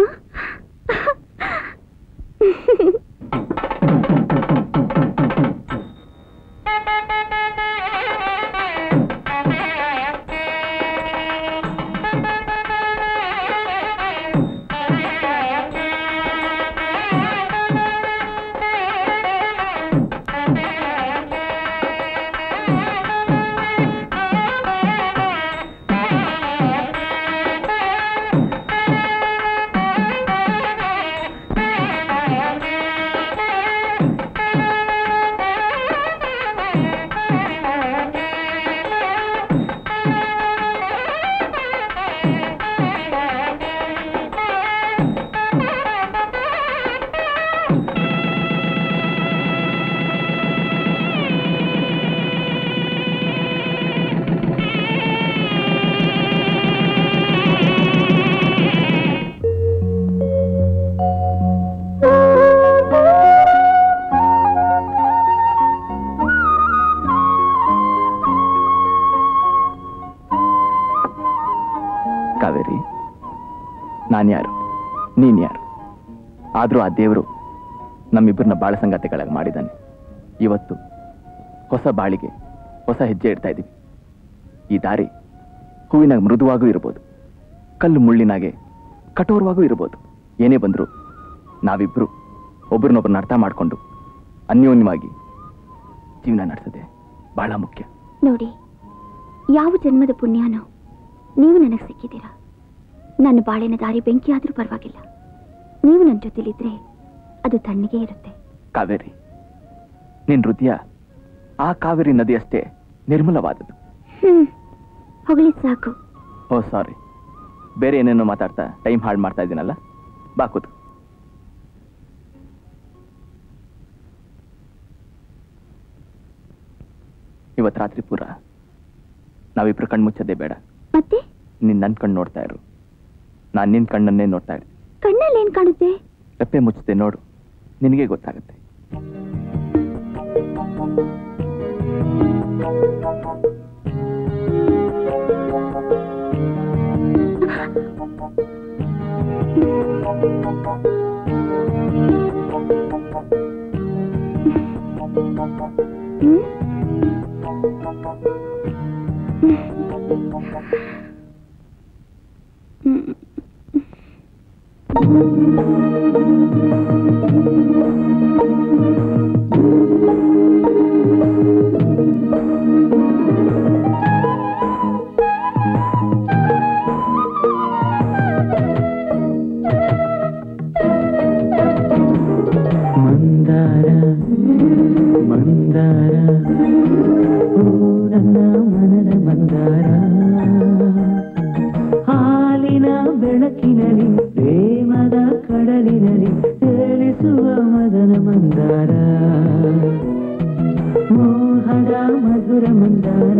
ಕಾವೇರಿ ನಾನ್ಯಾರು ನೀನ್ ಯಾರು ಆದ್ರೂ ಆ ದೇವರು ನಮ್ಮಿಬ್ಬರನ್ನ ಬಾಳ ಸಂಗಾತಿಗಳಾಗಿ ಮಾಡಿದ್ದಾನೆ ಇವತ್ತು ಹೊಸ ಬಾಳಿಗೆ ಹೊಸ ಹೆಜ್ಜೆ ಇಡ್ತಾ ಇದ್ದೀವಿ ಈ ದಾರಿ ಹೂವಿನಾಗ ಮೃದುವಾಗೂ ಇರ್ಬೋದು ಕಲ್ಲು ಮುಳ್ಳಿನಾಗೆ ಕಠೋರವಾಗೂ ಇರ್ಬೋದು ಏನೇ ಬಂದ್ರು ನಾವಿಬ್ರು ಒಬ್ರನ್ನೊಬ್ರನ್ನ ಅರ್ಥ ಮಾಡ್ಕೊಂಡು ಅನ್ಯೋನ್ಯವಾಗಿ ಜೀವನ ನಡೆಸದೆ ಬಹಳ ಮುಖ್ಯ ನೋಡಿ ಯಾವ ಜನ್ಮದ ಪುಣ್ಯನೋ ನೀವು ನನಗೆ ಸಿಕ್ಕಿದ್ದೀರಾ ನನ್ನ ಬಾಳಿನ ದಾರಿ ಬೆಂಕಿ ಆದ್ರೂ ಪರವಾಗಿಲ್ಲ ನೀವು ನನ್ನ ಜೊತೆಲಿದ್ರೆ ಅದು ತಣ್ಣಗೆ ಇರುತ್ತೆ ಕಾವೇರಿ ನಿನ್ ಹೃದಯ ಆ ಕಾವೇರಿ ನದಿ ಅಷ್ಟೇ ನಿರ್ಮಲವಾದದ್ದು ಹ್ಮ್ ಹೊಗಳಿ ಸಾಕು ಓ ಸಾರಿ ಬೇರೆ ಏನೇನೋ ಮಾತಾಡ್ತಾ ಟೈಮ್ ಹಾಳು ಮಾಡ್ತಾ ಇದ್ದೀನಲ್ಲ ಬಾ ಕೂತು ಇವತ್ತು ರಾತ್ರಿ ಪೂರ ನಾವಿಬ್ರು ಕಣ್ಮುಚ್ಚೋದೇ ಬೇಡ ಮತ್ತೆ ನೀನ್ ನನ್ ಕಣ್ಣು ನೋಡ್ತಾ ಇರು ನಾನ್ ನಿನ್ ಕಣ್ಣನ್ನೇ ನೋಡ್ತಾ ಇರು ಕಣ್ಣಲ್ಲಿ ಏನ್ ಕಾಣುತ್ತೆ ರೆಪ್ಪೆ ಮುಚ್ಚದೆ ನೋಡು ನಿನಗೆ ಗೊತ್ತಾಗುತ್ತೆ ಮಂದಾರ ಮಂದಾರ ಓ ನನ್ನ ಮನದ ಮಂದಾರ ಹಾಲಿನ ಬೆಳಕಿನಲ್ಲಿ ಪ್ರೇಮದ ಕಡಲಿನಲ್ಲಿ ತೇಲಿಸುವ ಮದನ ಮಂದಾರ ಮೋಹದ ಮಧುರ ಮಂದಾರ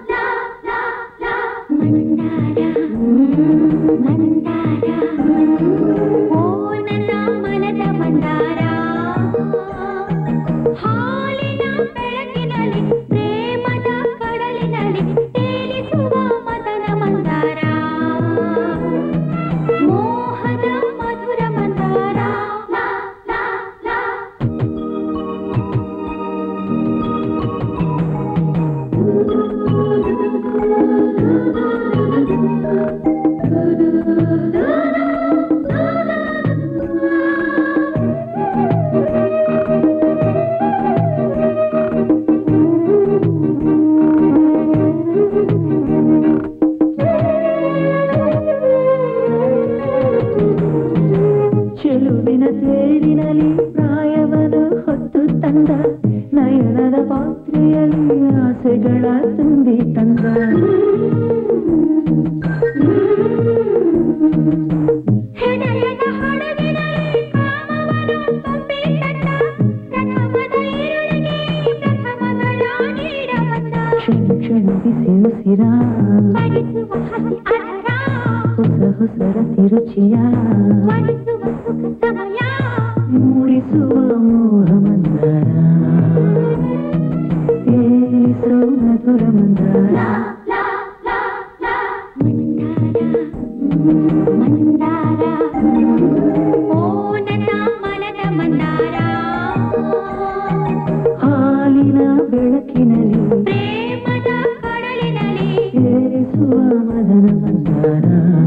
ಚೆಲುವಿನ ತೇರಿನಲ್ಲಿ ಪ್ರಾಯವನ್ನು ಹೊತ್ತು ತಂದ ನಯನದ ಪಾತ್ರೆಯಲ್ಲಿ ಆಸೆಗಳ ತುಂಬಿ ತಂದ ಕ್ಷಣ ಕ್ಷಣ ಬಿಸಿ ಉಸಿರ ಹೊಸ ಹೊಸರ ತಿರುಚಿಯ ಮೂಡಿಸುವ ಮೋಹ ಮಂದಾರ ತೇಲಿಸೋ ಮಧುರ ಮಂದಾರ ಹಾಲಿನ ಬೆಳಕಿನಲ್ಲಿ ಏರಿಸುವ ಮದನ ಮಂದಾರ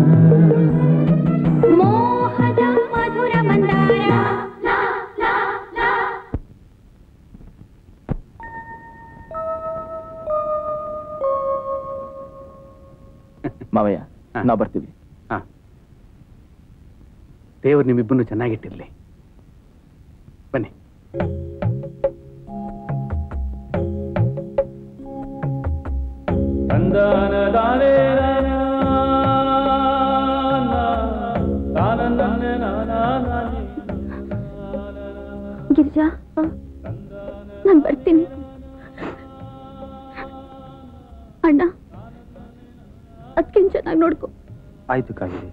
ಮಾವಯ್ಯ ನಾವು ಬರ್ತೀವಿ ದೇವ್ರು ನಿಮ್ಮಿಬ್ಬನ್ನು ಚೆನ್ನಾಗಿಟ್ಟಿರ್ಲಿ ಬನ್ನಿ ಗಿರಿಜಾ ನಾನು ಬರ್ತೀನಿ ಅಣ್ಣ ಅದಕ್ಕಿಂತ ಚೆನ್ನಾಗಿ ನೋಡ್ಕೊ ಆಯ್ತು ಕಾವೇರಿ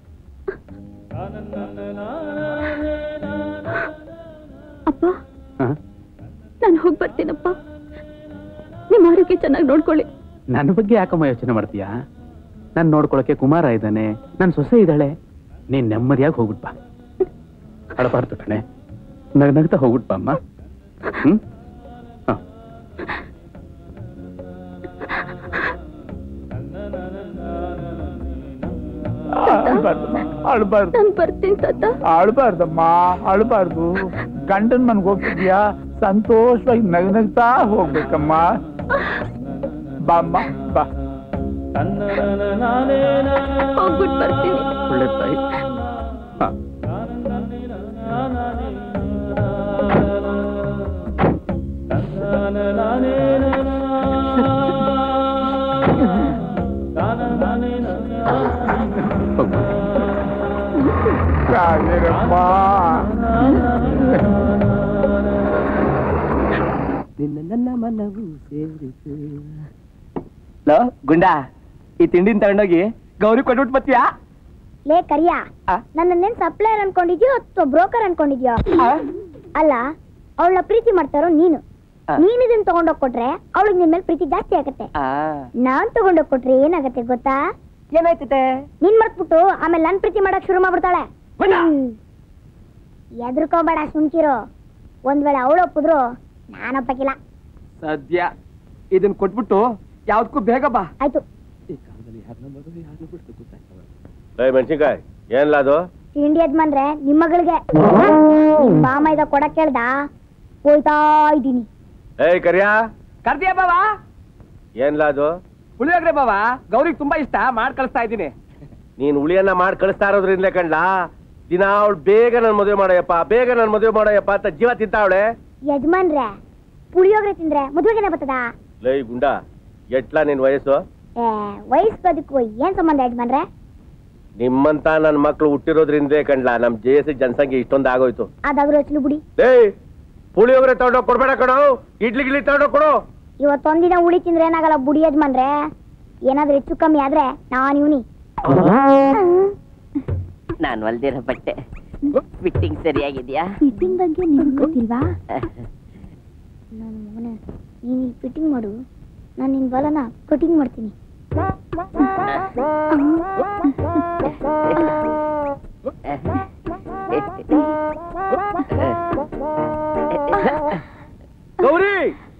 ಅಪ್ಪ ನಾನು ಹೋಗಿ ಬರ್ತೀನಪ್ಪ ನಿಮ್ಮ ಆರೋಗ್ಯ ಚೆನ್ನಾಗಿ ನೋಡ್ಕೊಳ್ಳಿ ನನ್ನ ಬಗ್ಗೆ ಯಾಕಮ್ಮ ಯೋಚನೆ ಮಾಡ್ತೀಯಾ ನಾನು ನೋಡ್ಕೊಳಕ್ಕೆ ಕುಮಾರ ಇದ್ದಾನೆ ನನ್ನ ಸೊಸೆ ಇದ್ದಾಳೆ ನೀನ್ ನೆಮ್ಮದಿಯಾಗಿ ಹೋಗ್ಬಿಟ್ ಬಾ ಅಳಬಾರ್ದು ಕಣೆ ನಗ್ ನಗ್ತಾ ಹೋಗ್ಬಿಟ್ ಬಾ ಅಮ್ಮ ಹ್ಮ್ ಹ. ಅಳ್ಬಾರ್ದು ನಾನು ಬರ್ತೀನಿ ತಾತ ಅಳ್ಬಾರ್ದಮ್ಮ ಅಳ್ಬಾರ್ದು ಗಂಡನ್ ಮನ್ಗ್ ಹೋಗ್ತಿದ್ಯಾ ಸಂತೋಷವಾಗಿ ನಗ್ ನಗ್ತಾ ಹೋಗ್ಬೇಕಮ್ಮ ಬಾ ಅಮ್ಮ ಬಾ ಹೋಗ್ಬಿಟ್ಟು ಬರ್ತೀನಿ ಒಳ್ಳೆ ತಾಯಿ ಹ. ಕಾವೇರಮ್ಮ ನನ್ನ ಮನವು ಸೇರಿತು ಲೋ ಗುಂಡ ಈ ತಿಂಡಿನ ತಗೊಂಡೋಗಿ ಗೌರಿ ಕೊಟ್ಬಿಟ್ಟು ಬತ್ತೀಯಾ ಲೇ ಕರಿಯಾ ನನ್ನೇನ್ ಸಪ್ಲೈಯರ್ ಅನ್ಕೊಂಡಿದ್ಯೋ ಅಥವಾ ಬ್ರೋಕರ್ ಅನ್ಕೊಂಡಿದ್ಯೋ ಅಲ್ಲ ಅವಳ ಪ್ರೀತಿ ಮಾಡ್ತಾರೋ ನೀನು ನೀನ್ ಇದನ್ನ ತಗೊಂಡೋಗ್ ಕೊಟ್ರೆ ಅವಳಿಗೆ ನಿನ್ ಮೇಲೆ ಪ್ರೀತಿ ಜಾಸ್ತಿ ಆಗತ್ತೆ ನಾನ್ ತಗೊಂಡೋಗ್ ಕೊಟ್ರೆ ಏನಾಗತ್ತೆ ಗೊತ್ತಾ ಏನಾಯ್ತದೆ ನಿನ್ ಮರ್ತ್ಬಿಟ್ಟು ಆಮೇಲೆ ನನ್ ಪ್ರೀತಿ ಮಾಡಕ್ ಶುರು ಮಾಡ್ಬಿಡ್ತಾಳೆ ಎದ್ರಕೋಬೇಡ ಸುಮ್ಕಿರೋ ಒಂದ್ ವೇಳೆ ಅವಳು ಒಪ್ಪಿದ್ರು ನಾನೊಪ್ಪಕ್ಕಿಲ್ಲ ಸದ್ಯ ಇದನ್ ಕೊಟ್ಬಿಟ್ಟು ಯಾವ್ದಕ್ಕೂ ಬೇಗ ಬಾ ಆಯ್ತು ಏ ಮೆಣಸಿನ್ಕಾಯಿ ಏನ್ಲ ಅದು ತಿಂಡಿ ಯಜಮಾನ್ರೆ ನಿಮ್ ಮಗಳಿಗೆ ನಿಮ್ ಬಾಮ ಇದ ಕೊಡಕ್ ಕೇಳ್ದ ಹೋಯ್ತಾ ಇದ್ದೀನಿ ಏಯ್ ಕರಿಯಾ ಕರ್ದಿಯ ಬಾವಾ ಏನ್ಲ ಅದು ಪುಳಿಯೋಗ್ರೆ ಬಾವಾ ಗೌರಿಗೆ ತುಂಬಾ ಇಷ್ಟ ಮಾಡ್ ಕಳಿಸ್ತಾ ಇದ್ದೀನಿ ನೀನ್ ಉಳಿಯನ್ನ ಮಾಡಿ ಕಳಿಸ್ತಾ ಇರೋದ್ರಿಂದಲೇ ಕಂಡ್ಲ ದಿನ ಅವಳು ಬೇಗ ನನ್ ಮದುವೆ ಮಾಡೋಯಪ್ಪ ಬೇಗ ನನ್ ಮದುವೆ ಮಾಡೋಯಪ್ಪ ಅಂತ ಜೀವ ತಿಂತಾವಳೆ ಯಜಮಾನ್ರೆ ಪುಳಿಯೋಗ್ರೆ ತಿಂದ್ರೆ ಮದುವೆಗೆನೆ ಬರ್ತದ ಲೈ ಗುಂಡ ಎಟ್ಲ ನಿನ್ ವಯಸ್ಸು ಏ ವಯಸ್ಕೋದಕ್ಕೂ ಏನ್ ಸಂಬಂಧ ಯಜಮಾನ್ರೆ ನಿಮ್ಮಂತ ನನ್ ಮಕ್ಳು ಹುಟ್ಟಿರೋದ್ರಿಂದೇ ಕಂಡ್ಲ ನಮ್ ಜೆ ಎಸ್ ಜನಸಂಖ್ಯೆ ಇಷ್ಟೊಂದು ಆಗೋಯ್ತು ಅದಾದ್ರೂ ಹಚ್ಲು ಬಿಡಿ ಏಯ್ ಪುಳಿಯೋಗರೆ ತಗೊಂಡೋಗ್ ಕೊಡ್ಬೇಡ ಕಣೋ ಇಡ್ಲಿ ಗಿಡ್ಲಿ ತಗೊಂಡೋಗ್ ಕೊಡು ಇವತ್ತೊಂದಿನ ಉಳಿ ತಿಂದ್ರೆ ಏನಾಗಲ್ಲ ಬುಡಿ ಯಜಮಾನ್ರೆ ಏನಾದ್ರೂ ಹೆಚ್ಚು ಕಮ್ಮಿ ಆದ್ರೆ ನಾನ್ ಇವ್ನಿ ನಾನ್ ಹೊಲ್ದಿರೋ ಬಟ್ಟೆ ಫಿಟ್ಟಿಂಗ್ ಸರಿಯಾಗಿದ್ಯಾ ಫಿಟ್ಟಿಂಗ್ ಬಗ್ಗೆ ನಿಮ್ಗೆ ಗೊತ್ತಿಲ್ವಾ ನನ್ನ ಮಗನೇ ನೀನ್ ಫಿಟ್ಟಿಂಗ್ ಮಾಡು ನಾನು ನಿನ್ ಬಲನ ಕಟಿಂಗ್ ಮಾಡ್ತೀನಿ ಗೌರಿ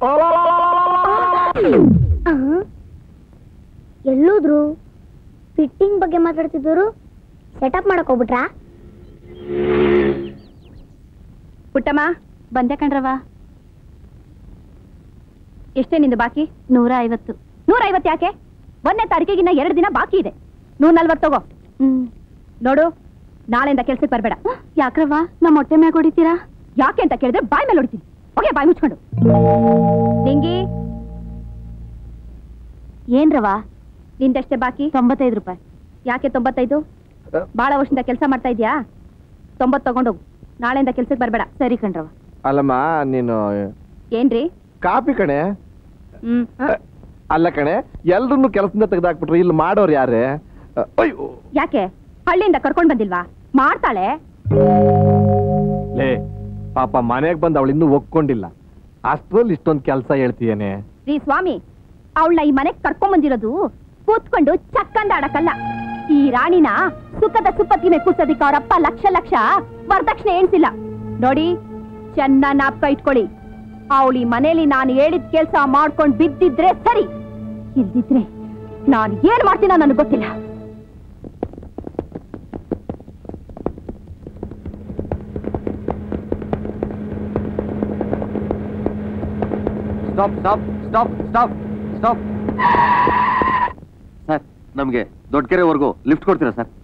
ಎಲ್ಲೋದ್ರು ಫಿಟ್ಟಿಂಗ್ ಬಗ್ಗೆ ಮಾತಾಡ್ತಿದ್ದವರು ಸೆಟಪ್ ಮಾಡಕ್ ಹೋಗ್ಬಿಟ್ರಾ ಪುಟ್ಟಮ್ಮ ಬಂದೆ ಕಣ್ರವ ಎಷ್ಟೇ ನಿಂದು ಬಾಕಿ ನೂರ ಐವತ್ತು ನೂರ ಐವತ್ತು ಯಾಕೆ ಒಂದನೇ ತಾರೀಕಿಗಿನ್ನ ಎರಡು ದಿನ ಬಾಕಿ ಇದೆ ನೂರ ನಲ್ವತ್ತು ತಗೋ ಹ್ಮ್ ನೋಡು ನಾಳೆಯಿಂದ ಕೆಲ್ಸಕ್ಕೆ ಬರಬೇಡ ಯಾಕ್ರವ್ವ ನಮ್ಮ ಹೊಟ್ಟೆ ಮ್ಯಾಗ ಹೊಡಿತೀರಾ ಯಾಕೆ ಅಂತ ಕೇಳಿದ್ರೆ ಬಾಯ್ ಮೇಲೆ ಹೊಡಿತೀನಿ ಓಕೆ ಬಾಯ್ ಮುಚ್ಕೊಂಡು ನಿಂಗಿ ಏನ್ರವ ನಿಂದಷ್ಟೇ ಬಾಕಿ ತೊಂಬತ್ತೈದು ರೂಪಾಯಿ ಯಾಕೆ ತೊಂಬತ್ತೈದು ಬಾಳ ವರ್ಷದಿಂದ ಕೆಲಸ ಮಾಡ್ತಾ ಇದ್ಯಾ ತೊಂಬತ್ತು ತಗೊಂಡೋಗು ನಾಳೆಯಿಂದ ಕೆಲ್ಸಕ್ಕೆ ಬರಬೇಡ ಸರಿ ಕಣ್ರವ ಅಲ್ಲಮ್ಮ ನೀನು ಏನ್ರಿ ಕಾಪಿ ಕಣೆ ಹ್ಮ್ ಅಲ್ಲ ಕಣೆ ಎಲ್ರನ್ನು ಕೆಲಸದಿಂದ ತೆಗೆದಾಕ್ಬಿಟ್ರು ಇಲ್ಲಿ ಮಾಡೋರು ಯಾರೇ ಅಯ್ಯೋ ಯಾಕೆ ಹಳ್ಳಿಯಿಂದ ಕರ್ಕೊಂಡ್ ಬಂದಿಲ್ವಾ ಮಾಡ್ತಾಳೆ ಲೇ ಪಾಪ ಮನೆಗೆ ಬಂದು ಅವಳು ಇನ್ನೂ ಒಪ್ಕೊಂಡಿಲ್ಲ ಅಷ್ಟ್ರಲ್ಲಿ ಇಷ್ಟೊಂದು ಕೆಲಸ ಹೇಳ್ತೀಯೇನೆ ರೀ ಸ್ವಾಮಿ ಅವಳನ್ನ ಈ ಮನೆಗ್ ಕರ್ಕೊಂಡ್ ಬಂದಿರೋದು ಕೂತ್ಕೊಂಡು ಚಕ್ಕಂದ ಆಡಕ್ಕಲ್ಲ ಈ ರಾಣಿನ ಸುಖದ ಸುಪ್ಪತ್ತಿಮೆ ಕೂಸೋದಿಕ್ಕೆ ಅವರಪ್ಪ ಲಕ್ಷ ಲಕ್ಷ ವರದಕ್ಷಿಣೆ ಎಣ್ಸಿಲ್ಲ ನೋಡಿ ಚೆನ್ನಾಗ್ ನಾಪ್ಕ ಇಟ್ಕೊಳ್ಳಿ ಅವಳು ಈ ಮನೇಲಿ ನಾನು ಹೇಳಿದ ಕೆಲ್ಸ ಮಾಡ್ಕೊಂಡ್ ಬಿದ್ದಿದ್ರೆ ಸರಿ ಇಲ್ದಿದ್ರೆ ನಾನು ಏನ್ ಮಾಡ್ತೀನೋ ನನಗೆ ಗೊತ್ತಿಲ್ಲ stop stop stop stop stop sir ನಮಗೆ ದೊಡ್ಡ ಕೆರೆವರೆಗೂ ಲಿಫ್ಟ್ ಕೊಡ್ತೀರಾ ಸರ್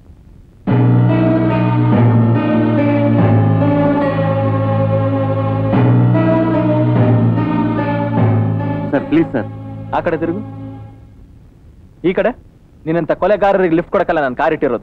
ಸರ್ ಪ್ಲೀಸ್ ಸರ್ ಆ ಕಡೆ ತಿರುಗು ಈ ಕಡೆ ನಿನ್ನಂತ ಕೊಲೆಗಾರರಿಗೆ ಲಿಫ್ಟ್ ಕೊಡಕ್ಕಲ್ಲ ನಾನು ಕಾರ್ ಇಟ್ಟಿರೋದು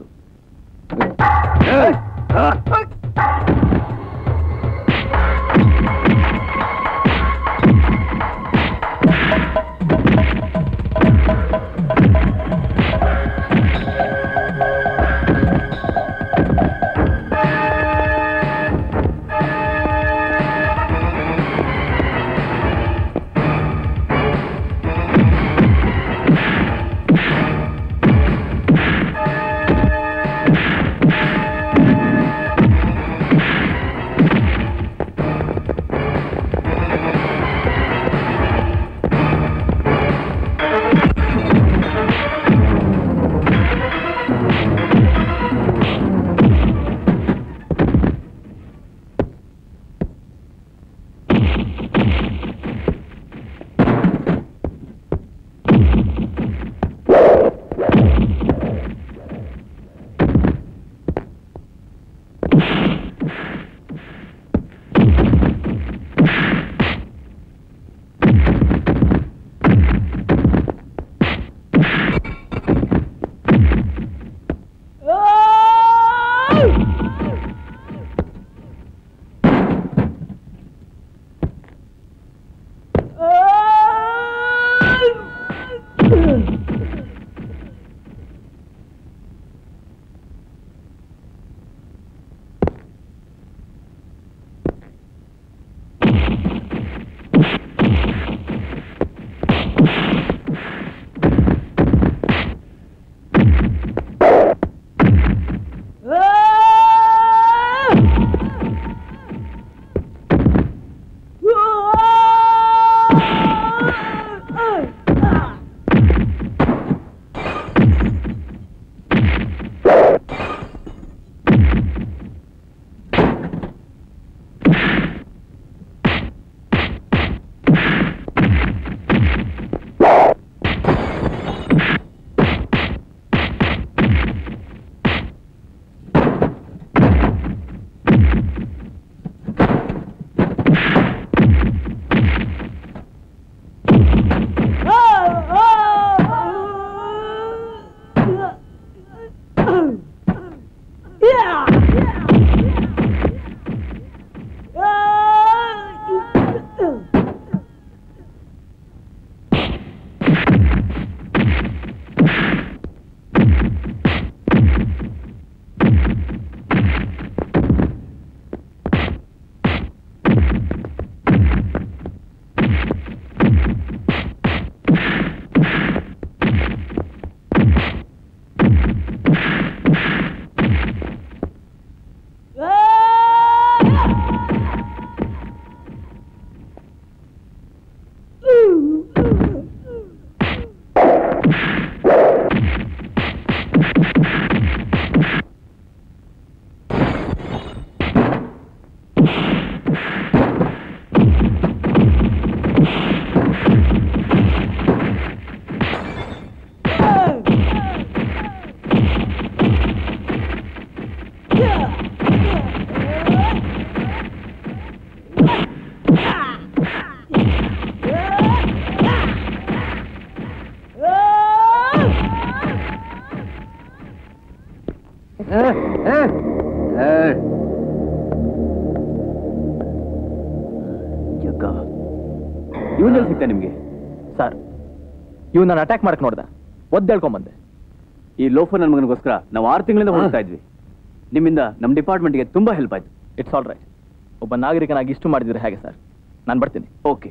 ಜಗ್ಗ ಇವನಲ್ಲಿ ಸಿಗ್ತಾ ನಿಮ್ಗೆ ಸರ್ ಇವ್ ನಾನು ಅಟ್ಯಾಕ್ ಮಾಡಕ್ ನೋಡ್ದ ಒದ್ದೇಳ್ಕೊಂಬಂದೆ ಈ ಲೋಫರ್ ನನ್ನ ಮಗನಿಗೋಸ್ಕರ ನಾವು ಆರು ತಿಂಗಳಿಂದ ಹುಡುಕ್ತಾ ಇದ್ವಿ ನಿಮ್ಮಿಂದ ನಮ್ಮ ಡಿಪಾರ್ಟ್ಮೆಂಟ್ಗೆ ತುಂಬಾ ಹೆಲ್ಪ್ ಆಯ್ತು ಇಟ್ಸ್ ಆಲ್ ರೈಟ್ ಒಬ್ಬ ನಾಗರಿಕನಾಗಿ ಇಷ್ಟು ಮಾಡಿದ್ರೆ ಹೇಗೆ ಸರ್ ನಾನು ಬರ್ತೀನಿ ಓಕೆ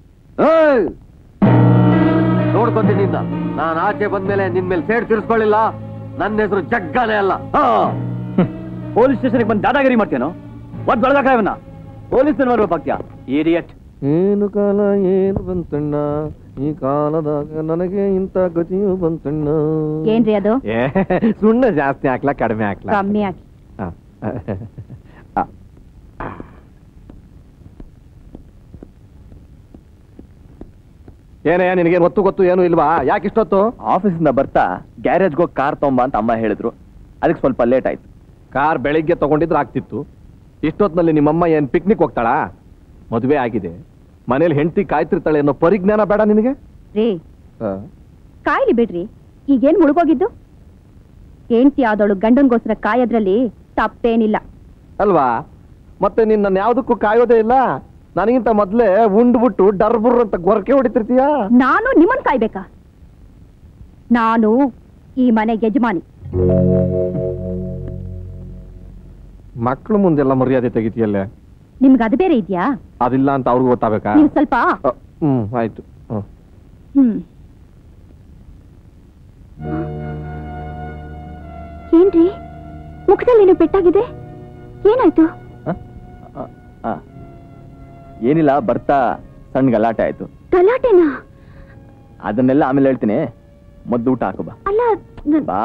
ನೋಡ್ಕೊಂತೀನಿ ನಿನ್ನ ನಾನು ಆಚೆ ಬಂದ್ಮೇಲೆ ನಿನ್ ಮೇಲೆ ಸೇಡ್ ತಿರ್ಸ್ಕೊಳ್ಳಿಲ್ಲ ನನ್ನ ಹೆಸರು ಜಗ್ಗಾನೆ ಅಲ್ಲ ಪೊಲೀಸ್ ಸ್ಟೇಷನ್ಗೆ ಬಂದು ದಾದಾಗಿರಿ ಮಾಡ್ತೇನೋ ಒದ್ ಬೆಳಗಾಕವನ್ನ ಪೊಲೀಸ್ ಬರ್ಬೇಕಾಗ್ತೀಯ ಇಡಿಯಟ್ ಏನು ಕಾಲ ಏನು ಬಂತಣ್ಣ ಈ ಕಾಲದಾಗ ನನಗೆ ಇಂಥ ಗತಿಯು ಬಂತಣ್ಣ ಏನ್ರಿ ಅದು ಏ ಸುಣ್ಣ ಜಾಸ್ತಿ ಹಾಕ್ಲಾ ಕಡಿಮೆ ಹಾಕ್ಲಾ ಕಮ್ಮಿ ಹಾಕಿ ಆ. ಆ. ಏನೇ ನಿನಗೆ ಗೊತ್ತು ಗೊತ್ತು ಏನು ಇಲ್ವಾ ಯಾಕೆ ಇಷ್ಟೊತ್ತು ಆಫೀಸಿಂದ ಬರ್ತಾ ಗ್ಯಾರೇಜ್ಗೆ ಹೋಗಿ ಕಾರ್ ತೊಂಬ ಅಂತ ಅಮ್ಮ ಹೇಳಿದ್ರು ಅದಕ್ಕೆ ಸ್ವಲ್ಪ ಲೇಟ್ ಆಯ್ತು ಕಾರ್ ಬೆಳಿಗ್ಗೆ ತಗೊಂಡಿದ್ರೆ ಆಗ್ತಿತ್ತು ಇಷ್ಟೊತ್ತಿನಲ್ಲಿ ನಿಮ್ಮಮ್ಮ ಏನ್ ಪಿಕ್ನಿಕ್ ಹೋಗ್ತಾಳಾ ಮದುವೆ ಆಗಿದೆ ಮನೇಲಿ ಹೆಂಡತಿ ಕಾಯ್ತಿರ್ತಾಳೆ ಅನ್ನೋ ಪರಿಜ್ಞಾನ ಬೇಡ ನಿನಗೆ ರೀ ಕಾಯ್ಲಿ ಬಿಡ್ರಿ ಈಗೇನ್ ಮುಳುಗೋಗಿದ್ದು ಹೆಂಡ್ತಿ ಆದವಳು ಗಂಡನ್ಗೋಸ್ಕರ ಕಾಯೋದ್ರಲ್ಲಿ ತಪ್ಪೇನಿಲ್ಲ ಅಲ್ವಾ ಮತ್ತೆ ನೀನ್ ನನ್ನ ಯಾವ್ದಕ್ಕೂ ಕಾಯೋದೇ ಇಲ್ಲ ನನಗಿಂತ ಮೊದ್ಲೇ ಉಂಡ್ಬಿಟ್ಟು ಡರ್ಬುರ್ ಅಂತ ಗೊರಕೆ ಹೊಡಿತಿರ್ತೀಯ ನಾನು ನಿಮ್ಮನ್ ಕಾಯ್ಬೇಕಾ ನಾನು ಈ ಮನೆ ಯಜಮಾನಿ ಮಕ್ಳು ಮುಂದೆಲ್ಲ ಮರ್ಯಾದೆ ತೆಗಿತೀಯಲ್ಲೇ ನಿಮ್ಗೆ ಅದು ಬೇರೆ ಇದ್ಯಾ ಅದಿಲ್ಲ ಅಂತ ಅವ್ರಿಗೂ ಗೊತ್ತಾಗಬೇಕಾ ನೀವು ಸ್ವಲ್ಪ ಅ, ಹ್ಮ್ ಆಯ್ತು ಹ್ಮ್ ಹ್ಮ್ ಏನ್ರಿ ಮುಖದಲ್ಲಿ ಏನೋ ಪೆಟ್ಟಾಗಿದೆ ಏನಾಯ್ತು ಆ. ಏನಿಲ್ಲ ಬರ್ತಾ ಸಣ್ಣ ಗಲಾಟೆ ಆಯ್ತು ಗಲಾಟೆನಾ ಅದನ್ನೆಲ್ಲ ಆಮೇಲೆ ಹೇಳ್ತೀನಿ ಮೊದ್ಲು ಊಟ ಹಾಕು ಬಾ ಅಲ್ಲ ನನ್- ಬಾ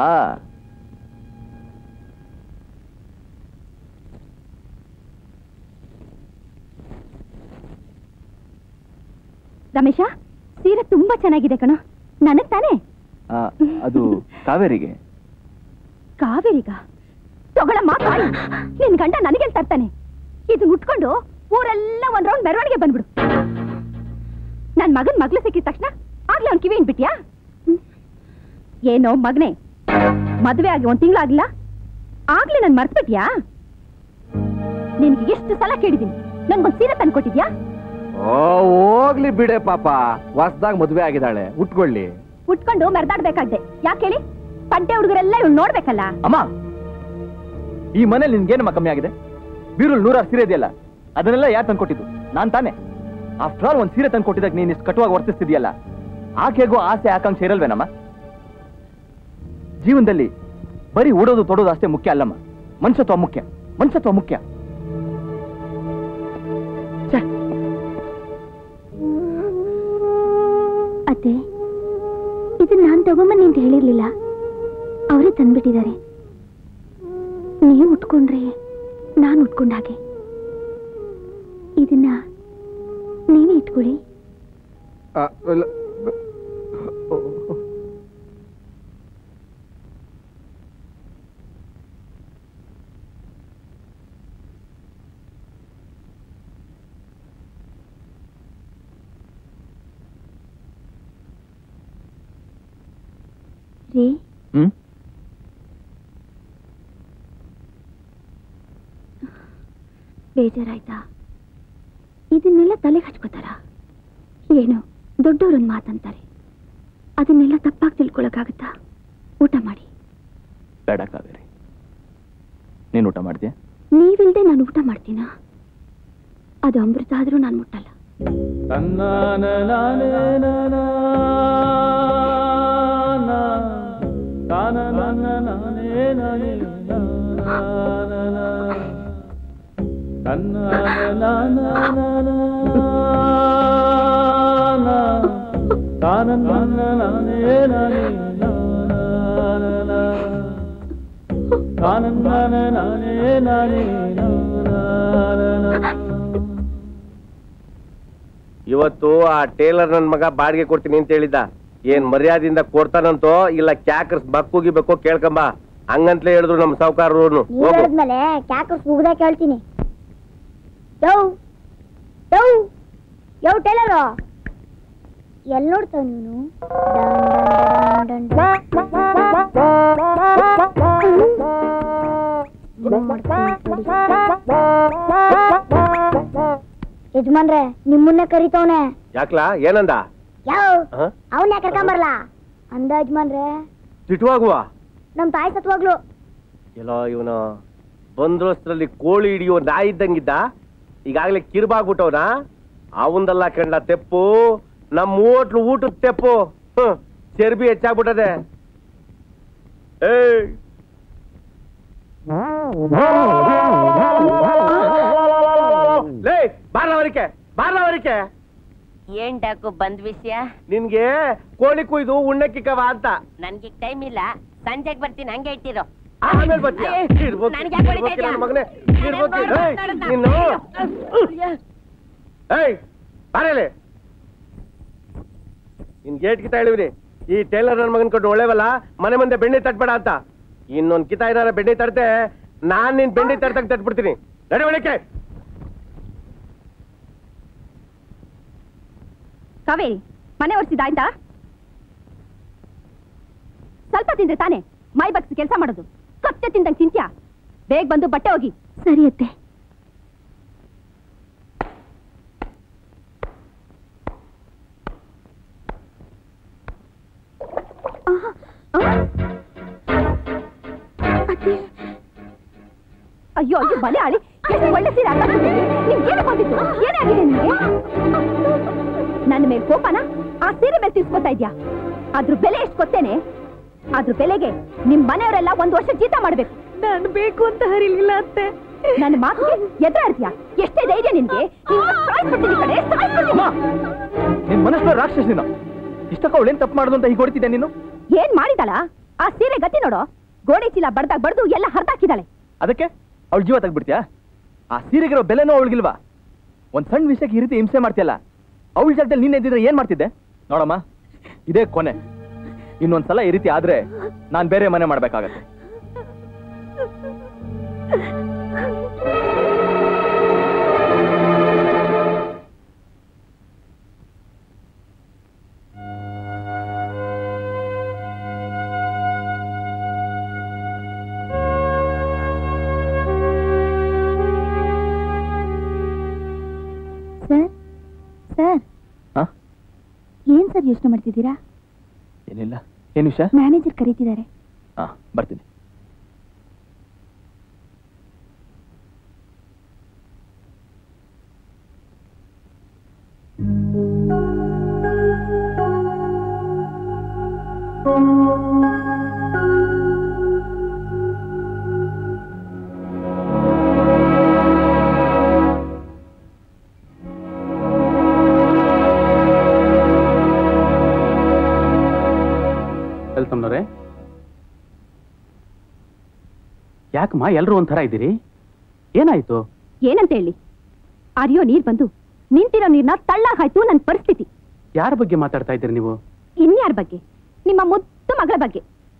ರಮೇಶ ಸೀರೆ ತುಂಬಾ ಚೆನ್ನಾಗಿದೆ ಕಣೋ ನನಗ್ ತಾನೇ ಆ, ಅದು ಕಾವೇರಿಗೆ ಕಾವೇರಿಗ ತಗೊಳಮ್ಮ ತಾಯಿ ನಿನ್ ಗಂಡ ನನಗೆ ತರ್ತಾನೆ ಇದನ್ನ ಉಟ್ಕೊಂಡು ಊರೆಲ್ಲ ಒಂದ್ ರೌಂಡ್ ಮೆರವಣಿಗೆ ಬಂದ್ಬಿಡು ನನ್ ಮಗನ್ ಮಗ್ಳು ಸಿಕ್ಕಿದ ತಕ್ಷಣ ಆಗ್ಲೇ ಅವ್ನ್ ಕಿವಿ ಬಿಟ್ಯಾ ಏನೋ ಮಗನೇ ಮದ್ವೆ ಆಗಿ ಒಂದ್ ತಿಂಗಳಾಗಿಲ್ಲ ಆಗ್ಲೇ ನನ್ ಮರ್ತ್ಬಿಟ್ಯಾ ನಿನ್ಗೆ ಎಷ್ಟು ಸಲ ಕೇಳಿದೀನಿ ನನ್ಗೊಂದ್ ಸೀರೆ ತಂದ್ಕೊಟ್ಟಿದ್ಯಾ ಓ ಹೋಗ್ಲಿ ಬಿಡೆ ಪಾಪ ಹೊಸ್ದಾಗ ಮದುವೆ ಆಗಿದ್ದಾಳೆ ಉಟ್ಕೊಳ್ಳಿ ಉಟ್ಕೊಂಡು ಮೆರ್ದಾಡ್ಬೇಕಾಗ್ದೆ ಯಾಕೆ ಹೇಳಿ ಪಡ್ಡೆ ಹುಡುಗರೆಲ್ಲ ಇವ್ಳು ನೋಡ್ಬೇಕಲ್ಲ ಅಮ್ಮ ಈ ಮನೇಲಿ ನಿನ್ಗೇನಮ್ಮ ಕಮ್ಮಿ ಆಗಿದೆ ಬೀರುಲ್ ನೂರಾರು ಸೀರೆ ಇದೆಯಲ್ಲ ಅದನ್ನೆಲ್ಲ ಯಾರು ತಂದ್ಕೊಟ್ಟಿದ್ದು ನಾನ್ ತಾನೆ ಆಫ್ಟರ್ ಆಲ್ ಒಂದ್ ಸೀರೆ ತಂದ್ಕೊಟ್ಟಿದಾಗ ನೀನ್ ಇಷ್ಟು ಕಟುವಾಗಿ ವರ್ತಿಸ್ತಿದ್ಯಲ್ಲ ಆಕೆಗೂ ಆಸೆ ಆಕಾಂಕ್ಷೆ ಇರಲ್ವೇನಮ್ಮ ಜೀವನದಲ್ಲಿ ಬರೀ ಉಡೋದು ತೊಡೋದು ಅಷ್ಟೇ ಮುಖ್ಯ ಅಲ್ಲಮ್ಮ ಮನುಷ್ಯತ್ವ ಮುಖ್ಯ ಮನುಷ್ಯತ್ವ ಮುಖ್ಯ ಅತ್ತೆ ಇದನ್ನ ನಾನ್ ತಗೊಂಬನ್ನಿ ಅಂತ ಹೇಳಿರ್ಲಿಲ್ಲ ಅವರೇ ತಂದ್ಬಿಟ್ಟಿದ್ದಾರೆ ನೀವು ಉಟ್ಕೊಂಡ್ರೆ ನಾನು ಉಟ್ಕೊಂಡ ಹಾಗೆ ಇದನ್ನ ನೀವೇ ಇಟ್ಕೊಳ್ಳಿ ಆ, ಇಲ್ಲ. ರೀ ಹ್ಮ್ ಬೇಜಾರಾಯ್ತಾ ಇದನ್ನೆಲ್ಲ ತಲೆಗೆ ಹಚ್ಕೋತಾರ ಏನು ದೊಡ್ಡವ್ರೊಂದು ಮಾತಂತಾರೆ ಅದನ್ನೆಲ್ಲ ತಪ್ಪಾಗಿ ತಿಳ್ಕೊಳಕ್ಕಾಗತ್ತಾ ಊಟ ಮಾಡಿ ಬೇಡ ಕಾವೇರಿ ನೀನ್ ಊಟ ಮಾಡ್ತೀಯ ನೀವಿಲ್ದೆ ನಾನು ಊಟ ಮಾಡ್ತೀನಾ ಅದು ಅಮೃತ ಆದ್ರೂ ನಾನು ಮುಟ್ಟಲ್ಲ ಇವತ್ತು ಆ ಟೇಲರ್ ನನ್ ಮಗ ಬಾಡಿಗೆ ಕೊಡ್ತೀನಿ ಅಂತ ಹೇಳಿದ್ದ ಏನ್ ಮರ್ಯಾದಿಂದ ಕೊಡ್ತಾನಂತೋ ಇಲ್ಲ ಕ್ಯಾಕರ್ಸ್ ಬಕ್ಕುಗಿಬೇಕು ಕೇಳ್ಕೊಂಬ ಹಂಗಂತಲೇ ಹೇಳಿದ್ರು ನಮ್ ಸಾವುಕಾರರು ನೀವ್ ಹೇಳಿದ್ಮೇಲೆ ಕ್ಯಾಕರ್ಸ್ ಮುಗ್ದ ಕೇಳ್ತೀನಿ ಯೋ ಯೋ ಯೋ ಟೇಲರು ಎಲ್ಲಿ ನೋಡ್ತಾವ ನೀನು ಯಜಮಾನ್ರೆ ನಿಮ್ಮನ್ನೇ ಕರಿತವನೆ ಯಾಕ್ಲಾ ಏನಂದ ಯಾವ ಹ? ಅವನ್ನೇ ಕರ್ಕೊಂಬರ್ಲಾ ಅಂದ ಯಜಮಾನ್ರೆ ತಿಟ್ಟುವಾಗುವ ನಮ್ ತಾಯಿ ಸತ್ವಾಗ್ಲು ಎಲ್ಲೋ ಇವನು ಬಂದ್ರಸ್ತ್ರಲ್ಲಿ ಕೋಳಿ ಹಿಡಿಯೋ ನಾಯಿ ಇದ್ದಂಗಿದ್ದ ಈಗಾಗಲೇ ಕಿರ್ಬಾಗ್ಬಿಟ್ಟವನ ಅವಂದಲ್ಲ ಕಂಡ ತೆಪ್ಪು ನಮ್ಮ ಹೋಟ್ಲು ಊಟದ ತೆಪ್ಪು ಹ್ಮ್ ಚರ್ಬಿ ಹೆಚ್ಚಾಗ್ಬಿಟ್ಟದೆ ಏಯ್ ಲೇ ಬಾರ್ಲವರಿಕೆ ಬಾರ್ಲವರಿಕೆ ಏನ್ ಡಾಕು ಬಂದ್ ವಿಷಯ ನಿನ್ಗೆ ಕೋಳಿ ಕುಯ್ದು ಉಣ್ಣಕ್ಕಿಕ್ಕವ ಅಂತ ನನ್ಗೆ ಟೈಮ್ ಇಲ್ಲ ಸಂಜೆಗ್ ಬರ್ತೀನಿ ಹಂಗೆ ಇಟ್ಟಿರೋ ಆಮೇಲೆ ಬರ್ತೀಯ ಇರ್ಬೇಕು, ನನ್ಗೆ ಯಾಕ್ ಹೊಡಿತಾ ಇರ್ಬೇಕು ಇದ್ಯಾ? ನನ್ನ ಮಗನೇ ಇರ್ಬೇಕು, ನಾನೇನ್ ಏಯ್, ಮಾಡ್ದೆ? ನೀನು ಏಯ್ ಬಾರೇಲೆ ನಿನ್ ಗೇಟ್ ಕಿತಾ ಹೇಳಿವ್ರಿ ಈ ಟೇಲರ್ ನನ್ನ ಮಗನ್ ಕೊಟ್ಟು ಒಳ್ಳೆವಲ್ಲ ಮನೆ ಮುಂದೆ ಬೆಣ್ಣೆ ತಟ್ಬೇಡ ಅಂತ ಇನ್ನೊಂದ್ ಕಿತಾ ಏನಾರ ಬೆಣ್ಣೆ ತಡ್ತೆ ನಾನ್ ನಿನ್ ಬೆಣ್ಣೆ ತಡ್ತಂಗ್ ತಟ್ಬಿಡ್ತೀನಿ ನಡೆ ಒಳಕ್ಕೆ ಕಾವೇರಿ ಮನೆ ಒರೆಸಿದಾಯ್ತಾ ಸ್ವಲ್ಪ ತಿಂದ್ರೆ ತಾನೆ ಮೈ ಬಗ್ಸಿ ಕೆಲಸ ಮಾಡೋದು ಕತ್ತೆ ತಿಂದಂಗ್ ತಿಂತ್ಯಾ ಬೇಗ ಬಂದು ಬಟ್ಟೆ ಹೋಗಿ ಸರಿ ಅತ್ತೆ ಅಯ್ಯೋ ಅಯ್ಯೋ ಬಲೆ ಆಳಿ ಎಷ್ಟು ಒಳ್ಳೆ ಸೀರೆ ಹಾಕೊಂಡಿದ್ದೀರಿ ನಿಮ್ಗೇನು ಬಂದಿತ್ತು ಏನೇ ಆಗಿದೆ ನಿಮ್ಗೆ ನನ್ನ ಮೇಲೆ ಕೋಪನ ಆ ಸೀರೆ ಮೇಲೆ ತಿರ್ಸ್ಕೊತಾ ಇದ್ಯಾ ಅದ್ರ ಬೆಲೆ ಎಷ್ಟು ಗೊತ್ತೇನೆ ಅದ್ರ ಬೆಲೆಗೆ ನಿಮ್ ಮನೆಯವರೆಲ್ಲ ಒಂದ್ ವರ್ಷ ಜೀತ ಮಾಡ್ಬೇಕು ನಾನು ಬೇಕು ಅಂತ ಹರಿಲಿಲ್ಲ ಅತ್ತೆ ನನ್ನ ಮಾತಿಗೆ ಎದುರಾಡ್ತೀಯಾ ಎಷ್ಟೇ ಧೈರ್ಯ ನಿನ್ಗೆ ನಿನ್ನ ಸಾಯ್ಸ್ಬಿಡ್ತೀನಿ ಕಡೆ ಸಾಯ್ಸ್ಬಿಡ್ತೀನಿ. ನಿನ್ ಮನಸ್ಸು ರಾಕ್ಷಸಿನ ಇಷ್ಟಕ್ಕ ಅವಳೇನ್ ತಪ್ಪು ಮಾಡುದು ಅಂತ ಹೀಗೆ ಹೊಡಿತಿದ್ದೆ ನೀನು ಏನ್ ಮಾಡಿದಳ ಆ ಸೀರೆ ಗತಿ ನೋಡೋ ಗೋಡೆ ಚೀಲ ಬಡ್ದಾಗ ಬಡ್ದು ಎಲ್ಲ ಹರ್ದಾಕಿದಾಳೆ ಅದಕ್ಕೆ ಅವಳ ಜೀವ ತೆಗ್ಬಿಡ್ತೀಯಾ ಆ ಸೀರೆಗಿರೋ ಬೆಲೆನೂ ಅವಳಿಗಿಲ್ವಾ ಒಂದ್ ಸಣ್ಣ ವಿಷಯಕ್ಕೆ ಈ ರೀತಿ ಹಿಂಸೆ ಮಾಡ್ತಿಯಲ್ಲ ಅವಳ ಜಾಗದಲ್ಲಿ ನೀನ್ ಎದ್ದಿದ್ರೆ ಏನ್ ಮಾಡ್ತಿದ್ದೆ ನೋಡಮ್ಮ ಇದೇ ಕೊನೆ ಇನ್ನೊಂದ್ಸಲ ಈ ರೀತಿ ಆದ್ರೆ ನಾನ್ ಬೇರೆ ಮನೆ ಮಾಡ್ಬೇಕಾಗತ್ತೆ ಸರ್ ಸರ್ ಹಾ? ಏನ್ ಸರ್ ಯೋಚನೆ ಮಾಡ್ತಿದ್ದೀರಾ ಏನಿಲ್ಲ ಏನ್ ವಿಷಯ ಮ್ಯಾನೇಜರ್ ಕರೀತಿದ್ದಾರೆ ಹಾ ಬರ್ತೀನಿ ತಮ್ಮನವ್ರೆ ಯಾಕಮ್ಮ ಎಲ್ರು ಒಂಥರ ಇದ್ದೀರಿ ಏನಾಯ್ತು ಏನಂತ ಹೇಳಿ ಅರಿಯೋ ನೀರ್ ಬಂದು ನಿಂತಿರೋ ನೀರ್ನ ತಳ್ಳಾಗಾಯ್ತು ನನ್ ಪರಿಸ್ಥಿತಿ ಯಾರ ಬಗ್ಗೆ ಮಾತಾಡ್ತಾ ಇದ್ದೀರಿ ನೀವು ಇನ್ಯಾರ ಬಗ್ಗೆ ನಿಮ್ಮ ಮುದ್ದು ಮಗಳ ಬಗ್ಗೆ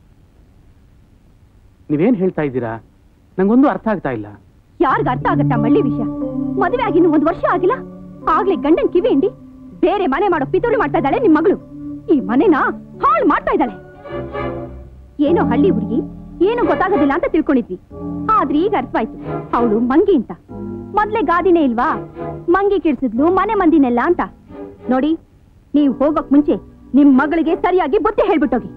ನೀವೇನ್ ಹೇಳ್ತಾ ಇದ್ದೀರಾ ನಂಗೊಂದು ಅರ್ಥ ಆಗ್ತಾ ಇಲ್ಲ ಯಾರಿಗ ಅರ್ಥ ಆಗತ್ತಾ ಮಳ್ಳಿ ವಿಷಯ ಮದುವೆ ಆಗಿನ್ನು ಒಂದ್ ವರ್ಷ ಆಗಿಲ್ಲ ಆಗ್ಲೇ ಗಂಡನ್ ಕಿವಿ ಹಿಂಡಿ ಬೇರೆ ಮನೆ ಮಾಡೋ ಪಿತೂರಿ ಮಾಡ್ತಾ ಇದ್ದಾಳೆ ನಿಮ್ ಮಗಳು ಈ ಮನೆನ ಹಾಳು ಮಾಡ್ತಾ ಇದ್ದಾಳೆ ಏನೋ ಹಳ್ಳಿ ಹುಡುಗಿ ಏನು ಗೊತ್ತಾಗೋದಿಲ್ಲ ಅಂತ ತಿಳ್ಕೊಂಡಿದ್ವಿ ಆದ್ರೆ ಈಗ ಅರ್ಥವಾಯ್ತು ಅವಳು ಮಂಗಿ ಅಂತ ಮೊದ್ಲೇ ಗಾದಿನೇ ಇಲ್ವಾ ಮಂಗಿ ಕಿಡ್ಸಿದ್ಲು ಮನೆ ಮಂದಿನೆಲ್ಲ ಅಂತ ನೋಡಿ ನೀವು ಹೋಗೋಕ್ ಮುಂಚೆ ನಿಮ್ ಮಗಳಿಗೆ ಸರಿಯಾಗಿ ಬುದ್ಧಿ ಹೇಳ್ಬಿಟ್ಟೋಗಿ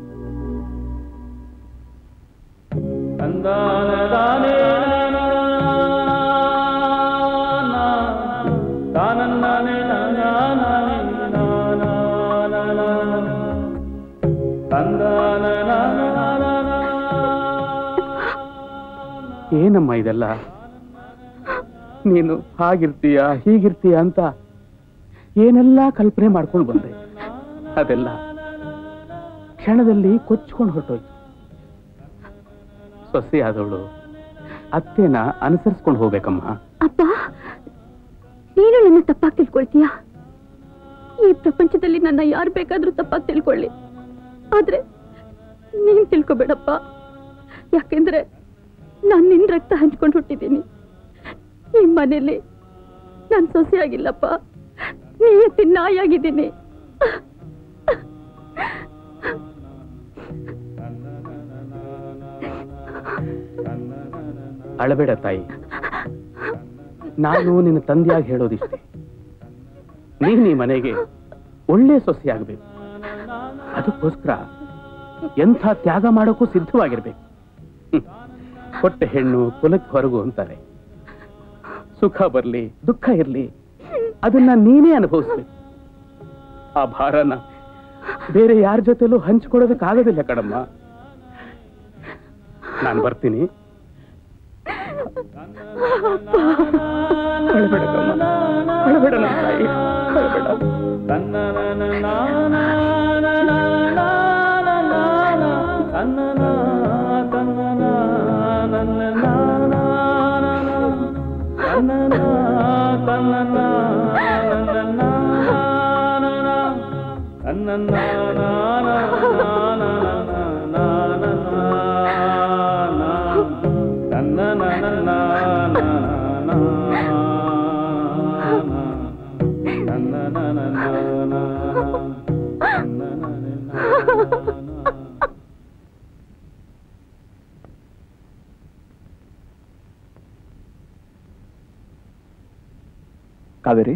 ಏನಮ್ಮ ಇದೆಲ್ಲ ನೀನು ಹಾಗಿರ್ತೀಯ ಹೀಗಿರ್ತೀಯ ಅಂತ ಏನೆಲ್ಲ ಕಲ್ಪನೆ ಮಾಡ್ಕೊಂಡು ಬಂದೆ ಅದೆಲ್ಲ ಕ್ಷಣದಲ್ಲಿ ಕೊಚ್ಕೊಂಡು ಹೊರಟೋಯ್ತು ಸೊಸೆ ಆದವಳು ಅತ್ತೆನ ಅನುಸರಿಸ್ಕೊಂಡು ಹೋಗ್ಬೇಕಮ್ಮ ಅಪ್ಪ ನೀನು ನನ್ನ ತಪ್ಪಾಗಿ ತಿಳ್ಕೊಳ್ತೀಯಾ ಈ ಪ್ರಪಂಚದಲ್ಲಿ ನನ್ನ ಯಾರು ಬೇಕಾದ್ರೂ ತಪ್ಪಾಗಿ ತಿಳ್ಕೊಳ್ಳಿ ಆದ್ರೆ ನೀನ್ ತಿಳ್ಕೊಬೇಡಪ್ಪ ಯಾಕೆಂದ್ರೆ ನಾನು ನಿನ್ ರಕ್ತ ಹಂಚ್ಕೊಂಡು ಹುಟ್ಟಿದ್ದೀನಿ ಈ ಮನೇಲಿ ನಾನು ಸೊಸೆಯಾಗಿಲ್ಲಪ್ಪ ನೀಯತ್ತಿ ನಾಯಾಗಿದ್ದೀನಿ ಅಳಬೇಡ ತಾಯಿ ನಾನು ನಿನ್ನ ತಂದೆಯಾಗಿ ಹೇಳೋದಿಷ್ಟೇ ನೀನ್ ಈ ಮನೆಗೆ ಒಳ್ಳೆ ಸೊಸೆಯಾಗಬೇಕು ಅದಕ್ಕೋಸ್ಕರ ಎಂಥ ತ್ಯಾಗ ಮಾಡೋಕ್ಕೂ ಸಿದ್ಧವಾಗಿರ್ಬೇಕು ಹ್ಮ್. ಕೊಟ್ಟ ಹೆಣ್ಣು ಕುಲಕ್ಕೆ ಹೊರಗು ಅಂತಾರೆ ಸುಖ ಬರ್ಲಿ ದುಃಖ ಇರ್ಲಿ ಅದನ್ನ ನೀನೇ ಅನುಭವಿಸ್ಬೇಕು ಆ ಭಾರನ ಬೇರೆ ಯಾರ ಜೊತೆಲೂ ಹಂಚ್ಕೊಳ್ಳೋದಕ್ಕಾಗೋದಿಲ್ಲ ಕಡಮ್ಮ ನಾನು ಬರ್ತೀನಿ ಅಳ್ಬೇಡ ಕಮ್ಮ. ಅಳ್ಬೇಡ ನನ್ನ ತಾಯಿ ಅಳ್ಬೇಡ. ಕಾವೇರಿ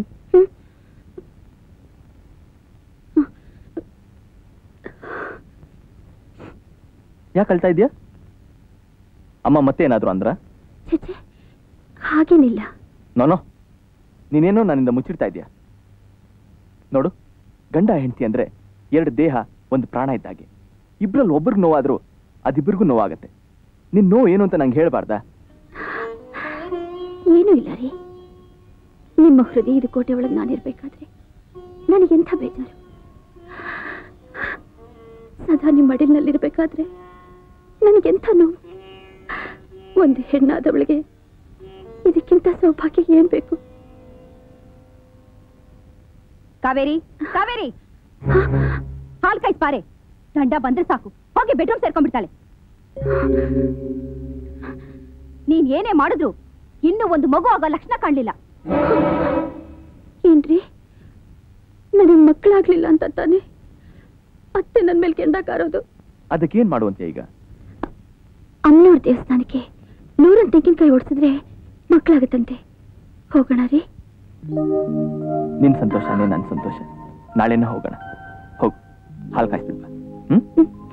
ಯಾಕೆ ಅಳ್ತಾ ಇದೆಯಾ ಅಮ್ಮ ಮತ್ತೆ ಏನಾದ್ರು ಅಂದ್ರ ಛೆ ಹಾಗೇನಿಲ್ಲ ನೋನೋ ನೀನೇನೋ ನನ್ನಿಂದ ಮುಚ್ಚಿಡ್ತಾ ಇದೆಯಾ ನೋಡು ಗಂಡ ಹೆಂಡತಿ ಅಂದ್ರೆ ಎರಡು ದೇಹ ಒಂದು ಪ್ರಾಣ ಇದ್ದಾಗೆ ಇಬ್ರಲ್ಲಿ ಒಬ್ರಿಗೆ ನೋವಾದ್ರೂ ಅದಿಬ್ಬರಿಗೂ ನೋವಾಗತ್ತೆ ನಿನ್ ನೋವು ಏನು ಅಂತ ನಂಗೆ ಹೇಳ್ಬಾರ್ದಾ ಏನೂ ಇಲ್ಲ ರೀ ನಿಮ್ಮ ಹೃದಯದ ಕೋಟೆ ಒಳಗೆ ನಾನಿರ್ಬೇಕಾದ್ರೆ ನನಗೆಂಥ ಬೇಜಾರು ಸದಾ ನಿಮ್ಮ ಮಡಿಲಿನಲ್ಲಿರ್ಬೇಕಾದ್ರೆ ನನಗೆಂಥ ನೋವು ಒಂದು ಹೆಣ್ಣಾದವಳಿಗೆ ಇದಕ್ಕಿಂತ ಸೌಭಾಗ್ಯ ಏನ್ ಬೇಕು ಕಾವೇರಿ ಕಾವೇರಿ ಹಾಲ್ ಕಾಯ್ಸ್ ಪಾರೆ ಗಂಡ ಬಂದ್ರೆ ಸಾಕು ಹೋಗಿ ಬೆಡ್ರೂಮ್ ಸೇರ್ಕೊಂಡ್ಬಿಡ್ತಾಳೆ ನೀನ್ ಏನೇ ಮಾಡಿದ್ರು ಇನ್ನೂ ಒಂದು ಮಗು ಆಗೋ ಲಕ್ಷಣ ಕಾಣ್ಲಿಲ್ಲ ಏನ್ರಿ ನನಗೆ ಮಕ್ಕಳಾಗ್ಲಿಲ್ಲ ಅಂತ ತಾನೆ ಅತ್ತೆ ನನ್ನ ಮೇಲೆ ಕೆಂಡಕಾರೋದು ಅದಕ್ಕೇನ್ ಮಾಡುವಂತೆ ಈಗ ಅಮ್ಮನವ್ರ ದೇವಸ್ಥಾನಕ್ಕೆ ನೂರೊಂದು ತೆಂಗಿನಕಾಯಿ ಓಡಿಸಿದ್ರೆ ಮಕ್ಕಳಾಗತ್ತಂತೆ ಹೋಗೋಣ ರೀ ನಿನ್ ಸಂತೋಷನೇ ನನ್ ಸಂತೋಷ ನಾಳೆನ ಹೋಗೋಣ ಹೋಗು ಹಾಲು ಕಾಯಿಸ್ಬಿಡ್ಬಾ ಹ್ಮ್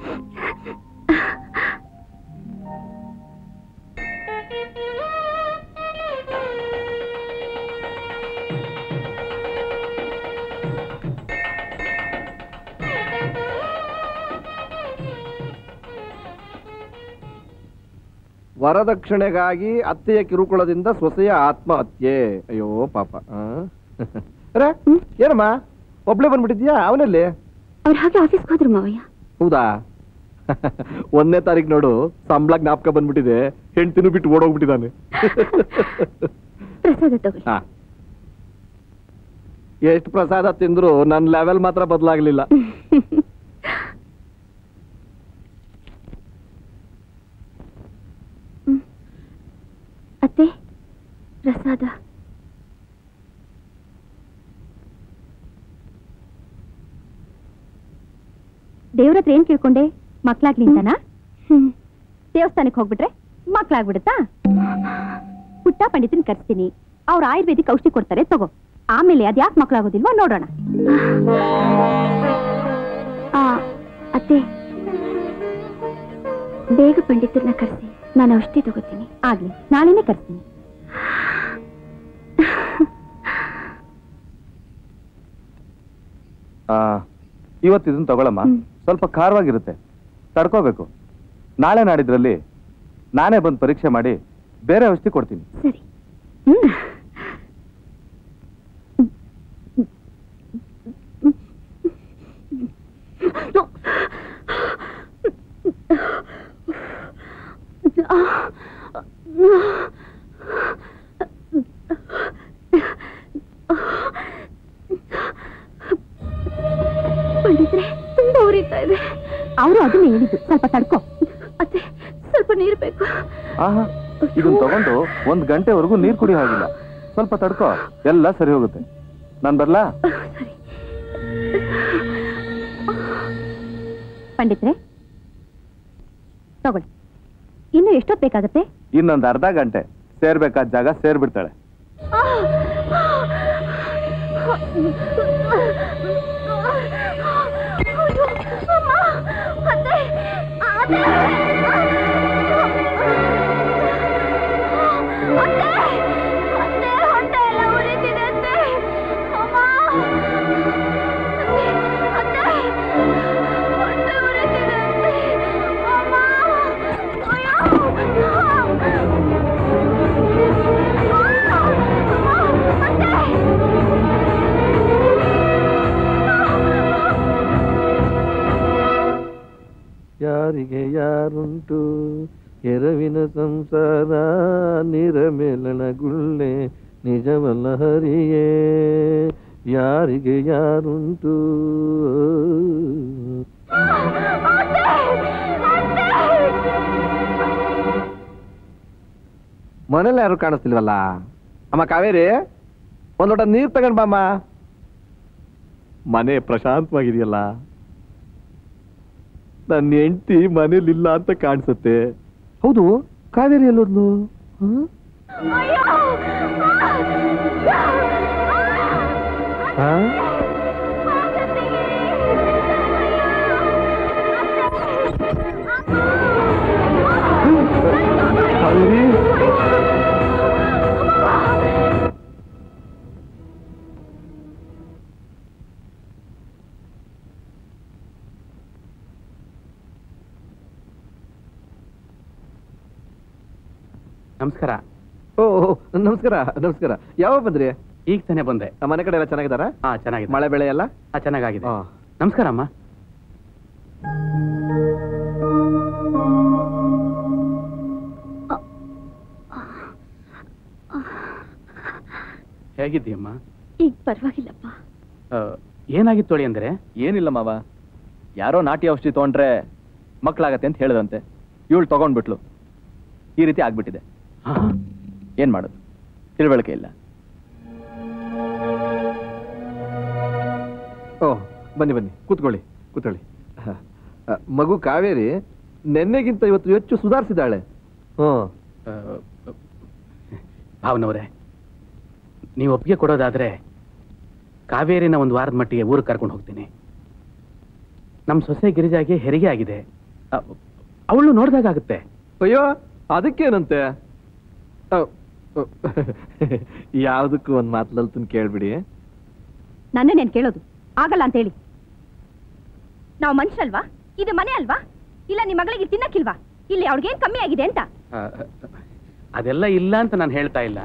ವರದಕ್ಷಿಣೆಗಾಗಿ ಅತ್ತೆಯ ಕಿರುಕುಳದಿಂದ ಸೊಸೆಯ ಆತ್ಮಹತ್ಯೆ ಅಯ್ಯೋ ಪಾಪ ಆ? ಅರೆ ಏನಮ್ಮ ಒಬ್ಳೆ ಬಂದ್ಬಿಟ್ಟಿದ್ಯಾ ಅವನಲ್ಲಿ ಅವ್ರು ಹಾಗೆ ಆಫೀಸ್ಗೆ ಹೋದ್ರು ಮಾವಯ್ಯ ಹೌದಾ ಒಂದನೇ ತಾರೀಕು ನೋಡು ಸಂಬಳ ಜ್ಞಾಪಕ ಬಂದ್ಬಿಟ್ಟಿದೆ ಹೆಂಡ್ತಿನೂ ಬಿಟ್ಟು ಓಡೋಗ್ಬಿಟ್ಟಿದ್ದಾನೆ ಪ್ರಸಾದ ತಗೊಳ್ಳಿ ಹಾ ಎಷ್ಟು ಪ್ರಸಾದ ತಿಂದ್ರು ನನ್ನ ಲೆವೆಲ್ ಮಾತ್ರ ಬದಲಾಗ್ಲಿಲ್ಲ ಅತ್ತೆ ಪ್ರಸಾದ ದೇವ್ರ ಹತ್ರ ಏನ್ ಕೇಳ್ಕೊಂಡೆ ಮಕ್ಳಾಗ್ಲಿ ಅಂತನಾ ದೇವಸ್ಥಾನಕ್ಕೆ ಹೋಗ್ಬಿಟ್ರೆ ಮಕ್ಳಾಗ್ಬಿಡುತ್ತಾ ಪುಟ್ಟ ಪಂಡಿತನ್ ಕರ್ಸ್ತೀನಿ ಅವ್ರ ಆಯುರ್ವೇದಿಕ್ ಔಷಧಿ ಕೊಡ್ತಾರೆ ತಗೋ ಆಮೇಲೆ ಅದ್ಯಾಕ್ ಮಕ್ಳಾಗೋದಿಲ್ವೋ ನೋಡೋಣ ಆ ಅತ್ತೆ ಬೇಗ ಪಂಡಿತರನ್ನ ಕರೆಸಿ ನಾನು ಔಷಧಿ ತಗೋತೀನಿ ಆಗ್ಲಿ ನಾಳೆನೆ ಕರ್ಸ್ತೀನಿ ಆ, ಇವತ್ತು ಇದನ್ನ ತಗೊಳಮ್ಮ ಸ್ವಲ್ಪ ಖಾರವಾಗಿರುತ್ತೆ ತಡ್ಕೋಬೇಕು ನಾಳೆ ನಾಡಿದ್ರಲ್ಲಿ ನಾನೇ ಬಂದು ಪರೀಕ್ಷೆ ಮಾಡಿ ಬೇರೆ ಔಷಧಿ ಕೊಡ್ತೀನಿ ಸರಿ ಪಂಡಿತ್ರೆ ತುಂಬಾ ಉರಿತಾ ಇದೆ ಅವರು ಅದನ್ನ ಹೇಳಿದ್ದು ಸ್ವಲ್ಪ ತಡ್ಕೋ ಅತ್ತೆ ಸ್ವಲ್ಪ ನೀರು ಬೇಕು ಆಹಾ ಇದನ್ನ ತಗೊಂಡು ಒಂದ್ ಗಂಟೆವರೆಗೂ ನೀರ್ ಕುಡಿ ಹಾಗಿಲ್ಲ ಸ್ವಲ್ಪ ತಡ್ಕೋ ಎಲ್ಲ ಸರಿ ಹೋಗುತ್ತೆ ನಾನ್ ಬರ್ಲಾ ಪಂಡಿತ್ರೆ ತಗೊಳ್ಳಿ ಇನ್ನು ಎಷ್ಟೊತ್ತು ಬೇಕಾಗತ್ತೆ ಇನ್ನೊಂದ್ ಅರ್ಧ ಗಂಟೆ ಸೇರ್ಬೇಕಾದ ಜಾಗ ಸೇರ್ಬಿಡ್ತಾಳೆ ಯಾರಿಗೆ ಯಾರುಂಟು ಎರವಿನ ಸಂಸಾರ ನಿರಮೇಲನ ಗುಳ್ಳೆ ನಿಜವಲ್ಲ ಹರಿಯೇ ಯಾರಿಗೆ ಯಾರುಂಟು ಮನೇಲಿ ಯಾರು ಕಾಣಿಸ್ತಿಲ್ವಲ್ಲ ಅಮ್ಮ ಕಾವೇರಿ ಒಂದ್ ಲೋಟ ನೀರ್ ತಗೊಂಡ್ ಬಾಮ್ಮ ಮನೆ ಪ್ರಶಾಂತವಾಗಿದೆಯಲ್ಲ ನನ್ನ ಹೆಂಡತಿ ಮನೇಲಿಲ್ಲ ಅಂತ ಕಾಣಿಸುತ್ತೆ ಹೌದು ಕಾವೇರಿ ಎಲ್ಲೋದ್ಲು ಹ್ಮ್? ಹಾ? ಕಾವೇರಿ ನಮಸ್ಕಾರ ಓ ಓ, ನಮಸ್ಕಾರ ನಮಸ್ಕಾರ ಯಾವಾಗ ಬಂದ್ರಿ ಈಗ ತಾನೇ ಬಂದೆ ಆ ಮನೆ ಕಡೆ ಎಲ್ಲ ಚೆನ್ನಾಗಿದಾರ ಹಾ ಚೆನ್ನಾಗಿದೆ ಮಳೆ ಬೆಳೆ ಎಲ್ಲ ಹಾ ಚೆನ್ನಾಗಿದೆ ನಮಸ್ಕಾರ ಅಮ್ಮ ಹೇಗಿದ್ದೀಯಮ್ಮ ಈಗ ಪರವಾಗಿಲ್ಲಪ್ಪ ಆ, ಏನಾಗಿತ್ತು ತೊಳಿ ಅಂದ್ರೆ ಏನಿಲ್ಲ ಮಾವ ಯಾರೋ ನಾಟಿ ಔಷಧಿ ತಗೊಂಡ್ರೆ ಮಕ್ಕಳಾಗತ್ತೆ ಅಂತ ಹೇಳಿದಂತೆ ಇವಳು ತಗೊಂಡ್ಬಿಟ್ಲು ಈ ರೀತಿ ಆಗ್ಬಿಟ್ಟಿದೆ ಏನ್ ಮಾಡೋದು ತಿಳುವಳಿಕೆ ಇಲ್ಲ ಓ ಬನ್ನಿ ಬನ್ನಿ ಕೂತ್ಕೊಳ್ಳಿ ಕೂತ್ಕೊಳ್ಳಿ ಹ, ಆ, ಮಗು ಕಾವೇರಿ ನೆನ್ನೆಗಿಂತ ಇವತ್ತು ಹೆಚ್ಚು ಸುಧಾರಿಸಿದಾಳೆ ಹ್ಮ್ ಭಾವನವ್ರೆ ನೀವು ಒಪ್ಪಿಗೆ ಕೊಡೋದಾದ್ರೆ ಕಾವೇರಿನ ಒಂದು ವಾರದ ಮಟ್ಟಿಗೆ ಊರಿಗೆ ಕರ್ಕೊಂಡು ಹೋಗ್ತೀನಿ ನಮ್ಮ ಸೊಸೆ ಗಿರಿಜಾಗೆ ಹೆರಿಗೆ ಆಗಿದೆ ಅವಳು ನೋಡ್ದಾಗುತ್ತೆ ಅಯ್ಯೋ ಅದಕ್ಕೇನಂತೆ ಯಾವುದಕ್ಕೂ ಒಂದು ಮಾತಲ್ಲಿ ಕೇಳ್ಬಿಡಿ ನನ್ನೇ నేను ಕೇಳೋದು ಆಗಲ್ಲ ಅಂತ ಹೇಳಿ ನಾವು ಮನುಷ್ಯಲ್ವಾ ಇದು ಮನೆ ಅಲ್ವಾ ಇಲ್ಲ ನಿಮ್ಮ ಮಗಳಿಗೆ ತಿನ್ನಕ್ಕಿಲ್ವಾ ಇಲ್ಲಿ ಅವ್ಳಿಗೇನ್ ಕಮ್ಮಿ ಆಗಿದೆ ಅಂತ ಆ, ಅದೆಲ್ಲ ಇಲ್ಲ ಅಂತ ನಾನು ಹೇಳ್ತಾ ಇಲ್ಲ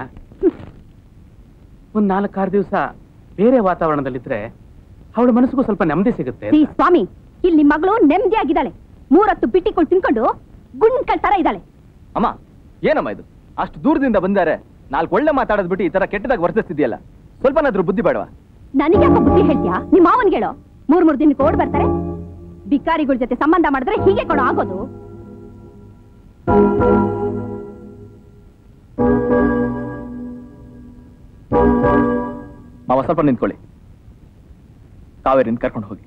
ಒಂದ್ ನಾಲ್ಕಾರು ದಿವಸ ಬೇರೆ ವಾತಾವರಣದಲ್ಲಿದ್ರೆ ಅವಳ ಮನಸ್ಸಿಗೂ ಸ್ವಲ್ಪ ನೆಮ್ಮದಿ ಸಿಗುತ್ತೆ ಈ ಸ್ವಾಮಿ ಇಲ್ಲಿ ನಿಮ್ಮ ಮಗಳು ನೆಮ್ಮದಿಯಾಗಿದ್ದಾಳೆ ಮೂರತ್ತು ಬಿಟ್ಟಿಕೊಂಡು ತಿನ್ಕೊಂಡು ಗುಂಡ್ಕಲ್ ತರ ಇದ್ದಾಳೆ ಅಮ್ಮ ಏನಮ್ಮ ಇದು ಅಷ್ಟು ದೂರದಿಂದ ಬಂದಾರೆ ನಾಲ್ಕು ಒಳ್ಳೆ ಮಾತಾಡೋದ್ ಬಿಟ್ಟು ಈ ತರ ಕೆಟ್ಟದಾಗ ವರ್ತಿಸ್ತಿದ್ಯಲ್ಲ ಸ್ವಲ್ಪನಾದ್ರೂ ಬುದ್ಧಿ ಬೇಡವಾ ನನಗ್ಯಾಕ ಬುದ್ಧಿ ಹೇಳ್ತೀಯಾ ನಿಮ್ಮ ಮಾವನ್ಗೆ ಹೇಳೋ ಮೂರ್ ಮೂರ್ ದಿನಕ್ಕೆ ಓಡ್ ಬರ್ತಾರೆ ಬಿಕಾರಿಗಳ ಜೊತೆ ಸಂಬಂಧ ಮಾಡಿದ್ರೆ ಹೀಗೆ ಕೊಡೋ ಆಗೋದು ಮಾವ ಸ್ವಲ್ಪ ನಿಂತ್ಕೊಳ್ಳಿ ಕಾವೇರಿನ ಕರ್ಕೊಂಡು ಹೋಗಿ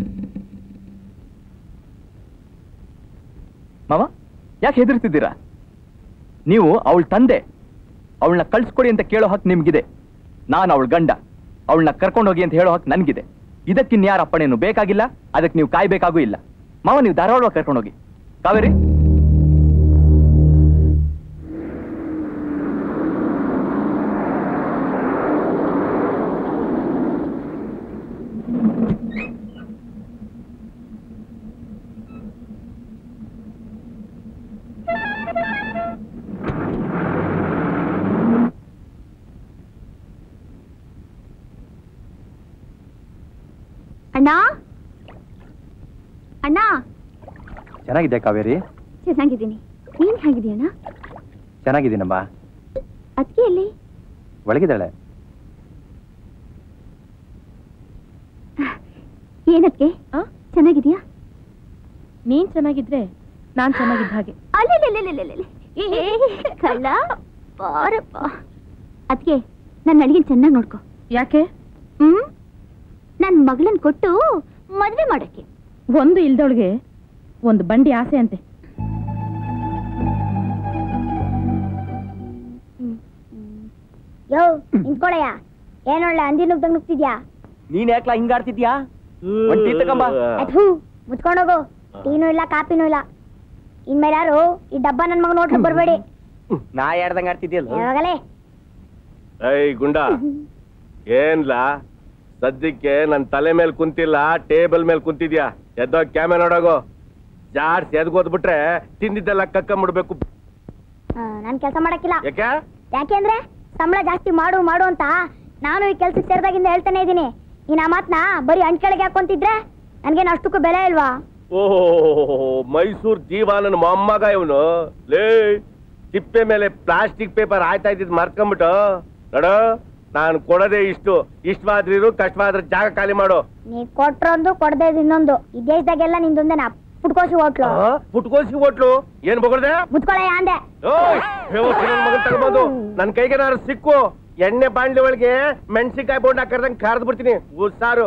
ಮಾವ ಯಾಕೆ ಹೆದರ್ತಿದ್ದೀರಾ ನೀವು ಅವಳ ತಂದೆ ಅವಳನ್ನ ಕಳ್ಸ್ಕೊಡಿ ಅಂತ ಕೇಳೋ ಹಕ್ ನಿಮ್ಗಿದೆ ನಾನು ಅವಳ ಗಂಡ ಅವಳನ್ನ ಕರ್ಕೊಂಡು ಹೋಗಿ ಅಂತ ಹೇಳೋ ಹಕ್ ನನ್ಗಿದೆ ಇದಕ್ಕಿನ್ಯಾರ ಅಪ್ಪಣೆನು ಬೇಕಾಗಿಲ್ಲ ಅದಕ್ಕೆ ನೀವು ಕಾಯ್ಬೇಕಾಗೂ ಇಲ್ಲ ಮಾವ ನೀವು ಧಾರವಾಡವಾಗಿ ಕರ್ಕೊಂಡು ಹೋಗಿ ಕಾವೇರಿ ಅಣ್ಣ ಅಣ್ಣ ಚೆನ್ನಾಗಿದೆ ಕಾವೇರಿ ಚೆನ್ನಾಗಿದ್ದೀನಿ ನೀನ್ ಹೇಗಿದೀಯಣ್ಣ ಚೆನ್ನಾಗಿದ್ದೀನಮ್ಮ ಅದಕ್ಕೆ ಎಲ್ಲಿ ಒಳಗಿದ್ದಾಳೆ ಏನಕ್ಕೆ ಚೆನ್ನಾಗಿದ್ಯಾ ನೀನ್ ಚೆನ್ನಾಗಿದ್ರೆ ನಾನ್ ಚೆನ್ನಾಗಿದ್ದ ಹಾಗೆ ಅಲ್ಲೇ ಕಳ್ಳ ಬಾರಪ್ಪ ಅದಕ್ಕೆ ನನ್ನ ಅಡಿಗೆ ಚೆನ್ನಾಗಿ ನೋಡ್ಕೊ ಯಾಕೆ ಹ್ಮ್ ನನ್ ಮಗಳನ್ ಕೊಟ್ಟು ಮದ್ವೆ ಮಾಡಕ್ಕೆ ಒಂದು ಇಲ್ದವಳಿಗೆ ಒಂದು ಬಂಡಿ ಆಸೆ ಅಂತೆ ಯೋ ನಿಂತ್ಕೊಳಯ್ಯ ಏನೊಳ್ಳೆ ಅಂದಿ ನುಗ್ದಂಗ್ ನುಗ್ತಿದ್ಯಾ ನೀನ್ ಯಾಕ್ಲಾ ಹಿಂಗಾಡ್ತಿದ್ಯಾ ಒಂದ್ ಟೀ ತಗೊಂಬಾ ಅಥು ಮುಚ್ಕೊಂಡೋಗು ಟೀನೂ ಇಲ್ಲ ಕಾಪಿನೂ ಇಲ್ಲ ಇನ್ಮೇಲೆ ಯಾರು ಈ ಡಬ್ಬ ನನ್ ಮಗ ನೋಡ್ಲಿಕ್ಕೆ ಬರ್ಬೇಡಿ ನಾ ಯಾರ್ದಂಗ್ ಆಡ್ತಿದ್ಯಲ್ಲ ಯಾವಾಗಲೇ ಏಯ್ ಗುಂಡ ಏನ್ಲಾ ಸದ್ಯಕ್ಕೆ ನನ್ ತಲೆ ಮೇಲೆ ಕುಂತಿಲ್ಲ ಟೇಬಲ್ ಮೇಲೆ ಕುಂತಿದ್ಯಾ ಎದ್ದೋ ಕ್ಯಾಮೆ ನೋಡೋಗು ಜಾಡ್ಸ್ ಎದ್ಗೋದ್ಬಿಟ್ರೆ ತಿಂದಿದ್ದೆಲ್ಲ ಕಕ್ಕಂಬಿಡ್ಬೇಕು ನಾನ್ ಕೆಲಸ ಮಾಡಕ್ಕಿಲ್ಲ ಯಾಕೆ ಯಾಕೆಂದ್ರೆ ಸಂಬಳ ಜಾಸ್ತಿ ಮಾಡು ಮಾಡು ಅಂತ ನಾನು ಈ ಕೆಲ್ಸಕ್ಕೆ ಸೇರಿದಾಗಿಂದ ಹೇಳ್ತಾನೆ ಇದ್ದೀನಿ ನೀನ್ ಆ ಮಾತ್ನ ಬರೀ ಅಂಟ್ಕೆಳಗೆ ಹಾಕೊಂತಿದ್ರೆ ನನ್ಗೇನು ಅಷ್ಟಕ್ಕೂ ಬೆಲೆ ಇಲ್ವಾ ಓಹೋ ಮೈಸೂರ್ ಜೀವಾನನ ಮೊಮ್ಮಗ ಇವನು ಲೇ ತಿಪ್ಪೆ ಮೇಲೆ ಪ್ಲಾಸ್ಟಿಕ್ ಪೇಪರ್ ಆಯ್ತಾ ಇದ್ದಿದ್ ಮರ್ಕೊಂಬಿಟ್ಟು ನೋಡು ನಾನು ಕೊಡೋದೇ ಇಷ್ಟು ಇಷ್ಟವಾದ್ರಿರು ಕಷ್ಟವಾದ್ರೆ ಜಾಗ ಖಾಲಿ ಮಾಡು ನೀ ಕೊಟ್ರೊಂದು ಕೊಡದೆ ಇನ್ನೊಂದು ಈ ದೇಶದಾಗೆಲ್ಲ ನಿಂದೊಂದೇನ ಪುಟ್ಕೋಸಿ ಹೋಟ್ಲು ಪುಟ್ಕೋಸಿ ಹೋಟ್ಲು ಏನ್ ಬಗಳ್ದೆ ಮುಚ್ಕೊಳ ಅಂದೆ ಓಯ್ ಬೇವಸ್ಸಿ ನನ್ ಮಗನ್ ತಗೊಂಬಂದು ನನ್ ಕೈಗೆ ನಾನು ಸಿಕ್ಕು ಎಣ್ಣೆ ಬಾಂಡ್ಲಿ ಒಳಗೆ ಮೆಣಸಿನ್ಕಾಯಿ ಬೋಂಡ್ ಹಾಕರ್ದಂಗ್ ಕರೆದ್ ಬಿಡ್ತೀನಿ ಸಾರು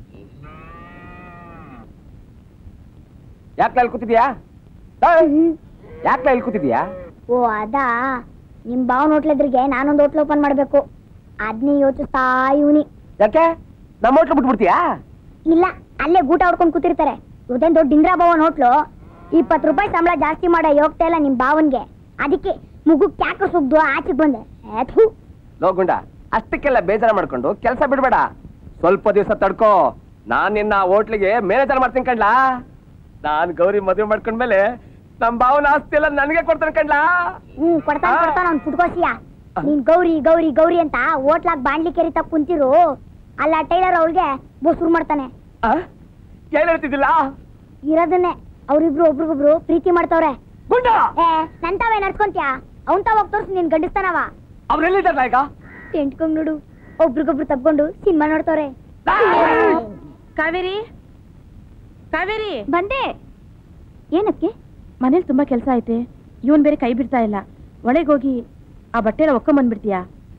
ಯಾಕ್ಲ ಇಲ್ಲಿ ಕೂತಿದ್ಯಾ ಯಾಕ್ಲ ಇಲ್ಲಿ ಕೂತಿದ್ಯಾ ಓ ಅದಾ ನಿಮ್ ಬಾವನ್ ಹೋಟ್ಲೆದ್ರಿಗೆ ನಾನೊಂದು ಹೋಟ್ಲ್ ಓಪನ್ ಮಾಡ್ಬೇಕು ಅದ್ನೇ ಯೋಚಿಸ್ತಾ ಇವನಿ ಯಾಕೆ ನಮ್ಮ ಹೋಟ್ಲು ಬಿಟ್ಬಿಡ್ತೀಯಾ ಇಲ್ಲ ಅಲ್ಲೇ ಗೂಟ ಹೊಡ್ಕೊಂಡ್ ಕೂತಿರ್ತಾರೆ ಇವ್ರದೇನ್ ದೊಡ್ಡ ಇಂದ್ರಾ ಭವನ್ ಹೋಟ್ಲು ಇಪ್ಪತ್ತು ರೂಪಾಯಿ ಸಂಬಳ ಜಾಸ್ತಿ ಮಾಡೋ ಯೋಗ್ತಾ ಇಲ್ಲ ನಿಮ್ ಬಾವನ್ಗೆ ಅದಕ್ಕೆ ಮುಗು ಕ್ಯಾಕ ಸುಗ್ದು ಆಚೆಗ್ ಬಂದೆ ಏ, ಥು. ಲೋಗುಂಡ ಅಷ್ಟಕ್ಕೆಲ್ಲ ಬೇಜಾರ ಮಾಡ್ಕೊಂಡು ಕೆಲಸ ಬಿಡ್ಬೇಡ ಸ್ವಲ್ಪ ದಿವಸ ತಡ್ಕೋ ನಾನ್ ನಿನ್ನ ಹೋಟ್ಲಿಗೆ ಮ್ಯಾನೇಜರ್ ಮಾಡ್ತೀನಿ ಕಣ್ಲಾ ನಾನ್ ಗೌರಿ ಮದುವೆ ಮಾಡ್ಕೊಂಡ್ಮೇಲೆ ನಮ್ ಭಾವನ ಆಸ್ತಿ ಎಲ್ಲ ನನಗೆ ಕೊಡ್ತಾನೆ ಕಣ್ಲಾ ಹ್ಮ್ ಕೊಡ್ತಾನ ಕೊಡ್ತಾನ ಅವ್ನ್ ಪುಟ್ಕೋಸಿಯ ನೀನ್ ಗೌರಿ ಗೌರಿ ಗೌರಿ ಅಂತ ಹೋಟ್ಲಾಗ್ ಬಾಂಡ್ಲಿ ಕೆರಿತ ಕುಂತಿರು ಅಲ್ಲ ಟೈಲರ್ ಅವಳಿಗೆ ಶುರು ಮಾಡ್ತಾನೆ ಏನ್ ಹೇಳ್ತಿದ್ದಿಲ್ಲ ಇರೋದನ್ನೇ ಅವ್ರಿಬ್ರು ಒಬ್ರಿಗೊಬ್ರು ಪ್ರೀತಿ ಮಾಡ್ತವ್ರೆ ಗುಂಡ ಏ ನಂತಾವೇ ನಡ್ಸ್ಕೊಂತ್ಯಾ ಅವನ್ ತಾವ್ ತೋರ್ಸಿ ನೀನ್ ಗಂಡಿಸ್ತಾನವ ಅವ್ರೆಲ್ಲಿದ್ದಾರಲ್ಲ ಈಗ ಟೆಂಟ್ಕೊಂಡ್ ನೋಡು ಒಬ್ರಿಗೊಬ್ರು ತಪ್ಕೊಂಡು ಸಿನಿಮಾ ನೋಡ್ತವ್ರೆ ಕಾವೇರಿ ಕಾವೇರಿ ಬಂದೆ ಏನಕ್ಕೆ ಮನೇಲಿ ತುಂಬಾ ಕೆಲಸ ಐತೆ ಇವನ್ ಬೇರೆ ಕೈ ಬಿಡ್ತಾ ಇಲ್ಲ ಒಳಗೆ ಹೋಗಿ ಆ ಬಟ್ಟೆ ಎಲ್ಲ ಒಕ್ಕೊಂಬಂದ್ಬಿಡ್ತೀಯಾ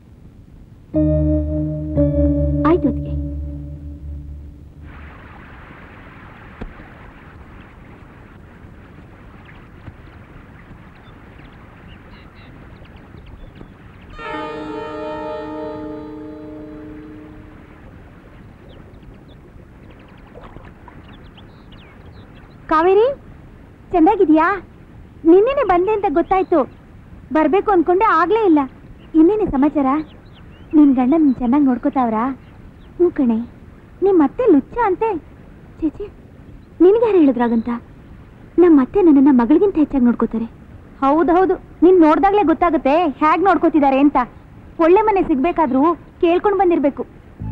ಆಯ್ತು ಅದಕ್ಕೆ ಕಾವೇರಿ ಚೆನ್ನಾಗಿದ್ಯಾ ನಿನ್ನೆನೆ ಬಂದೆ ಅಂತ ಗೊತ್ತಾಯ್ತು ಬರ್ಬೇಕು ಅನ್ಕೊಂಡೆ ಆಗ್ಲೇ ಇಲ್ಲ ಇನ್ನೇನೆ ಸಮಾಚಾರ ನಿನ್ ಗಂಡ ನಿನ್ ಚೆನ್ನಾಗಿ ನೋಡ್ಕೋತಾವ್ರಾ ಹ್ಞೂ ಕಣೆ ನಿಮ್ಮ ಅತ್ತೆ ಲುಚ್ಚ ಅಂತೆ ಚೇಚಿ ನಿನ್ಗೆ ಯಾರು ಹೇಳಿದ್ರಾಗಂತ ನಮ್ಮ ಅತ್ತೆ ನನ್ನನ್ನ ಮಗಳಿಗಿಂತ ಹೆಚ್ಚಾಗಿ ನೋಡ್ಕೋತಾರೆ ಹೌದೌದು ನೀನ್ ನೋಡ್ದಾಗ್ಲೇ ಗೊತ್ತಾಗುತ್ತೆ ಹೇಗ್ ನೋಡ್ಕೋತಿದ್ದಾರೆ ಅಂತ ಒಳ್ಳೆ ಮನೆ ಸಿಗ್ಬೇಕಾದ್ರೂ ಕೇಳ್ಕೊಂಡ್ ಬಂದಿರ್ಬೇಕು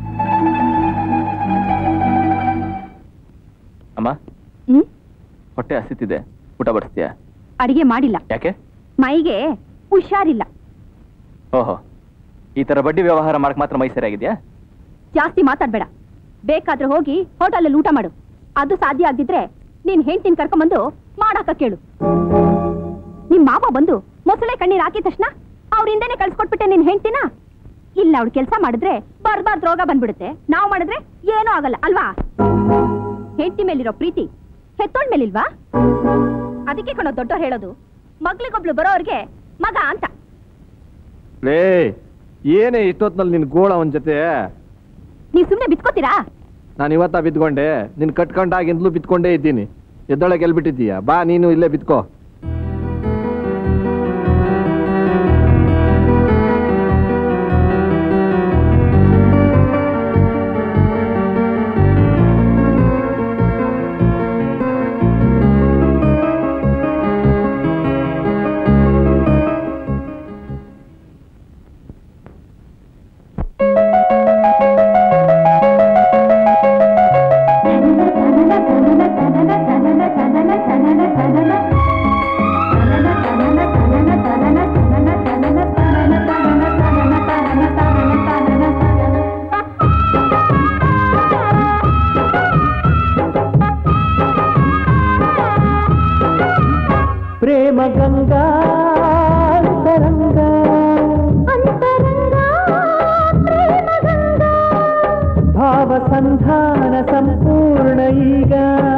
ಅಮ್ಮ ಹ್ಮ್ ಹೊಟ್ಟೆ ಹಸಿತಿದೆ ಊಟ ಬಡಿಸ್ತೀಯಾ ಅಡಿಗೆ ಮಾಡಿಲ್ಲ ಯಾಕೆ ಮೈಗೆ ಹುಷಾರಿಲ್ಲ ಓಹೋ ಈ ತರ ಬಡ್ಡಿ ವ್ಯವಹಾರ ಮಾಡಕ್ ಮಾತ್ರ ಮೈ ಸರಿಯಾಗಿದ್ಯಾ ಜಾಸ್ತಿ ಮಾತಾಡ್ಬೇಡ ಬೇಕಾದ್ರೆ ಹೋಗಿ ಹೋಟೆಲಲ್ಲಿ ಊಟ ಮಾಡು ಅದು ಸಾಧ್ಯ ಆಗಿದ್ರೆ ನೀನ್ ಹೆಂಡ್ತಿನ ಕರ್ಕೊಂಬಂದು ಮಾಡಾಕ ಕೇಳು ನಿಮ್ ಮಾವ ಬಂದು ಮೊಸಳೆ ಕಣ್ಣೀರ್ ಹಾಕಿದ ತಕ್ಷಣ ಅವ್ರಿಂದನೇ ಕಳ್ಸ್ಕೊಟ್ಬಿಟ್ಟೆ ನಿನ್ ಹೆಂಡ್ತಿನ ಇಲ್ಲ ಅವ್ಳು ಕೆಲಸ ಮಾಡಿದ್ರೆ ಬರ್ಬಾರ್ದು ರೋಗ ಬಂದ್ಬಿಡುತ್ತೆ ನಾವು ಮಾಡಿದ್ರೆ ಏನೂ ಆಗಲ್ಲ ಅಲ್ವಾ ಹೆಂಡತಿ ಮೇಲಿರೋ ಪ್ರೀತಿ ಹೆತ್ತೋಳ್ ಮೇಲಿಲ್ವಾ ಅದಕ್ಕೆ ಕಣೋ ದೊಡ್ಡವ್ರು ಹೇಳೋದು ಮಗ್ಳಿಗೊಬ್ಳು ಬರೋರ್ಗೆ ಮಗ ಅಂತ ಲೇ ಏನೇ ಇಷ್ಟೊತ್ನಲ್ಲಿ ನಿನ್ ಗೋಳ ಅವನ್ ಜೊತೆ ನೀವ್ ಸುಮ್ನೆ ಬಿತ್ಕೋತೀರಾ ನಾನು ಇವತ್ತ ಬಿದ್ಕೊಂಡೆ ನಿನ್ ಕಟ್ಕೊಂಡಾಗಿಂದಲೂ ಬಿತ್ಕೊಂಡೇ ಇದ್ದೀನಿ ಎದ್ದೊಳಗೆ ಎಲ್ಲಿ ಬಿಟ್ಟಿದ್ದೀಯಾ ಬಾ ನೀನು ಇಲ್ಲೇ ಬಿತ್ಕೋ ಪ್ರೇಮ ಗಂಗಾ ಅಂತರಂಗ ಭಾವ ಸಂಧಾನ ಸಂಪೂರ್ಣ ಈಗ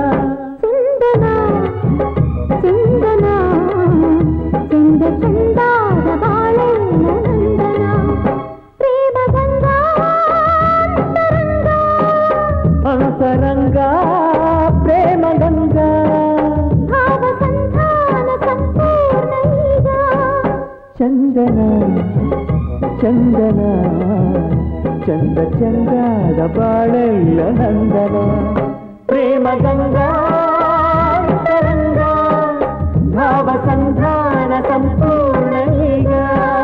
ಚಂದನ ಚಂದ ಚಂದಾದ ಬಾಳೆಯ ನಂದನ ಪ್ರೇಮ ಗಂಗಾ ಚಂದನ ಚಂದ ಚಂದದ ಬಾಳೆಲ್ಲ ನಂದನ ಪ್ರೇಮ ಗಂಗಾ ತರಂಗ ಭಾವ ಸಂಧಾನ ಸಂಪೂರ್ಣ ಈಗ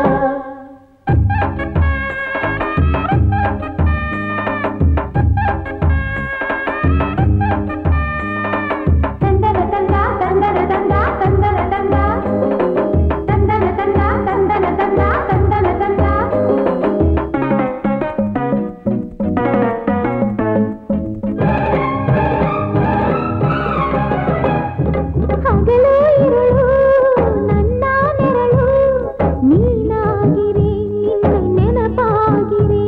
ಹಗಲು ಇರುಳು ನನ್ನ ನೆರಳು ನೀನಾಗಿರೆ ನೆನಪಾಗಿರೆ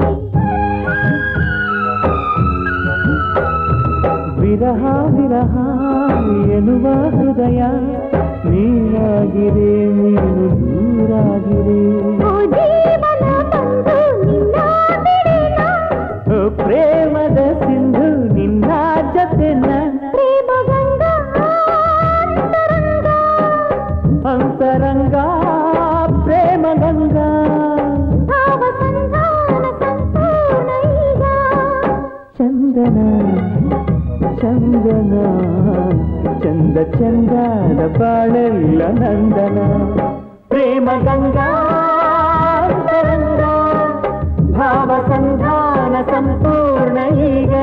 ವಿರಹ ವಿರಹ ಎನ್ನುವ ಹೃದಯ ನೀನಾಗಿರೆ ನೀನು ದೂರಾಗಿರೆ ಓ ಜೀವನ ಬಂದು ನಿನ್ನ ಬಿಡಿನ ಓ ಪ್ರೇಮದ ಸಿಂಧು ನಿನ್ನ ಜೊತೆನ ಪ್ರೇಮ ಗಂಗಾ ಅಂತರಂಗ ಪ್ರೇಮ ಗಂಗಾ ಭಾವ ಸಂಧಾನ ಸಂಪೂರ್ಣ ಈಗ ಚಂದನ ಚಂದನ ಚಂದ ಚಂದದ ಬಾಳೆಲ್ಲ ನಂದನ ಪ್ರೇಮ ಗಂಗಾ ಅಂತರಂಗ ಭಾವ ಸಂಧಾನ ಸಂಪೂರ್ಣ ಈಗ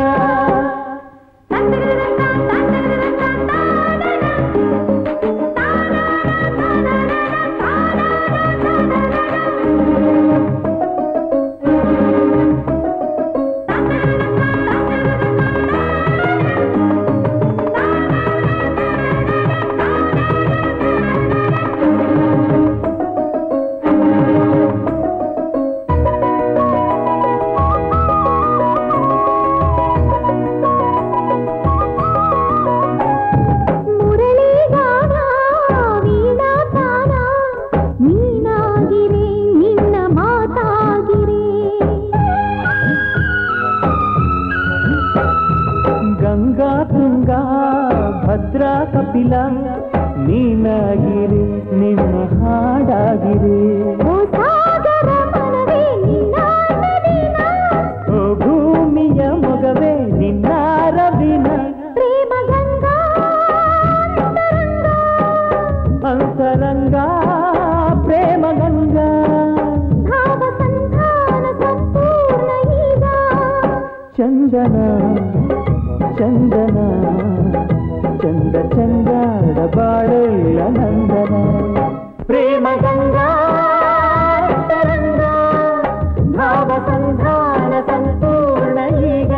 ಮುರಳಿಗಾನ ವೀಣಾ ತಾನ ನೀನಾಗಿರೆ ನಿನ್ನ ಮಾತಾಗಿರೆ ಗಂಗಾ ತುಂಗಾ ಭದ್ರಾ ಕಪಿಲ ನೀನಾಗಿರಿ ನಿನ್ನ ಹಾಡಾಗಿರಿ ಓ ಸಾಗರ ಮನವೇ ನಿನ್ನ ನದಿನ ಓ ಭೂಮಿಯ ಮೊಗವೇ ನಿನ್ನ ರವಿನ ಪ್ರೇಮ ಗಂಗಾ ಅಂತರಂಗ ಪ್ರೇಮ ಗಂಗಾ ಭಾವ ಸಂಧಾನ ಸಂಪೂರ್ಣ ಈಗ ಚಂದನ ಚಂದನ ಚಂದ ಚಂದದ ಬಾಳೆಲ್ಲ ನಂದನ ಪ್ರೇಮ ಗಂಗಾ ತರಂಗ ಭಾವ ಸಂಧಾನ ಸಂಪೂರ್ಣ ಈಗ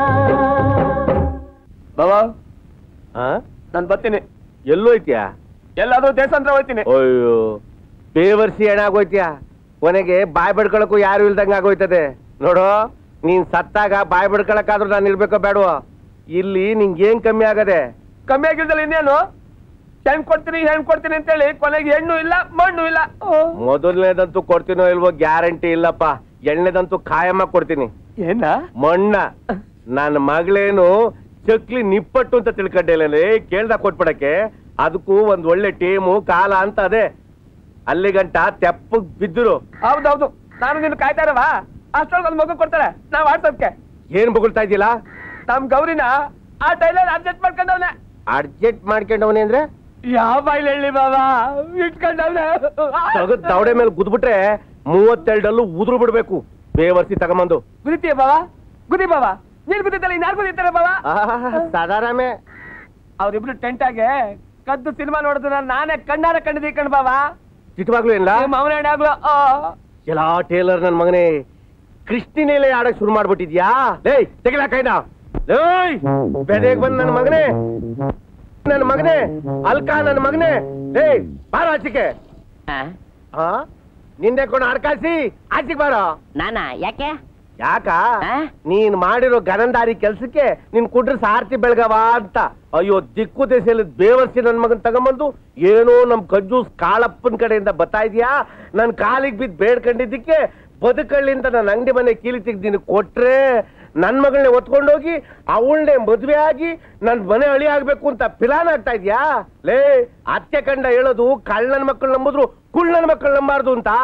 ಬಾಬಾ ನಾನು ಬರ್ತೀನಿ ಎಲ್ಲೂ ಐತಿಯಾ ಎಲ್ಲಾದ್ರೂ ದೇಶಾಂತರ ಹೋಯ್ತೀನಿ ಅಯ್ಯೋ ಬೇವರ್ಸಿ ಹೆಣ ಆಗೋಯ್ತಿಯಾ ಕೊನೆಗೆ ಬಾಯ್ ಬಡ್ಕೊಳಕ್ಕೂ ಯಾರು ಇಲ್ದಂಗ ಆಗೋಯ್ತದೆ ನೋಡು ನೀನ್ ಸತ್ತಾಗ ಬಾಯ್ ಬಡ್ಕೊಳಕ್ಕಾದ್ರೂ ನಾನು ಇರ್ಬೇಕೋ ಬೇಡವ ಇಲ್ಲಿ ನಿಂಗೆ ಏನ್ ಕಮ್ಮಿ ಆಗದೆ ಕಮ್ಮಿ ಆಗಿಲ್ದಲ್ಲ ಇನ್ನೇನು ಹೆಣ್ ಕೊಡ್ತೀನಿ ಹೆಣ್ ಕೊಡ್ತೀನಿ ಅಂತೇಳಿ ಕೊನೆಗೆ ಹೆಣ್ಣು ಇಲ್ಲ ಮಣ್ಣು ಇಲ್ಲ ಮೊದಲನೇದಂತೂ ಕೊಡ್ತೀನೋ ಇಲ್ವೋ ಗ್ಯಾರಂಟಿ ಇಲ್ಲಪ್ಪ ಎಣ್ಣೆದಂತೂ ಖಾಯಮ್ಮ ಕೊಡ್ತೀನಿ ಏನ ಮಣ್ಣ ನನ್ನ ಮಗಳೇನು ಚಕ್ಲಿ ನಿಪ್ಪಟ್ಟು ಅಂತ ತಿಳ್ಕೊಂಡೇಲೇ ಕೇಳ್ದ ಕೊಟ್ಬಿಡಕ್ಕೆ ಅದಕ್ಕೂ ಒಂದ್ ಒಳ್ಳೆ ಟೀಮು ಕಾಲ ಅಂತ ಅದೇ ಅಲ್ಲಿಗಂಟ ತೆಪ್ಪಗ್ ಬಿದ್ದರು ಹೌದೌದು ನಾನು ನಿನ್ನ ಕಾಯ್ತಾ ಇರವಾ ಅಷ್ಟೊಳಗೆ ಒಂದು ಮಗು ಕೊಡ್ತಾರೆ ನಾವ್ ಆಡ್ಸೋದ್ಕೆ ಏನ್ ಬೊಗಳ್ತಾ ಇದ್ದಿಲ್ಲ ನಮ್ ಗೌರಿನ ಆ ಟೈಲರ್ ಅಡ್ಜಸ್ಟ್ ಮಾಡ್ಕೊಂಡವ್ನೆ ಅಡ್ಜಸ್ಟ್ ಮಾಡ್ಕೊಂಡವನೇ ಅಂದ್ರೆ ಯಾವ ಬಾಯ್ಲಿ ಹೇಳಿ ಬಾಬಾ ಇಟ್ಕೊಂಡವ್ನೆ ತಗದ್ ದವಡೆ ಮೇಲೆ ಗುದ್ಬಿಟ್ರೆ ಮೂವತ್ತೆರಡಲ್ಲೂ ಉದುರು ಬಿಡ್ಬೇಕು ಬೇವರ್ಸಿ ತಗೊಂಬಂದು ಗುದಿತೀಯ ಬಾಬಾ ಗುದಿ ಬಾಬಾ ನೀನ್ ಗುದಿತ್ತಲ್ಲ ಇನ್ಯಾರು ಗುದಿತಾರೆ ಬಾಬಾ ಸಾಧಾರಾಮೆ ಅವ್ರಿಬ್ರು ಟೆಂಟ್ ಆಗಿ ಕದ್ದು ಸಿನಿಮಾ ನೋಡಿದ್ರು ನಾನೇ ಕಣ್ಣಾರ ಕಂಡಿದ್ದೀ ಕಣ್ ಬಾಬಾ ಚಿಟ್ಟವಾಗ್ಲು ಇಲ್ಲ ಮಾವನ ಆಗ್ಲೋ ಎಲ್ಲಾ ಟೇಲರ್ ನನ್ ಮಗನೇ ಕೃಷ್ಣಿನೇಲೆ ಆಡಕ್ ಶುರು ಮಾಡ್ಬಿಟ್ಟಿದ್ಯಾ ಲೇ ತೆಗಿಲ ಕೈನ ಲೇಯ್ ಬೆದೆಗ್ ಬಂದ್ ನನ್ ಮಗನೇ ನನ್ ಮಗನೇ ಅಲ್ಕಾ ನನ್ ಮಗನೇ ಲೇ ಬಾರ ಆಚಿಕೆ ಆ ನಿಂದೆ ಕೊಂಡು ಅಡ್ಕಾಸಿ ಆಚಿಗೆ ಬಾರೋ ನಾನಾ ಯಾಕೆ ಯಾಕ ನೀನ್ ಮಾಡಿರೋ ಗನಂದಾರಿ ಕೆಲ್ಸಕ್ಕೆ ನಿನ್ ಕುಡ್ರ ಸಾರ್ತಿ ಬೆಳಗವ ಅಂತ ಅಯ್ಯೋ ದಿಕ್ಕು ದೆಸೆಯಲ್ಲಿ ಬೇವರ್ಸಿ ನನ್ ಮಗನ್ ತಗೊಂಬಂದು ಏನೋ ನಮ್ ಕಜ್ಜೂಸ್ ಕಾಳಪ್ಪನ್ ಕಡೆಯಿಂದ ಬರ್ತಾ ಇದೀಯಾ ನನ್ ಕಾಲಿಗೆ ಬಿದ್ದು ಬೇಡ್ಕೊಂಡಿದ್ದಕ್ಕೆ ಬದುಕಳ್ಳಿಂದ ನನ್ನ ಅಂಗಡಿ ಮನೆ ಕೀಲಿ ತೆಗ್ದು ನಿನಗ್ ಕೊಟ್ರೆ ನನ್ ಮಗಳನ್ನೇ ಒತ್ಕೊಂಡೋಗಿ ಅವಳನ್ನೇ ಮದ್ವೆ ಆಗಿ ನನ್ ಮನೆ ಅಳಿ ಆಗ್ಬೇಕು ಅಂತ ಪಿಲಾನ್ ಆಗ್ತಾ ಇದ್ಯಾ ಲೇ ಅತ್ತೆ ಕಂಡ ಹೇಳೋದು ಕಳ್ಳನ ಮಕ್ಕಳು ನಂಬಿದ್ರು ಕುಳ್ಳನ ಮಕ್ಕಳು ನಂಬಾರ್ದು ಅಂತ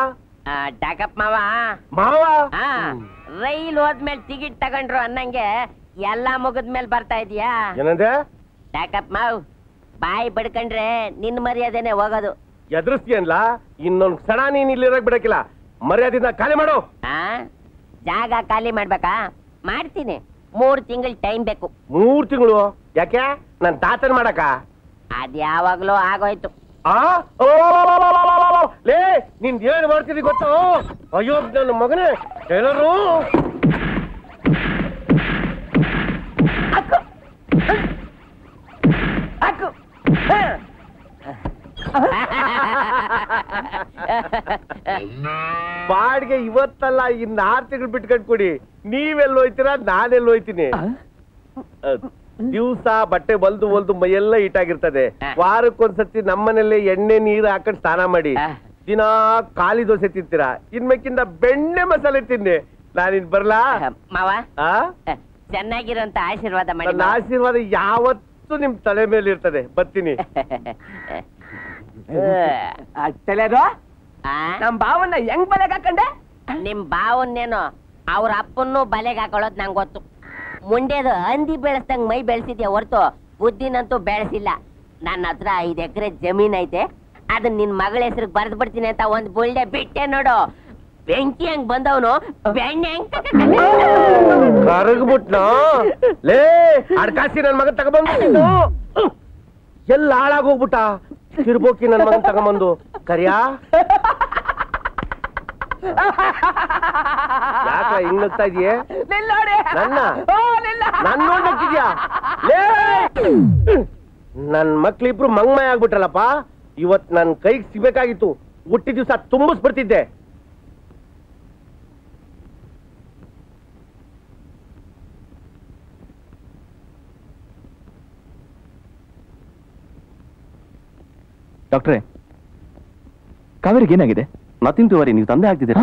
ಡಾಕಪ್ ಮಾವ ಮಾವ ಆ, ರೈಲ್ ಹೋದ್ಮೇಲೆ ಟಿಕೆಟ್ ತಗೊಂಡ್ರು ಅನ್ನಂಗೆ ಎಲ್ಲಾ ಮುಗಿದ್ಮೇಲೆ ಬರ್ತಾ ಇದೀಯಾ ಏನಂದೆ ಡಾಕಪ್ ಮಾವ್ ಬಾಯಿ ಬಡ್ಕಂಡ್ರೆ ನಿನ್ ಮರ್ಯಾದೆನೆ ಹೋಗೋದು ಎದುರಿಸ್ತೀಯನ್ಲ ಇನ್ನೊಂದ್ ಕ್ಷಣ ನೀನ್ ಇಲ್ಲಿರಕ್ ಬಿಡಕ್ಕಿಲ್ಲ ಮರ್ಯಾದಿಂದ ಖಾಲಿ ಮಾಡು ಆ ಜಾಗ ಖಾಲಿ ಮಾಡ್ಬೇಕಾ ಮಾಡ್ತೀನಿ ಮೂರ್ ತಿಂಗಳು ಟೈಮ್ ಬೇಕು ಮೂರ್ ತಿಂಗಳು ಯಾಕೆ ನನ್ ತಾತನ್ ಮಾಡಕ ಅದ್ ಯಾವಾಗ್ಲೂ ಆಗೋಯ್ತು ಆ ಓ ಲೇ ನಿನ್ ಏನ್ ಮಾಡ್ತೀರಿ ಗೊತ್ತು ಅಯ್ಯೋ ನನ್ನ ಮಗನೇ ಎಲ್ಲರೂ ಬಾಡಿಗೆ ಇವತ್ತಲ್ಲ ಇನ್ನ ಆರ್ ತಿಂಗಳು ಬಿಟ್ಕೊಂಡ್ ಕೊಡಿ ನೀವೆಲ್ಲ ಹೋಯ್ತೀರಾ ನಾನೆಲ್ಲ ಹೋಯ್ತೀನಿ ದಿವ್ಸ ಬಟ್ಟೆ ಹೊಲ್ದು ಹೊಲ್ದು ಮೈಯೆಲ್ಲ ಈಟಾಗಿರ್ತದೆ ವಾರಕ್ಕೊಂದ್ಸತಿ ನಮ್ಮನೇಲೆ ಎಣ್ಣೆ ನೀರು ಹಾಕೊಂಡು ಸ್ನಾನ ಮಾಡಿ ದಿನಾ ಖಾಲಿ ದೋಸೆ ತಿಂತೀರಾ ಇನ್ಮೇಕಿಂದ ಬೆಣ್ಣೆ ಮಸಾಲೆ ತಿನ್ನಿ ನಾನಿನ್ ಬರ್ಲಾ ಮಾವ ಆ ಚೆನ್ನಾಗಿರೋಂತ ಆಶೀರ್ವಾದ ಮಾಡಿ ನನ್ನ ಆಶೀರ್ವಾದ ಯಾವತ್ತೂ ನಿಮ್ ತಲೆ ಮೇಲೆ ಇರ್ತದೆ ಬರ್ತೀನಿ ತಲೆದು ನಮ್ ಬಾವನ್ನ ಹೆಂಗ್ ಬಲೆಗ್ ಹಾಕೊಂಡೆ ನಿಮ್ ಬಾವನ್ನೇನು ಅವ್ರ ಅಪ್ಪನ್ನು ಬಲೆಗ್ ಹಾಕೊಳ್ಳೋದ್ ನಂಗ್ ಗೊತ್ತು ಮುಂಡೆದು ಹಂದಿ ಬೆಳೆಸ್ದಂಗ್ ಮೈ ಬೆಳೆಸಿದ್ಯಾ ಹೊರ್ತು ಬುದ್ಧಿನಂತೂ ಬೆಳೆಸಿಲ್ಲ ನನ್ನ ಹತ್ರ ಐದ್ ಎಕರೆ ಜಮೀನ್ ಐತೆ ಅದನ್ನ ನಿನ್ ಮಗಳ ಹೆಸರಿಗೆ ಬರ್ದ್ ಬಿಡ್ತೀನಿ ಅಂತ ಒಂದ್ ಬುಳ್ಳೆ ಬಿಟ್ಟೆ ನೋಡು ಬೆಂಕಿ ಹಂಗ್ ಬಂದವನು ಬೆಣ್ಣೆ ಹೆಂಗ್ ಕರಗ್ಬಿಟ್ನ ಲೇ ಅಡ್ಕಾಸಿ ನನ್ ಮಗನ್ ತಗೊಂಡ್ಬಂದು ಎಲ್ಲ ಹಾಳಾಗೋಗ್ಬಿಟ್ಟ ತಿರ್ಬೋಕಿ ನನ್ ಮಗನ್ ತಗೊಂಬಂದು ಕರಿಯಾ ಯಾಕ ಹಿಂಗ್ ನಗ್ತಾ ಇದೀಯ ನನ್ನ ನನ್ ನೋಡ್ಬೇಕಿದ್ಯಾ ಲೇ ನನ್ ಮಕ್ಳಿಬ್ರು ಮಂಗ್ಮಯ ಆಗ್ಬಿಟ್ರಲ್ಲಪ್ಪ ಇವತ್ ನನ್ ಕೈಗೆ ಸಿಗ್ಬೇಕಾಗಿತ್ತು ಹುಟ್ಟಿ ದಿವ್ಸ ತುಂಬಿಸ್ಬಿಡ್ತಿದ್ದೆ ಡಾಕ್ಟ್ರೇ ಕಾವೇರಿಗೆ ಏನಾಗಿದೆ ನಥಿಂಗ್ ಟು ವರಿ ನೀವು ತಂದೆ ಆಗ್ತಿದ್ದೀರಾ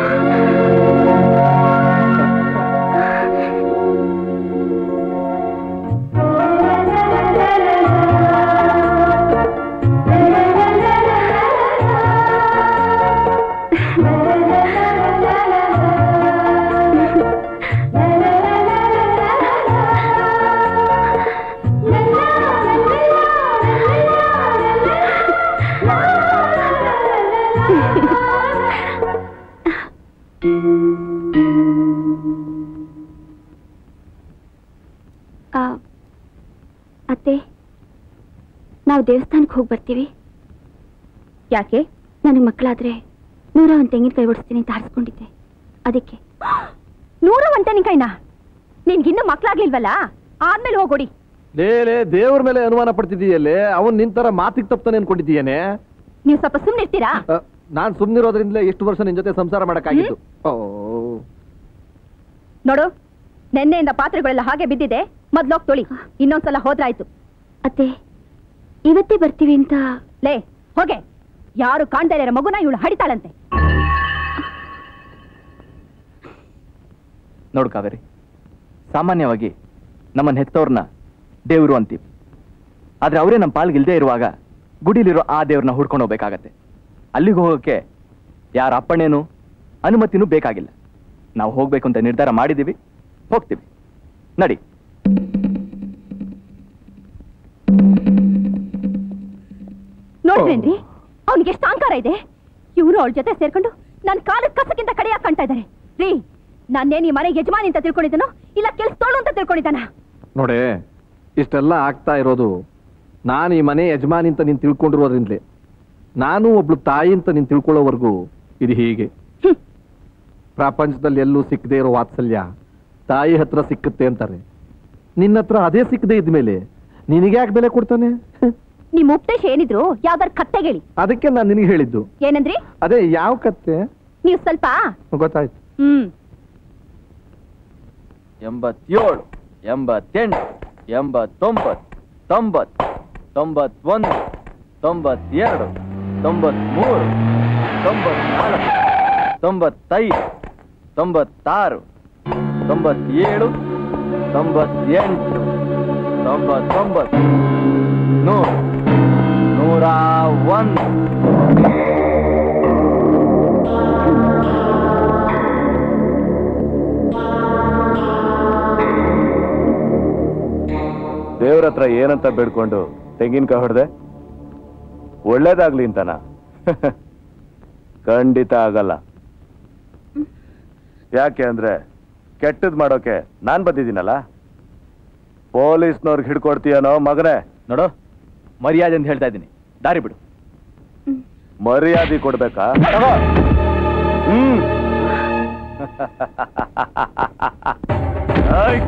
ಆ, ಅತ್ತೆ ನಾವು ದೇವಸ್ಥಾನಕ್ಕೆ ಹೋಗಿ ಬರ್ತೀವಿ ಯಾಕೆ ನನಗೆ ಮಕ್ಕಳಾದ್ರೆ ನೂರ ಒಂದು ತೆಂಗಿನಕಾಯಿ ಓಡಿಸ್ತೀನಿ ಅಂತ ಹಾರಿಸ್ಕೊಂಡಿದ್ದೆ ಅದಕ್ಕೆ ನೂರ ಒಂದ್ ತೆಂಗಿನಕಾಯಿನ ನಿನ್ಗಿನ್ನೂ ಮಕ್ಳಾಗ್ಲಿಲ್ವಲ್ಲ ಆದ್ಮೇಲೆ ಹೋಗೋಡಿ ಲೇ ಲೇ ದೇವ್ರ ಮೇಲೆ ಅನುಮಾನ ಪಡ್ತಿದೀಯಲ್ಲೇ ಅವನ್ ನಿಂತರ ಮಾತಿಗೆ ತಪ್ತಾನೆ ಅನ್ಕೊಂಡಿದ್ದೀಯೇನೆ ನೀವು ಸ್ವಲ್ಪ ಸುಮ್ನೆ ಇರ್ತೀರಾ ಅ, ನಾನ್ ಸುಮ್ನಿರೋದ್ರಿಂದಲೇ ಎಷ್ಟು ವರ್ಷ ನಿನ್ ಜೊತೆ ಸಂಸಾರ ಮಾಡಕ್ಕಾಗಿತ್ತು ಓ ನೋಡು ನೆನ್ನೆಯಿಂದ ಪಾತ್ರೆಗಳೆಲ್ಲ ಹಾಗೆ ಬಿದ್ದಿದೆ ಮೊದ್ಲೋಗ್ ತೊಳಿ ಇನ್ನೊಂದ್ಸಲ ಹೋದ್ರಾಯ್ತು ಅತ್ತೆ ಇವತ್ತೇ ಬರ್ತೀವಿ ಅಂತ ಲೇ ಹೋಗೆ ಯಾರು ಕಾಣ್ತಾ ಇರೋ ಮಗುನ ಇವಳು ಹಡಿತಾಳಂತೆ ನೋಡು ಕಾವೇರಿ ಸಾಮಾನ್ಯವಾಗಿ ನಮ್ಮನ್ನ ಹೆತ್ತವ್ರನ್ನ ದೇವರು ಅಂತೀವಿ ಆದ್ರೆ ಅವರೇ ನಮ್ಮ ಪಾಲ್ಗಿಲ್ದೇ ಇರುವಾಗ ಗುಡಿಲಿರೋ ಆ ದೇವ್ರನ್ನ ಹುಡ್ಕೊಂಡು ಹೋಗ್ಬೇಕಾಗತ್ತೆ ಅಲ್ಲಿಗೆ ಹೋಗೋಕೆ ಯಾರ ಅಪ್ಪಣೆನೂ ಅನುಮತಿನೂ ಬೇಕಾಗಿಲ್ಲ ನಾವು ಹೋಗ್ಬೇಕು ಅಂತ ನಿರ್ಧಾರ ಮಾಡಿದೀವಿ ಹೋಗ್ತೀವಿ ನಡಿ ನೋಡ್ರೇನ್ರಿ ಅವ್ನಿಗೆ ಎಷ್ಟು ಅಹಂಕಾರ ಇದೆ ಇವರು ಅವಳ ಜೊತೆ ಸೇರ್ಕೊಂಡು ನನ್ ಕಾಲದ ಕಸಕ್ಕಿಂತ ಕಡೆಯಾಗಿ ಕಾಣ್ತಾ ಇದ್ದಾರೆ ರೀ ನಾನೇನ್ ಈ ಮನೆಗೆ ಯಜಮಾನಿ ಅಂತ ತಿಳ್ಕೊಂಡಿದ್ದನೋ ಇಲ್ಲ ಕೆಲ್ಸದೋಳು ಅಂತ ತಿಳ್ಕೊಂಡಿದ್ದಾನ ನೋಡೆ ಇಷ್ಟೆಲ್ಲ ಆಗ್ತಾ ಇರೋದು ನಾನು ಈ ಮನೆ ಯಜಮಾನಿ ಅಂತ ನೀನ್ ತಿಳ್ಕೊಂಡಿರೋದ್ರಿಂದಲೇ ನಾನು ಒಬ್ಳು ತಾಯಿ ಅಂತ ನೀನ್ ತಿಳ್ಕೊಳ್ಳೋವರೆಗೂ ಇದು ಹೀಗೆ ಪ್ರಪಂಚದಲ್ಲಿ ಎಲ್ಲೂ ಸಿಕ್ಕದೇ ಇರೋ ವಾತ್ಸಲ್ಯ ತಾಯಿ ಹತ್ರ ಸಿಕ್ಕುತ್ತೆ ಅಂತಾರೆ ನಿನ್ನ ಹತ್ರ ಅದೇ ಸಿಕ್ಕದೆ ಇದ್ಮೇಲೆ ನಿನಗೆ ಯಾಕೆ ಬೆಲೆ ಕೊಡ್ತಾನೆ ನಿಮ್ ಉಪದೇಶ ಏನಿದ್ರು ಯಾವ್ದಾರು ಕತ್ತೆಗೇಳಿ ಅದಕ್ಕೆ ನಾನು ನಿನಗೆ ಹೇಳಿದ್ದು ಏನಂದ್ರಿ ಅದೇ ಯಾವ ಕತ್ತೆ ನೀವು ಸ್ವಲ್ಪ ಗೊತ್ತಾಯ್ತು ಹ್ಮ್ ಎಂಬತ್ತೇಳು ಎಂಬತ್ತೆಂಟು ಎಂಬತ್ತೊಂಬತ್ತು ತೊಂಬತ್ತು ತೊಂಬತ್ತೊಂದು ತೊಂಬತ್ತೆರಡು ತೊಂಬತ್ಮೂರು ತೊಂಬತ್ನಾಲ್ಕು ತೊಂಬತ್ತೈದು ತೊಂಬತ್ತಾರು ತೊಂಬತ್ತೇಳು ತೊಂಬತ್ತೆಂಟು ತೊಂಬತ್ತೊಂಬತ್ತು ನೂರು ನೂರ ಒಂದು ಹತ್ರ ಏನಂತ ಬೇಡ್ಕೊಂಡು ತೆಂಗಿನಕಾಯಿ ಹೊಡೆದೆ ಒಳ್ಳೇದಾಗ್ಲಿ ಅಂತನ ಖಂಡಿತ ಆಗಲ್ಲ ಯಾಕೆ ಅಂದ್ರೆ ಕೆಟ್ಟದ್ ಮಾಡೋಕೆ ನಾನ್ ಬಂದಿದ್ದೀನಲ್ಲ ಪೊಲೀಸ್ನವ್ರಿಗೆ ಹಿಡ್ಕೊಡ್ತೀಯನೋ ಮಗನೇ ನೋಡು ಮರ್ಯಾದೆ ಅಂತ ಹೇಳ್ತಾ ಇದ್ದೀನಿ ದಾರಿ ಬಿಡು ಮರ್ಯಾದೆ ಕೊಡ್ಬೇಕಾ ತಗೋ. ಹ್ಮ್ ಏಯ್.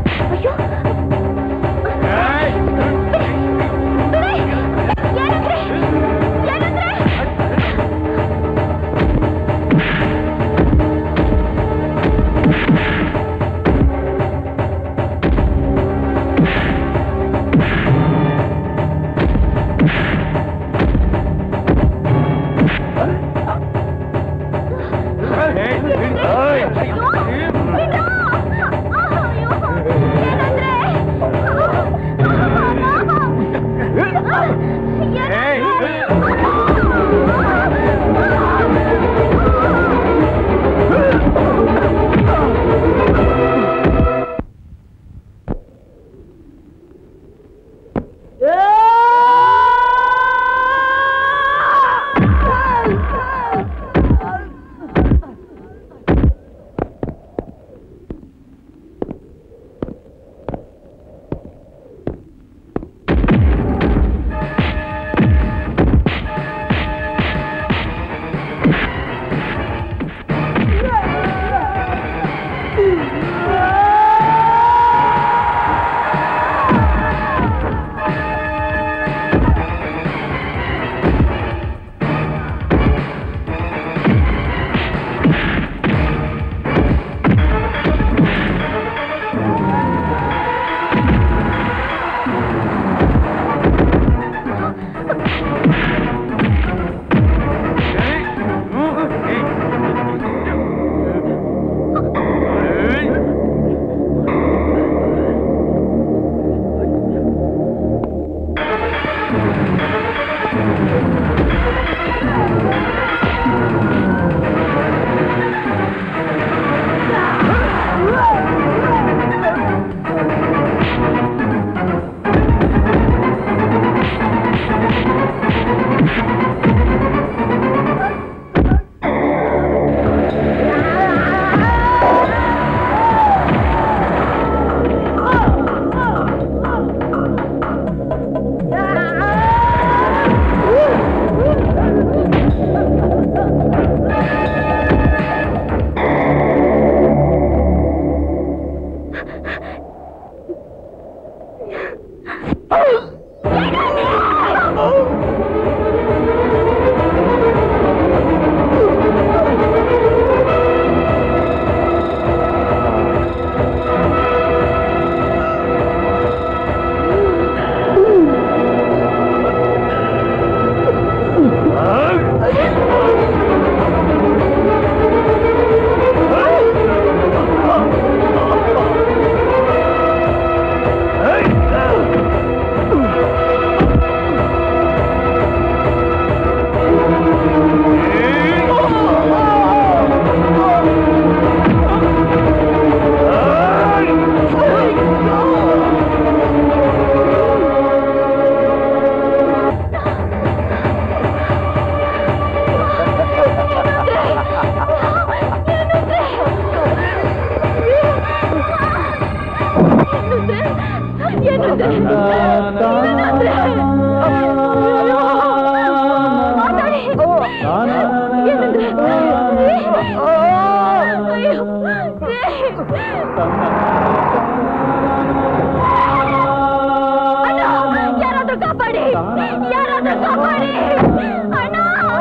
ಯಾರಾದ್ರೂ ಕಾಪಾಡಿ ಯಾರಾದ್ರೂ ಕಾಪಾಡಿ ಅಣ್ಣ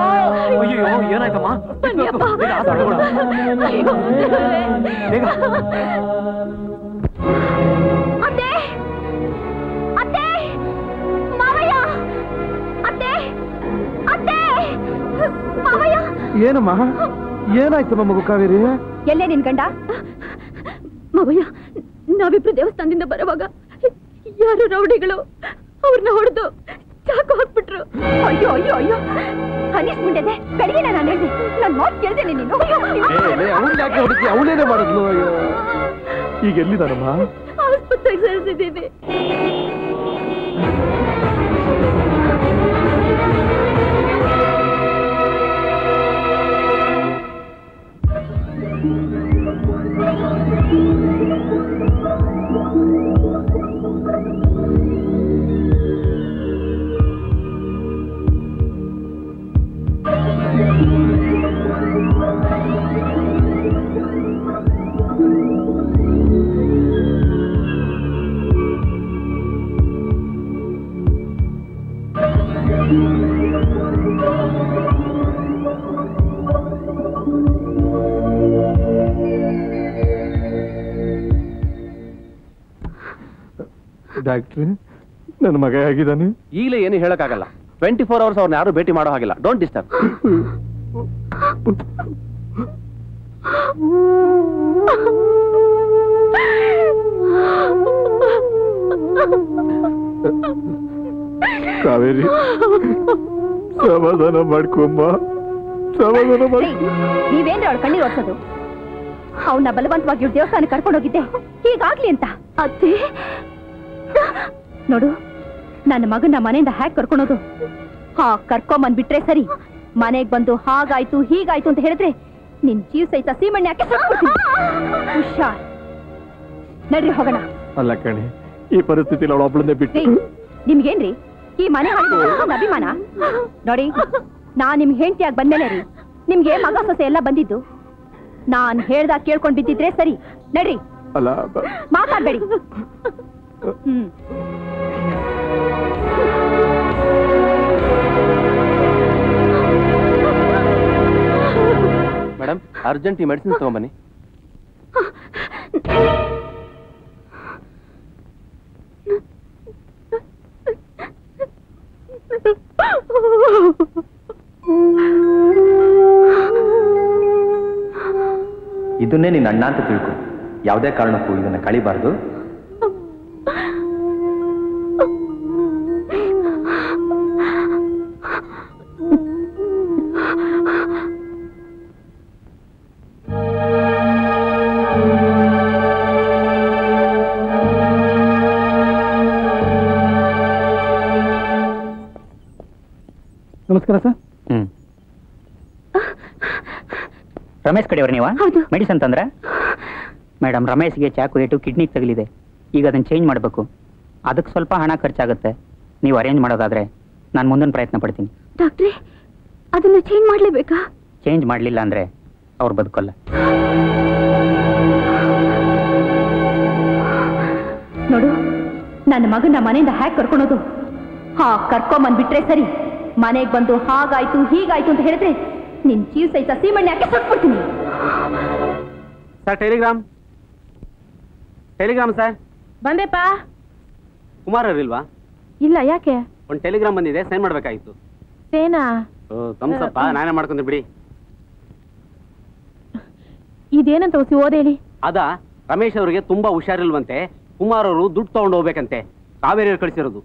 ಅಯ್ಯೋ ಏನಾಯ್ತಮ್ಮ ಬನ್ನಿಯಪ್ಪ ಬೇಗ ಹಾಸ್ಪಿಟಲ್ ಹೋಗೋಣ. ಅಯ್ಯೋ, ಬೇಗ. ಅತ್ತೆ ಅತ್ತೆ ಮಾವಯ್ಯ ಅತ್ತೆ ಅತ್ತೆ ಮಾವಯ್ಯ ಏನಮ್ಮ ಏನಾಯ್ತಮ್ಮ ಮಗು ಕಾವೇರಿ ಎಲ್ಲೇ ನಿನ್ ಗಂಡ ಮಾವಯ್ಯ ನಾವಿಬ್ರು ದೇವಸ್ಥಾನದಿಂದ ಬರುವಾಗ ಯಾರು ರೌಡಿಗಳು ಅವ್ರನ್ನ ಹೊಡೆದು ಚಾಕು ಹಾಕ್ಬಿಟ್ರು ಅಯ್ಯೋ ಅಯ್ಯೋ ಅಯ್ಯೋ ಹನೀಶ್ ಮುಂಡೆದೆ ಬೆಳಗಿನ ನಾನು ಹೇಳಿದೆ ನನ್ ಮಾತು ಕೇಳ್ದೆ ನೀನು ಅಯ್ಯೋ, ನೀನು- ಅವಳು ಯಾಕೆ ಹುಡುಕಿ ಅವಳೇನೆ ಮಾಡಿದ್ಲು ಅಯ್ಯೋ ಈಗ ಎಲ್ಲಿದಾನಮ್ಮ ಆಸ್ಪತ್ರೆಗೆ ಸೇರಿಸಿದ್ದೀನಿ ಡಾಕ್ಟ್ರೆ ನನ್ನ ಮಗ ಆಗಿದ್ದಾನೆ ಈಗಲೇ ಏನು ಹೇಳಕ್ಕಾಗಲ್ಲ ಟ್ವೆಂಟಿ ಫೋರ್ ಅವರ್ಸ್ ಅವ್ರನ್ನ ಯಾರು ಭೇಟಿ ಮಾಡೋ ಹಾಗಿಲ್ಲ ಡೋಂಟ್ ಡಿಸ್ಟರ್ಬ್ ಕಾವೇರಿ ಸಮಾಧಾನ ಮಾಡ್ಕೊಮ್ಮ ಸಮಾಧಾನ ಮಾಡ್ಕೊ ನೀವೇನ್ರಿ ಅವಳ ಕಣ್ಣೀರ್ ಓಡ್ಸೋದು ಅವನ್ನ ಬಲವಂತವಾಗಿ ಇವ್ರ ದೇವಸ್ಥಾನಕ್ಕೆ ಕರ್ಕೊಂಡು ಹೋಗಿದ್ದೆ ಹೀಗಾಗ್ಲಿ ಅಂತ ಅತ್ತೆ ನೋಡು ನನ್ನ ಮಗನ ಮನೆಯಿಂದ ಹ್ಯಾಕ್ ಕರ್ಕೊಳೋದು ಹಾ ಕರ್ಕೊಂಬಂದ್ಬಿಟ್ರೆ ಸರಿ ಮನೆಗ್ ಬಂದು ಹಾಗಾಯ್ತು ಹೀಗಾಯ್ತು ಅಂತ ಹೇಳಿದ್ರೆ ನಿನ್ ಜೀವ ಸಹಿತ ಸೀಮಣ್ಣೆ ಹಾಕಿ ಸುಟ್ಬಿಡ್ತೀನಿ. ಹುಷಾರ್ ನಡ್ರಿ ಹೋಗೋಣ ಅಲ್ಲ ಕಣೆ ಈ ಪರಿಸ್ಥಿತಿಲಿ ಅವಳು ಒಬ್ಳನ್ನೇ ಬಿಟ್ಟು ರೀ, ನಿಮ್ಗೇನ್ರಿ ಈ ಮನೆ ಹಾಳಿಗೆ ಅಷ್ಟೊಂದ್ ಅಭಿಮಾನ ನೋಡಿ ನಾನ್ ನಿಮ್ಗೆ ಹೆಂಡತಿಯಾಗಿ ಬಂದ್ಮೇಲೆ ರೀ ನಿಮ್ಗೆ ಮಗ ಸೊಸೆ ಎಲ್ಲ ಬಂದಿದ್ದು ನಾನ್ ಹೇಳ್ದಾಗ ಕೇಳ್ಕೊಂಡ್ ಬಿದ್ದಿದ್ರೆ ಸರಿ ನಡ್ರಿ ಅಲ್ಲ ಬ- ಮಾತಾಡ್ಬೇಡಿ ಹ್ಮ್ ಮೇಡಮ್ ಅರ್ಜೆಂಟ್ ಈ ಮೆಡಿಸಿನ್ ತಗೊಂಬನ್ನಿ ಇದನ್ನೇ ನಿನ್ನ ಅಣ್ಣ ಅಂತ ತಿಳ್ಕೊ ಯಾವುದೇ ಕಾರಣಕ್ಕೂ ಇದನ್ನ ಕಳಿಬಾರ್ದು ನಮಸ್ಕಾರ ಸರ್ ಹ್ಮ್ ರಮೇಶ್ ಕಡೆಯವ್ರು ನೀವಾ ಮೆಡಿಸನ್ ತಂದ್ರ ಮೇಡಮ್ ರಮೇಶ್ಗೆ ಚಾಕು ಏಟು ಕಿಡ್ನಿಗೆ ತಗಲಿದೆ ಈಗ ಅದನ್ನ ಚೇಂಜ್ ಮಾಡಬೇಕು ಅದಕ್ಕೆ ಸ್ವಲ್ಪ ಹಣ ಖರ್ಚಾಗುತ್ತೆ ನೀವು ಅರೇಂಜ್ ಮಾಡೋದಾದ್ರೆ ನಾನು ಮುಂದಿನ ಪ್ರಯತ್ನ ಪಡ್ತೀನಿ ಡಾಕ್ಟ್ರೆ ಅದನ್ನ ಚೇಂಜ್ ಮಾಡ್ಲೇಬೇಕಾ ಚೇಂಜ್ ಮಾಡಲಿಲ್ಲ ಅಂದ್ರೆ ಅವ್ರು ಬದುಕಲ್ಲ ನೋಡು ನನ್ನ ಮಗನ ಮನೆಯಿಂದ ಹ್ಯಾಕ್ ಕರ್ಕೊಳೋದು ಹಾ ಕರ್ಕೊಂಬಂದ್ಬಿಟ್ರೆ ಸರಿ ಮನೆಗ್ ಬಂದು ಹಾಗಾಯ್ತು ಹೀಗಾಯ್ತು ಅಂತ ಹೇಳಿದ್ರೆ ನಿನ್ ಜೀವ ಸಹಿತ ಸೀಮಣ್ಣೆ ಹಾಕಿ ಸುಟ್ಬಿಡ್ತೀನಿ ಸರ್ ಟೆಲಿಗ್ರಾಮ್ ಟೆಲಿಗ್ರಾಮ್ ಸರ್ ಬಂದೆಪ್ಪ ಕುಮಾರ್ ಅವ್ರಿಲ್ವಾ ಇಲ್ಲ ಯಾಕೆ ಒಂದು ಟೆಲಿಗ್ರಾಮ್ ಬಂದಿದೆ ಸೈನ್ ಮಾಡ್ಬೇಕಾಗಿತ್ತು ಸೇನಾ ತಮ್ಸಪ್ಪ ನಾನೇ ಮಾಡ್ಕೊಂಡೆ ಬಿಡಿ ಇದೇನಂತ ಹೊಸಿ ಓದೇಳಿ ಅದ ರಮೇಶ್ ಅವರಿಗೆ ತುಂಬಾ ಹುಷಾರಿಲ್ವಂತೆ ಕುಮಾರ್ ಅವರು ದುಡ್ಡು ತಗೊಂಡು ಹೋಗ್ಬೇಕಂತೆ ಕಾವೇರಿ ಅವ್ರು ಕಳಿಸಿರೋದು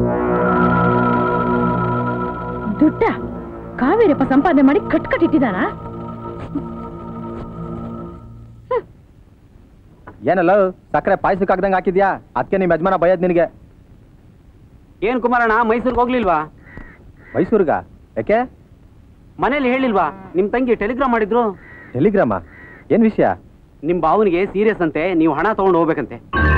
ದುಡ್ಡ ಕಾವೇರಪ್ಪ ಸಂಪಾದನೆ ಮಾಡಿ ಕಟ್ ಕಟ್ ಇಟ್ಟಿದಾನ ಏನಲ್ಲ ಸಕ್ಕರೆ ಪಾಯಸಕ್ಕೆ ಹಾಕ್ದಂಗೆ ಹಾಕಿದ್ಯಾ ಅದಕ್ಕೆ ನಿಮ್ಮ ಯಜಮಾನ ಬೈಯದ್ ನಿನಗೆ ಏನ್ ಕುಮಾರಣ್ಣ ಮೈಸೂರಿಗೆ ಹೋಗ್ಲಿಲ್ವಾ ಮೈಸೂರ್ಗ ಯಾಕೆ ಮನೇಲಿ ಹೇಳಿಲ್ವಾ ನಿಮ್ ತಂಗಿ ಟೆಲಿಗ್ರಾಮ್ ಮಾಡಿದ್ರು ಟೆಲಿಗ್ರಾಮ ಏನ್ ವಿಷಯ ನಿಮ್ ಭಾವನಿಗೆ ಸೀರಿಯಸ್ ಅಂತೆ ನೀವು ಹಣ ತಗೊಂಡು ಹೋಗ್ಬೇಕಂತೆ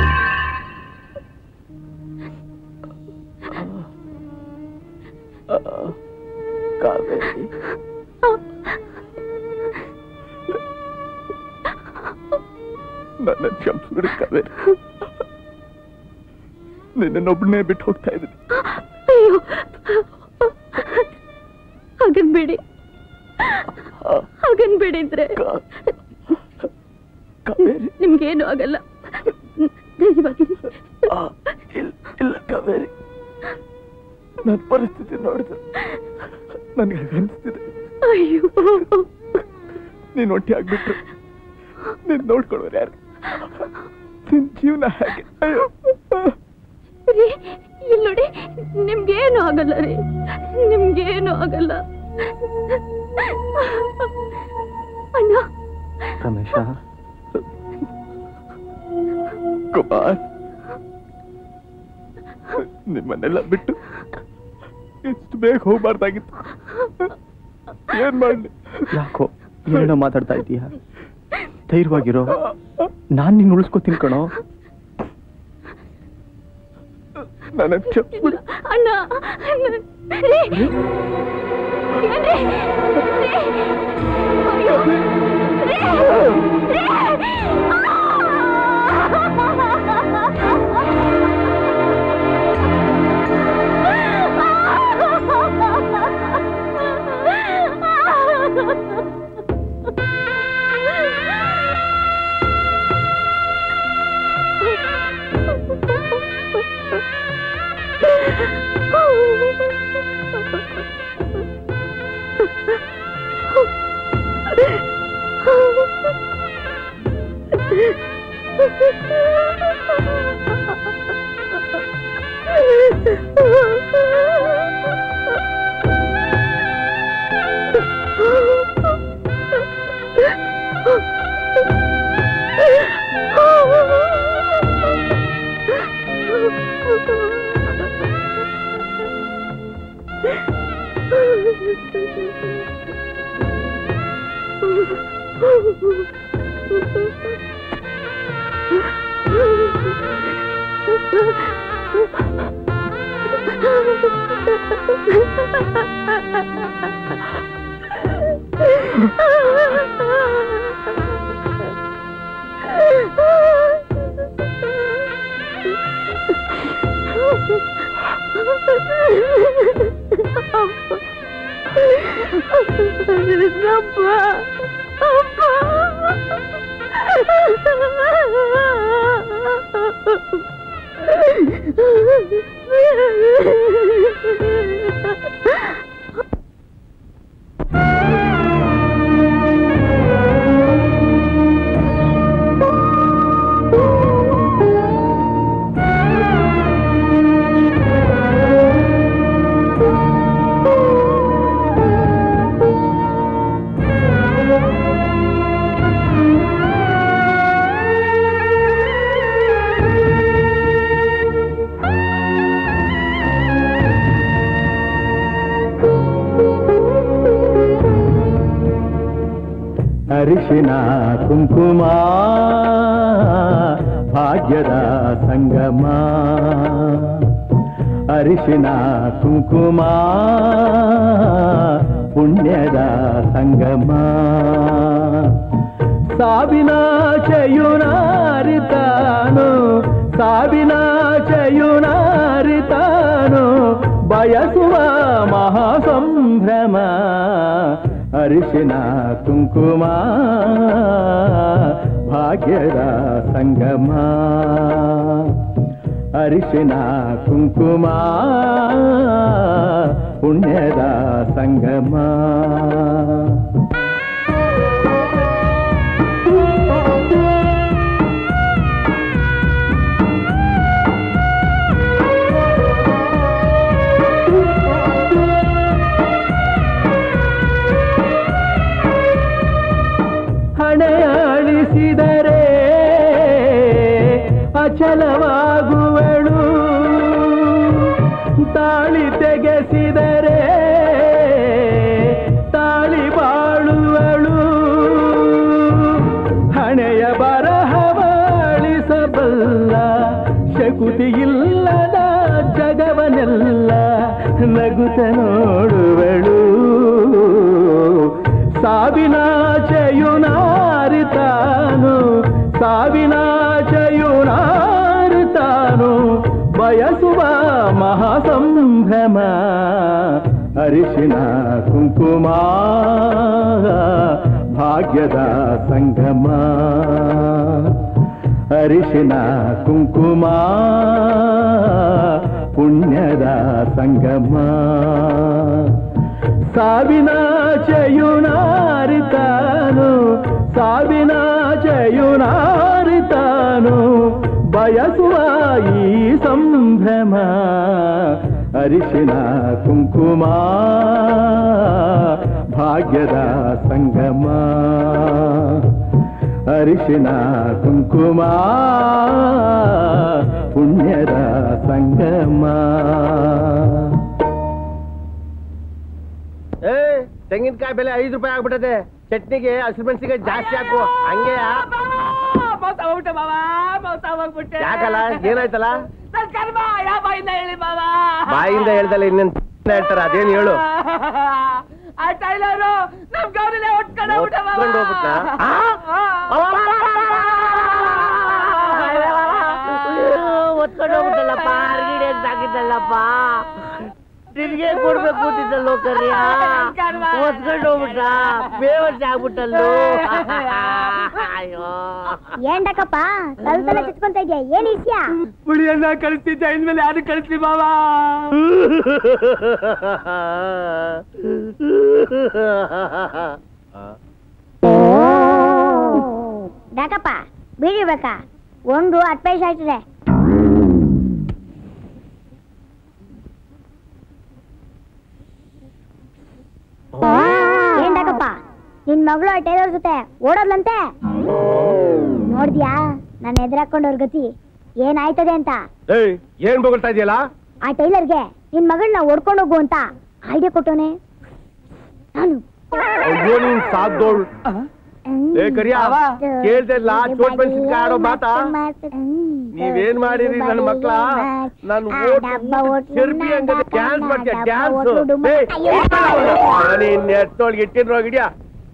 ನನ್ನ ಕ್ಷಮಿಸ್ಬಿಡಿ ಕಾವೇರಿ ನಿನ್ನೊಬ್ಬನೇ ಬಿಟ್ಟು ಹೋಗ್ತಾ ಇದ್ದೀನಿ ಅಯ್ಯೋ ಹಾಗನ್ಬೇಡಿ ಹಾಗನ್ಬೇಡಿದ್ರೆ ನಿಮ್ಗೇನು ಆಗಲ್ಲ ಧೈರ್ಯವಾಗಿರಿ ಇಲ್ಲ ಕಾವೇರಿ ನನ್ನ ಪರಿಸ್ಥಿತಿ ನೋಡಿದ್ರೆ ನನಗೆ ಅನಿಸ್ತಿದೆ ಅಯ್ಯೋ ನೀನ್ ಒಂಟಿ ಆಗ್ಬಿಟ್ರು ನೀನ್ ನೋಡ್ಕೊಳ್ಳೋರು ಯಾರು ನಿನ್ ಜೀವನ ಹಾಗೆ ಅಯ್ಯೋ ರೀ ಇಲ್ಲಿ ನೋಡಿ ನಿಮ್ಗೇನು ಆಗಲ್ಲ ರೀ ನಿಮ್ಗೇನು ಆಗಲ್ಲ ಅಣ್ಣ ರಮೇಶ ಕುಮಾರ್ ನಿಮ್ಮನ್ನೆಲ್ಲ ಬಿಟ್ಟು ಎಷ್ಟು ಬೇಗ ಹೋಗ್ಬಾರ್ದಾಗಿತ್ತು ಏನ್ ಮಾಡ್ಲಿ ಯಾಕೋ ಏನೇನೋ ಮಾತಾಡ್ತಾ ಇದೀಯ ಧೈರ್ಯವಾಗಿರೋ ನಾನ್ ನಿನ್ನ ಉಳಿಸ್ಕೊತೀನಿ ಕಣೋ ನನ್ನ ಕ್ಷಮಿಸ್ಬಿಡು. ಅಣ್ಣ ರೀ. ಏನ್ರಿ? ರೀ. ಅಯ್ಯೋ. ರೀ. ರೀ. ಅರಿಶಿನ ಕುಂಕುಮ ಭಾಗ್ಯದ ಸಂಗಮ ಅರಿಶಿನ ಕುಂಕುಮ ಪುಣ್ಯದ ಸಂಗಮ ಸಾವಿನ ಚಯುನಾರಿತಾನು ಸಾವಿನ ಚಯುನಾರಿತಾನು ಬಯಸುವ ಮಹಾಸಂಭ್ರಮ ಅರಿಶಿನ ಕುಂಕುಮ ಭಾಗ್ಯದ ಸಂಗಮ ಅರಿಶಿನ ಕುಂಕುಮ ಪುಣ್ಯದ ಸಂಗಮ ಹಣೆಯಾಳಿಸಿದರೆ ಅಚಲವಾಗುವಳು ತಾಳಿ ತೆಗೆಸಿದರೆ ತಾಳಿ ಬಾಳುವಳು ಹಣೆಯ ಬರಹವಾಳಿಸಬಲ್ಲ ಶಕುತಿಯಿಲ್ಲದ ಜಗವನೆಲ್ಲ ನಗುತ್ತ ನೋಡುವಳು ಸಾವಿನ ಚಯುನಾರಿತಾನು ಸಾವಿನ ಚಯುನಾರಿತಾನು ಬಯಸುವ ಮಹಾಸಂಭ್ರಮ ಅರಿಶಿನ ಕುಂಕುಮ ಭಾಗ್ಯದ ಸಂಗಮ ಅರಿಶಿನ ಕುಂಕುಮ ಪುಣ್ಯದ ಸಂಗಮ ಸಾವಿನ ಚಯುನಾರಿತಾನು ಸಾವಿನ ಚಯುನಾರಿತಾನು ಬಯಸುವ ಈ ಸಂಭ್ರಮ ಅರಿಶಿನ ಕುಂಕುಮ ಭಾಗ್ಯದ ಸಂಗಮ ಅರಿಶಿನ ಕುಂಕುಮ ಪುಣ್ಯದ ಸಂಗಮ ಏ ತೆಂಗಿನಕಾಯಿ ಬೆಲೆ ಐದು ರೂಪಾಯಿ ಆಗ್ಬಿಟ್ಟದೆ ಚಟ್ನಿಗೆ ಹಸಿರು ಮೆಣಸಿಗೆ ಜಾಸ್ತಿ ಹಾಕು ಹಂಗೆ ಮೋಸ ಹೋಗ್ಬಿಟ್ಟೆ ಬಾಬಾ ಮೋಸ ಹೋಗ್ಬಿಟ್ಟೆ ಯಾಕಲ್ಲ ಏನಾಯ್ತಲ್ಲ ನನ್ ಕರ್ಮ ಯಾವ ಬಾಯಿಂದ ಹೇಳಿ ಬಾಬಾ ಬಾಯಿಂದ ಹೇಳ್ದಲ್ಲ ಇನ್ನೇನ್ ಹೇಳ್ತಾರ ಅದೇನ್ ಹೇಳು ಆ ಟೈಲರು ನಮ್ ಗೌರಿನೇ ಒಟ್ಕೊಂಡು ಹೋಗ್ಬಿಟ್ಟೆ ಬಾಬಾ ಒತ್ಕೊಂಡು ಹೋಗ್ಬಿಟ್ನಾ? ಒತ್ಕೊಂಡು ಹೋಗ್ಬಿಟ್ಟಲ್ಲಪ್ಪ ಅರ್ಗಿಡೆ ಅಂತ ಹಾಕಿದ್ದಲ್ಲಪ್ಪ ನಿನ್ಗೆ ಕೊಡ್ಬೇಕು ಅಂತಿದ್ದಲ್ಲೋ ಕರ್ಯ ಒತ್ಕೊಂಡು ಹೋಗ್ಬಿಟ್ಟ ಬೇವರ್ಸಿ ಆಗ್ಬಿಟ್ಟಲ್ಲೋ ಅಯ್ಯೋ ಏನ್ಡಕಪ್ಪ ತಲೆ ತಲೆ ಚುಚ್ಕೊಂತ ಇದ್ಯಾ ಏನ್ ವಿಷಯ ಪುಳಿಯನ್ನ ಕಳಿಸ್ತಿದ್ದೆ ಇನ್ಮೇಲೆ ಯಾರು ಕಳಿಸ್ಲಿ ಬಾಬಾ ಡಾಕಪ್ಪ ಬೀಡಿ ಬೇಕಾ ಒಂದು ಹತ್ತು ಪೈಸೆ ಆಯ್ತದೆ ಏನ್ ಡಾಕಪ್ಪ ನಿನ್ ಮಗಳು ಆ ಟೈಲರ್ ಜೊತೆ ಓಡೋದ್ಲಂತೆ ನೋಡ್ದ್ಯಾ ನನ್ನ ಎದುರಾಕೊಂಡವ್ರ ಗತಿ ಏನಾಯ್ತದೆ ಅಂತ ಏಯ್ ಏನ್ ಬೊಗಳ್ತಾ ಇದೆಯಲ್ಲ ಆ ಟೈಲರ್ಗೆ ನಿನ್ ಮಗಳನ್ನ ಓಡ್ಕೊಂಡು ಹೋಗು ಅಂತ ಐಡಿಯಾ ಕೊಟ್ಟೋನೆ ನಾನು ಅಯ್ಯೋ ನೀನ್ ಸಾಕ್ದೋಳ್ ಏ ಕರಿಯ ಕೇಳ್ತಿಲ್ಲ ಚೋಟ್ ಮೆಣಸಿನ್ಕಾಯಿ ಆಡೋ ಮಾತಾ ನೀವೇನ್ ಮಾಡಿರಿ ನನ್ನ ಮಕ್ಳ ನನ್ ಓಟ್ ಚೆರ್ಬಿ ಹಂಗದ ಡ್ಯಾನ್ಸ್ ಮಾಡ್ತೀಯ ಡ್ಯಾನ್ಸ್ ನೀನ್ ಎತ್ತೊಳಗೆ ಇಟ್ಟಿರೋ ಗಿಡಿಯಾ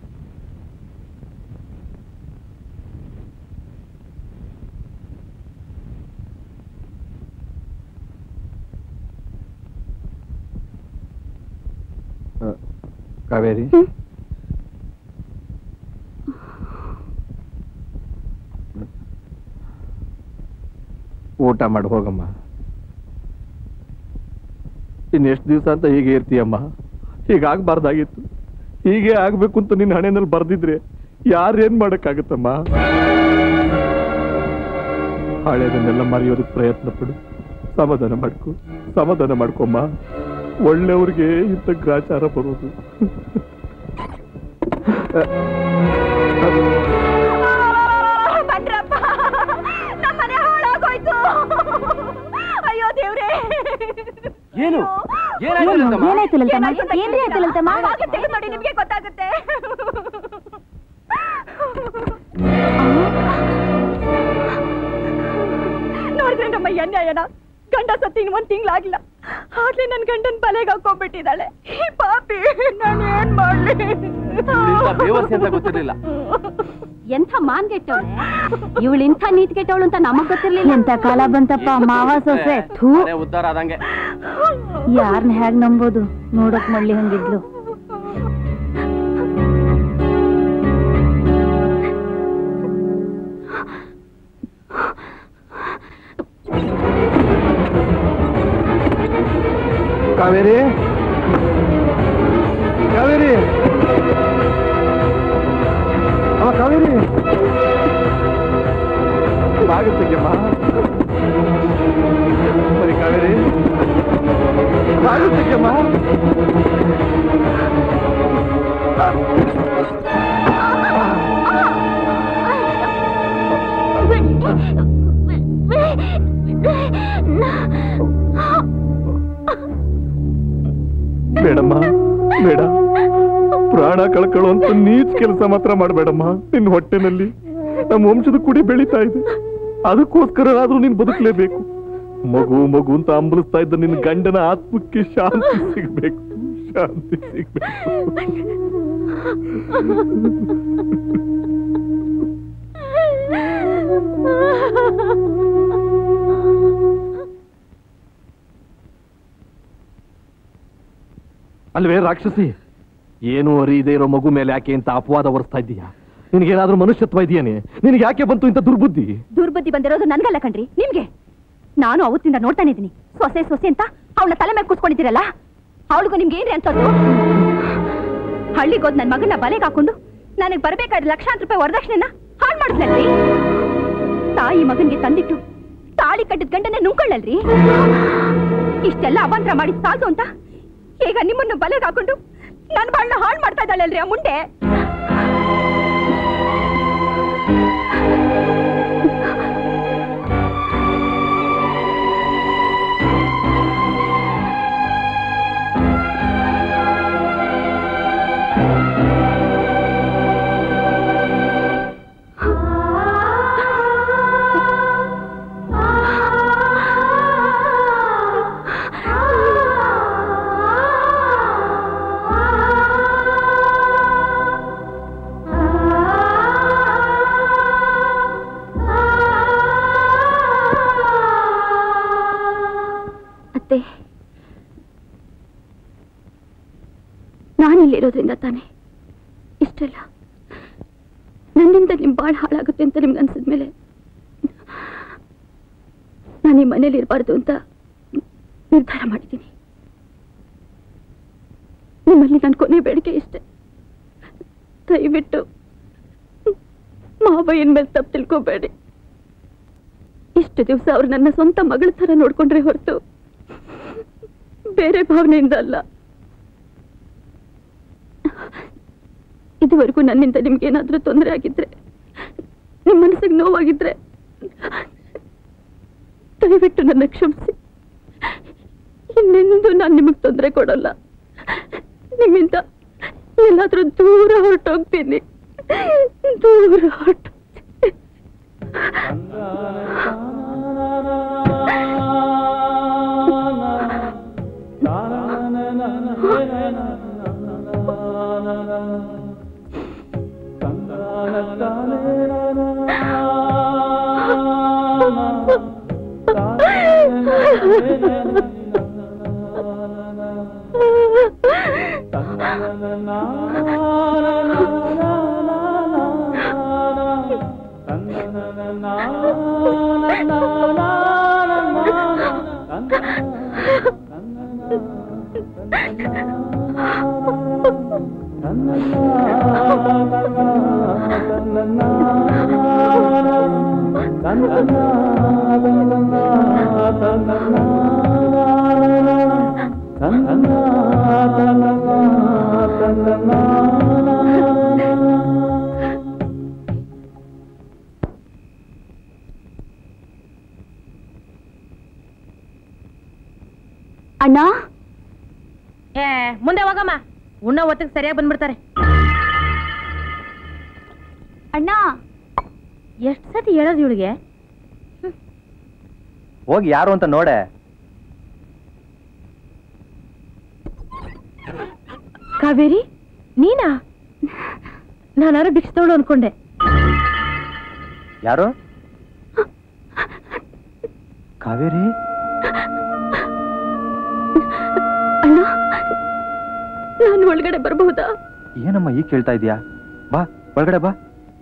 ಕಾವೇರಿ ಊಟ ಮಾಡಿ ಹೋಗಮ್ಮ ಇನ್ನೆಷ್ಟು ದಿವಸ ಅಂತ ಹೀಗೆ ಇರ್ತೀಯಮ್ಮ ಹೀಗಾಗ್ಬಾರ್ದಾಗಿತ್ತು ಹೀಗೆ ಆಗ್ಬೇಕು ಅಂತ ನಿನ್ನ ಹಣೆನಲ್ಲಿ ಬರ್ದಿದ್ರೆ ಯಾರೇನ್ ಮಾಡಕ್ಕಾಗತ್ತಮ್ಮ ಹಳೇದನ್ನೆಲ್ಲ ಮರೆಯೋದಕ್ಕೆ ಪ್ರಯತ್ನ ಪಡು ಸಮಾಧಾನ ಮಾಡ್ಕೊ ಸಮಾಧಾನ ಮಾಡ್ಕೊಮ್ಮ ಒಳ್ಳೆಯವ್ರಿಗೆ ಇಂಥ ಗ್ರಾಚಾರ ಬರೋದು ಬಂದ್ರಪ್ಪ ನಮ್ಮನೆ ಹಾಳಾಗೋಯ್ತು ಅಯ್ಯೋ ದೇವ್ರೇ ಏನು ಏನಾಯ್ತು ಲಲಿತಮ್ಮ ಏನ್ರಿ ಆಯ್ತು ಲಲಿತಮ್ಮ ತೆಗೆದು ನೋಡಿ ನಿಮ್ಗೆ ಗೊತ್ತಾಗುತ್ತೆ ನೋಡಿದ್ರೆ ನಮ್ಮ ಈ ಅನ್ಯಾಯನ ಗಂಡ ಸತ್ತು ಇನ್ನು ಒಂದ್ ತಿಂಗ್ಳಾಗಿಲ್ಲ ಆಗ್ಲೇ ನನ್ ಗಂಡನ್ ಬಲೆಗೆ ಹಾಕೊಂಡ್ಬಿಟ್ಟಿದ್ದಾಳೆ ಈ ಪಾಪಿ ನಾನು ಏನ್ ಮಾಡ್ಲಿ ಬೇವರ್ಸಿ ಅಂತ ಗೊತ್ತಿರಲಿಲ್ಲ ಎಂಥ ಮಾನ್ಗೆಟ್ಟವಳೆ ಇವಳು ಇಂಥ ನೀತಿ ಕೆಟ್ಟವಳು ಅಂತ ನಮಗ್ ಗೊತ್ತಿರ್ಲಿಲ್ಲ ಎಂತ ಕಾಲ ಬಂತಪ್ಪ ಮಾವ ಸೊಸೆ ಥೂ ಅದೇ ಉದ್ಧಾರ ಆದಂಗೆ ಯಾರನ್ನ ಹೇಗ್ ನಂಬೋದು ನೋಡಕ್ ಮಳ್ಳಿ ಹಂಗಿದ್ಲು ಕಾವೇರಿ ಕಾವೇರಿ ಅಮ್ಮ ಕಾವೇರಿ ಬಾಗುತ್ತಮ್ಮ ಸರಿ ಕಾವೇರಿ ಬಾಗುತ್ತಮ್ಮ ಬೇಡಮ್ಮ ಬೇಡ ಪ್ರಾಣ ಕಳ್ಕೊಳ್ಳುವಂತ ನೀಚ್ ಕೆಲಸ ಮಾತ್ರ ಮಾಡಬೇಡಮ್ಮ ನಿನ್ನ ಹೊಟ್ಟೆನಲ್ಲಿ ನಮ್ಮ ವಂಶದ ಕುಡಿ ಬೆಳೀತಾ ಇದೆ ಅದಕ್ಕೋಸ್ಕರನಾದ್ರೂ ನೀನ್ ಬದುಕಲೇಬೇಕು ಮಗು ಮಗು ಅಂತ ಅಂಬಲಿಸ್ತಾ ಇದ್ದ ನಿನ್ನ ಗಂಡನ ಆತ್ಮಕ್ಕೆ ಶಾಂತಿ ಸಿಗ್ಬೇಕು ಶಾಂತಿ ಸಿಗ್ಬೇಕು ಅಲ್ವೇ ರಾಕ್ಷಸಿ ಏನು ಅರಿಯದೇ ಇರೋ ಮಗು ಮೇಲೆ ಯಾಕೆ ಅಂತ ಅಪವಾದ ಹೊರಿಸ್ತಾ ಇದ್ದೀಯಾ ನಿನಗೇನಾದ್ರೂ ಮನುಷ್ಯತ್ವ ಇದೆಯೇನೆ ನಿನಗೆ ಯಾಕೆ ಬಂತು ಇಂಥ ದುರ್ಬುದ್ಧಿ ದುರ್ಬುದ್ಧಿ ಬಂದಿರೋದು ನನ್ಗಲ್ಲ ಕಣ್ರಿ ನಿಮ್ಗೆ ನಾನು ಅವತ್ತಿಂದ ನೋಡ್ತಾನೆ ಇದೀನಿ ಸೊಸೆ ಸೊಸೆ ಅಂತ ಅವಳ ತಲೆ ಮೇಲೆ ಕೂತ್ಕೊಂಡಿದ್ದೀರಲ್ಲ ಅವಳಿಗೂ ನಿಮ್ಗೆ ಏನ್ರಿ ಅಂತದ್ದು ಹಳ್ಳಿಗೋದ್ ನನ್ ಮಗನ ಬಲೆಗೆ ಹಾಕೊಂಡು ನನಗೆ ಬರ್ಬೇಕಾದ್ರೆ ಲಕ್ಷಾಂತರ ರೂಪಾಯಿ ವರದಕ್ಷಿಣೆನ ಹಾಳು ಮಾಡಿದ್ಲಲ್ರಿ ತಾಯಿ ಮಗನ್ಗೆ ತಂದಿಟ್ಟು ತಾಳಿ ಕಟ್ಟಿದ ಗಂಡನೇ ನುಂಕೊಳ್ಳಲ್ರಿ ಇಷ್ಟೆಲ್ಲ ಅಭಾಂತರ ಮಾಡಿದ್ ಸಾಲ್ದು ಅಂತ ಈಗ ನಿಮ್ಮನ್ನು ಬಲೆಗೆ ಹಾಕೊಂಡು ನನ್ನ ಬಾಳ್ನ ಹಾಳು ಮಾಡ್ತಾ ಇದ್ದಾಳಲ್ರಿ ಆ ಮುಂಡೆ ನಾನಿಲ್ಲಿರೋದ್ರಿಂದ ತಾನೆ ಇಷ್ಟೆಲ್ಲ ನನ್ನಿಂದ ನಿಮ್ ಬಾಳ್ ಹಾಳಾಗುತ್ತೆ ಅಂತ ನಿಮ್ಗೆ ಅನ್ಸಿದ್ಮೇಲೆ ನಾನು ಈ ಮನೇಲಿ ಇರಬಾರ್ದು ಅಂತ ನಿರ್ಧಾರ ಮಾಡಿದ್ದೀನಿ ನಿಮ್ಮಲ್ಲಿ ನನ್ನ ಕೊನೆ ಬೇಡಿಕೆ ಇಷ್ಟೆ ದಯವಿಟ್ಟು ಮಾವಯ್ಯನ ಮೇಲೆ ತಪ್ಪು ತಿಳ್ಕೋಬೇಡಿ ಇಷ್ಟು ದಿವಸ ಅವ್ರು ನನ್ನ ಸ್ವಂತ ಮಗಳ ಥರ ನೋಡ್ಕೊಂಡ್ರೆ ಹೊರತು ಬೇರೆ ಭಾವನೆಯಿಂದ ಅಲ್ಲ ಇದುವರೆಗೂ ನನ್ನಿಂದ ನಿಮ್ಗೇನಾದ್ರೂ ತೊಂದರೆ ಆಗಿದ್ರೆ ನಿಮ್ಮ ಮನಸ್ಸಿಗೆ ನೋವಾಗಿದ್ರೆ ದಯವಿಟ್ಟು ನನ್ನ ಕ್ಷಮಿಸಿ ಇನ್ನೆಂದು ನಾನು ನಿಮಗೆ ತೊಂದರೆ ಕೊಡಲ್ಲ ನಿಮ್ಮಿಂದ ಎಲ್ಲಾದ್ರೂ ದೂರ ಹೊರಟೋಗ್ತೀನಿ ದೂರ ಹೊರಟು ಅಣ್ಣ ಏ ಮುಂದೆ ಹೋಗಮ್ಮ ಉಣ್ಣೋ ಹೊತ್ತಿಗೆ ಸರಿಯಾಗಿ ಬಂದ್ಬಿಡ್ತಾರೆ ಅಣ್ಣ ಎಷ್ಟ್ ಸತಿ ಹೇಳೋದು ಇವಳಿಗೆ ಹೋಗಿ ಯಾರು ಅಂತ ನೋಡೆ ಕಾವೇರಿ ನೀನಾ ನಾನಾರು ಭಿಕ್ಷದವಳು ಅನ್ಕೊಂಡೆ ಯಾರು ಕಾವೇರಿ ಅಣ್ಣ ನಾನು ಒಳಗಡೆ ಬರಬಹುದಾ ಏನಮ್ಮ ಈಗ ಕೇಳ್ತಾ ಇದೀಯಾ ಬಾ ಒಳಗಡೆ ಬಾ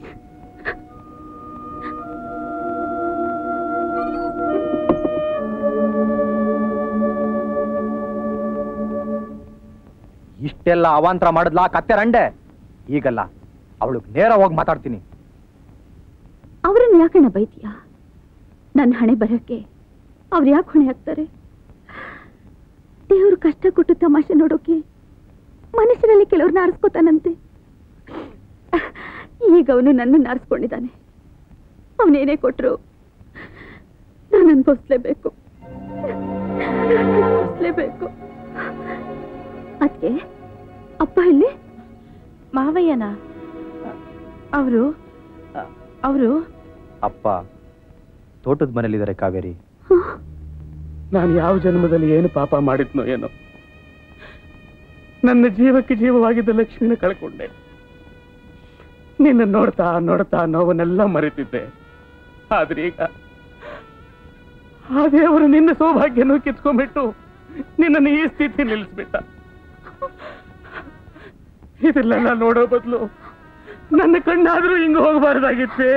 ಇಷ್ಟೆಲ್ಲ ಅವಾಂತರ ಮಾಡಿದ್ಲಾ ಕತ್ತೆ ರಂಡೆ ಈಗಲ್ಲ ಅವಳಿಗೆ ನೇರ ಹೋಗಿ ಮಾತಾಡ್ತೀನಿ ಅವ್ರನ್ನ ಯಾಕಣ್ಣ ಬೈತೀಯಾ ನನ್ನ ಹಣೆ ಬರಕ್ಕೆ ಅವ್ರು ಯಾಕೆ ಹೊಣೆ ಹಾಕ್ತಾರೆ ದೇವ್ರು ಕಷ್ಟ ಕೊಟ್ಟು ತಮಾಷೆ ನೋಡೋಕೆ ಮನುಷ್ಯರಲ್ಲಿ ಕೆಲವ್ರನ್ನ ಆರಿಸ್ಕೋತಾನಂತೆ ಈಗ ಅವನು ನನ್ನನ್ನು ಆರಿಸ್ಕೊಂಡಿದ್ದಾನೆ ಅವನೇನೇ ಕೊಟ್ರು ನಾನು ಅನ್ಭವಿಸ್ಲೇಬೇಕು ಅನ್ಭವಿಸ್ಲೇಬೇಕು ಅದಕ್ಕೆ ಅಪ್ಪ ಇಲ್ಲಿ ಮಾವಯ್ಯನ ಅವರು ಅವರು ಅಪ್ಪ ತೋಟದ ಮನೇಲಿದ್ದಾರೆ ಕಾವೇರಿ ನಾನು ಯಾವ ಜನ್ಮದಲ್ಲಿ ಏನು ಪಾಪ ಮಾಡಿದ್ನೋ ಏನೋ ನನ್ನ ಜೀವಕ್ಕೆ ಜೀವವಾಗಿದ್ದ ಲಕ್ಷ್ಮಿನ ಕಳ್ಕೊಂಡೆ ನಿನ್ನ ನೋಡ್ತಾ ನೋಡ್ತಾ ನೋವನ್ನೆಲ್ಲ ಮರೆತಿದ್ದೆ ಆದ್ರೆ ಈಗ ಆ ದೇವರು ನಿನ್ನ ಸೌಭಾಗ್ಯನೂ ಕಿತ್ಕೊಂಡ್ಬಿಟ್ಟು ನಿನ್ನನ್ನು ಈ ಸ್ಥಿತಿ ನಿಲ್ಲಿಸ್ಬಿಟ್ಟ ಇದೆಲ್ಲ ನೋಡೋ ಬದಲು ನನ್ನ ಕಣ್ಣಾದ್ರೂ ಹಿಂಗ ಹೋಗಬಾರ್ದಾಗಿತ್ತೇ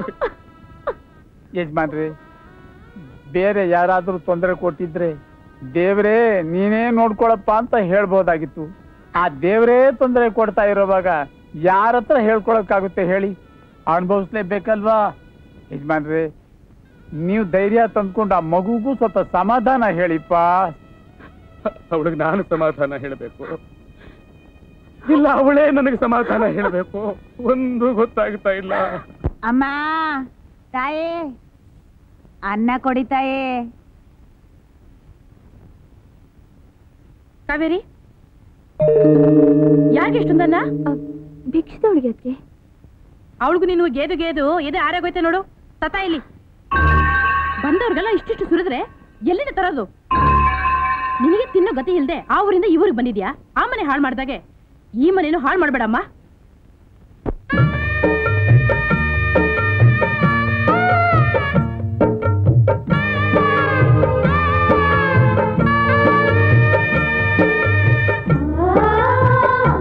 ಯಜಮಾನ್ರಿ ಬೇರೆ ಯಾರಾದ್ರೂ ತೊಂದರೆ ಕೊಟ್ಟಿದ್ರೆ ದೇವ್ರೇ ನೀನೇ ನೋಡ್ಕೊಳಪ್ಪ ಅಂತ ಹೇಳ್ಬೋದಾಗಿತ್ತು ಆ ದೇವ್ರೇ ತೊಂದರೆ ಕೊಡ್ತಾ ಇರೋವಾಗ ಯಾರ ಹತ್ರ ಹೇಳ್ಕೊಳಕ್ಕಾಗುತ್ತೆ ಹೇಳಿ ಅನುಭವಿಸ್ಲೇಬೇಕಲ್ವಾ ಯಜಮಾನ್ರಿ ನೀವು ಧೈರ್ಯ ತಂದ್ಕೊಂಡು ಆ ಮಗುಗೂ ಸ್ವಲ್ಪ ಸಮಾಧಾನ ಹೇಳಿಪ್ಪ ಅವಳಿಗೆ ನಾನು ಸಮಾಧಾನ ಹೇಳಬೇಕು ಇಲ್ಲ ಅವಳೇ ನನಗೆ ಸಮಾಧಾನ ಹೇಳಬೇಕು ಒಂದು ಗೊತ್ತಾಗ್ತಾ ಇಲ್ಲ ಅಮ್ಮ ತಾಯಿ ಅನ್ನ ಕೊಡಿ ತಾಯಿ ಕಾವೇರಿ ಯಾಕೆ ಇಷ್ಟೊಂದನ್ನ ಭಿಕ್ಷದವಳಿಗೆ ಅದಕ್ಕೆ ಅವಳಿಗೂ ನೀನು ಗೇದು ಗೇದು ಎದೆ ಆರೋಗೋಯ್ತೆ ನೋಡು ತತ ಇಲ್ಲಿ ಬಂದವ್ರಿಗೆಲ್ಲ ಇಷ್ಟಿಷ್ಟು ಸುರಿದ್ರೆ ಎಲ್ಲಿಂದ ತರೋದು ನಿನಗೆ ತಿನ್ನೋ ಗತಿ ಇಲ್ದೆ ಆ ಊರಿಂದ ಈ ಊರಿಗೆ ಬಂದಿದ್ಯಾ ಆ ಮನೆ ಹಾಳು ಮಾಡ್ದಾಗೆ ಈ ಮನೇನು ಹಾಳು ಮಾಡ್ಬೇಡಮ್ಮ ಆ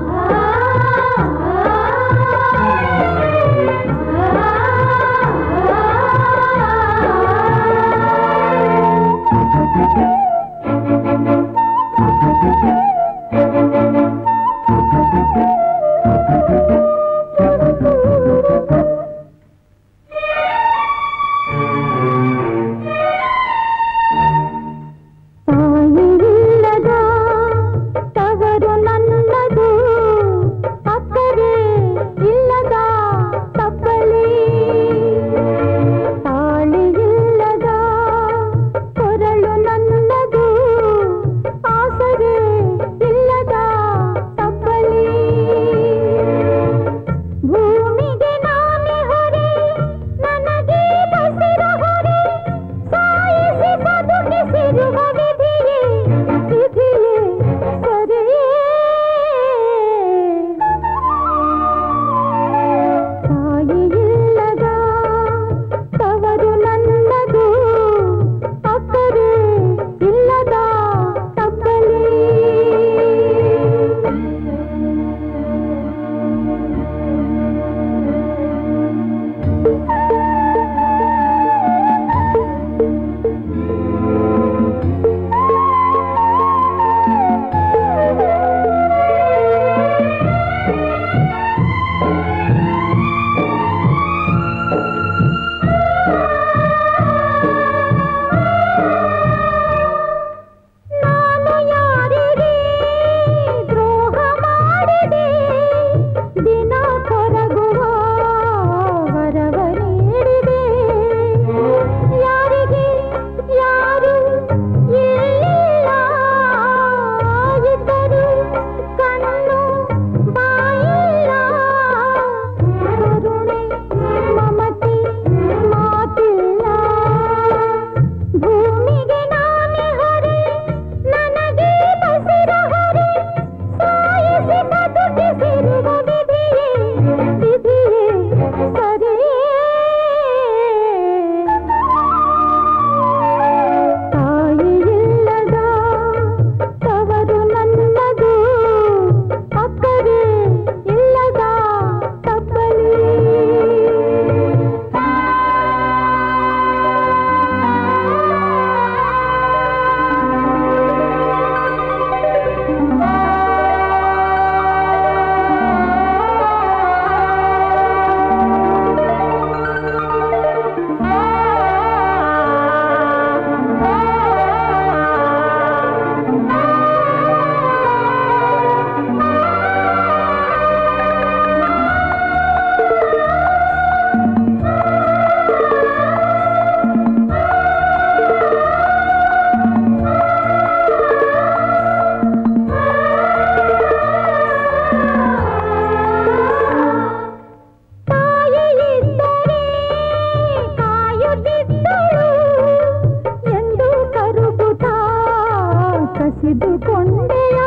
ಕಸಿದುಕೊಂಡೆಯ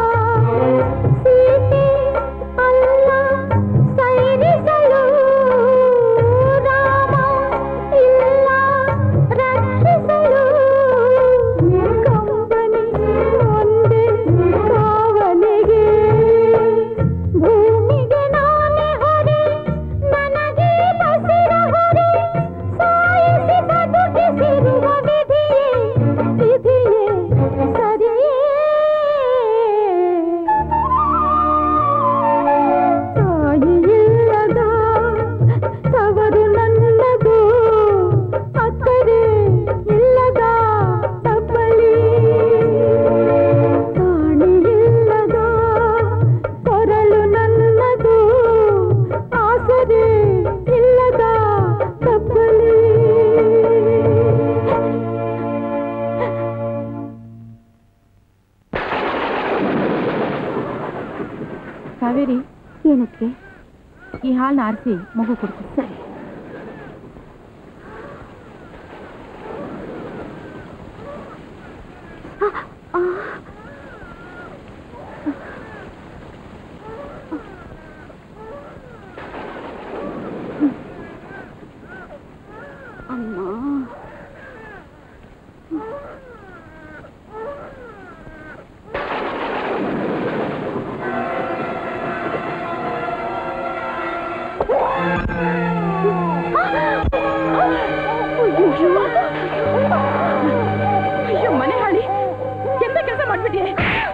ಸೀತೆ ಅಲ್ಲ ಸೈರಿಸಲು ರಾಮ ಇಲ್ಲ ರಕ್ಷಿಸಲು ಕಂಬನಿ ಒಂದೇ ಕಾವಲಿಗೆ ಭೂಮಿಗೆ ನಾನೇ ಹೊರೆ ನನಗೆ ಬಸಿರ ಹೊರೆ ಸಾಯಿಸಿ ಬದುಕಿಸಿರುವ ವಿಧಿಯೇ ವಿಧಿಯೇ ಸರಿಯೇ ತಾಯಿ ಇಲ್ಲದ ತವರು ನನ್ನದು ಅಕ್ಕರೆ ಇಲ್ಲದ ತಪ್ಪಲಿ ಕಾಣಿ ಇಲ್ಲದ ಕೊರಳು ನನ್ನದು ಆಸರೆ ಇಲ್ಲದ ತಪ್ಪಲಿ ಕಾವೇರಿ ಏನಕ್ಕೆ ಈ ಹಾಲನ್ನ ಆರಿಸಿ ಮಗು ಕೊಡ್ತು ಸರಿ ಅಮ್ಮ ಅಯ್ಯೋ ಮನೆ ಹಾಳಿ ಎಂತ ಕೆಲಸ ಮಾಡ್ಬಿಟ್ಟಿಯೇ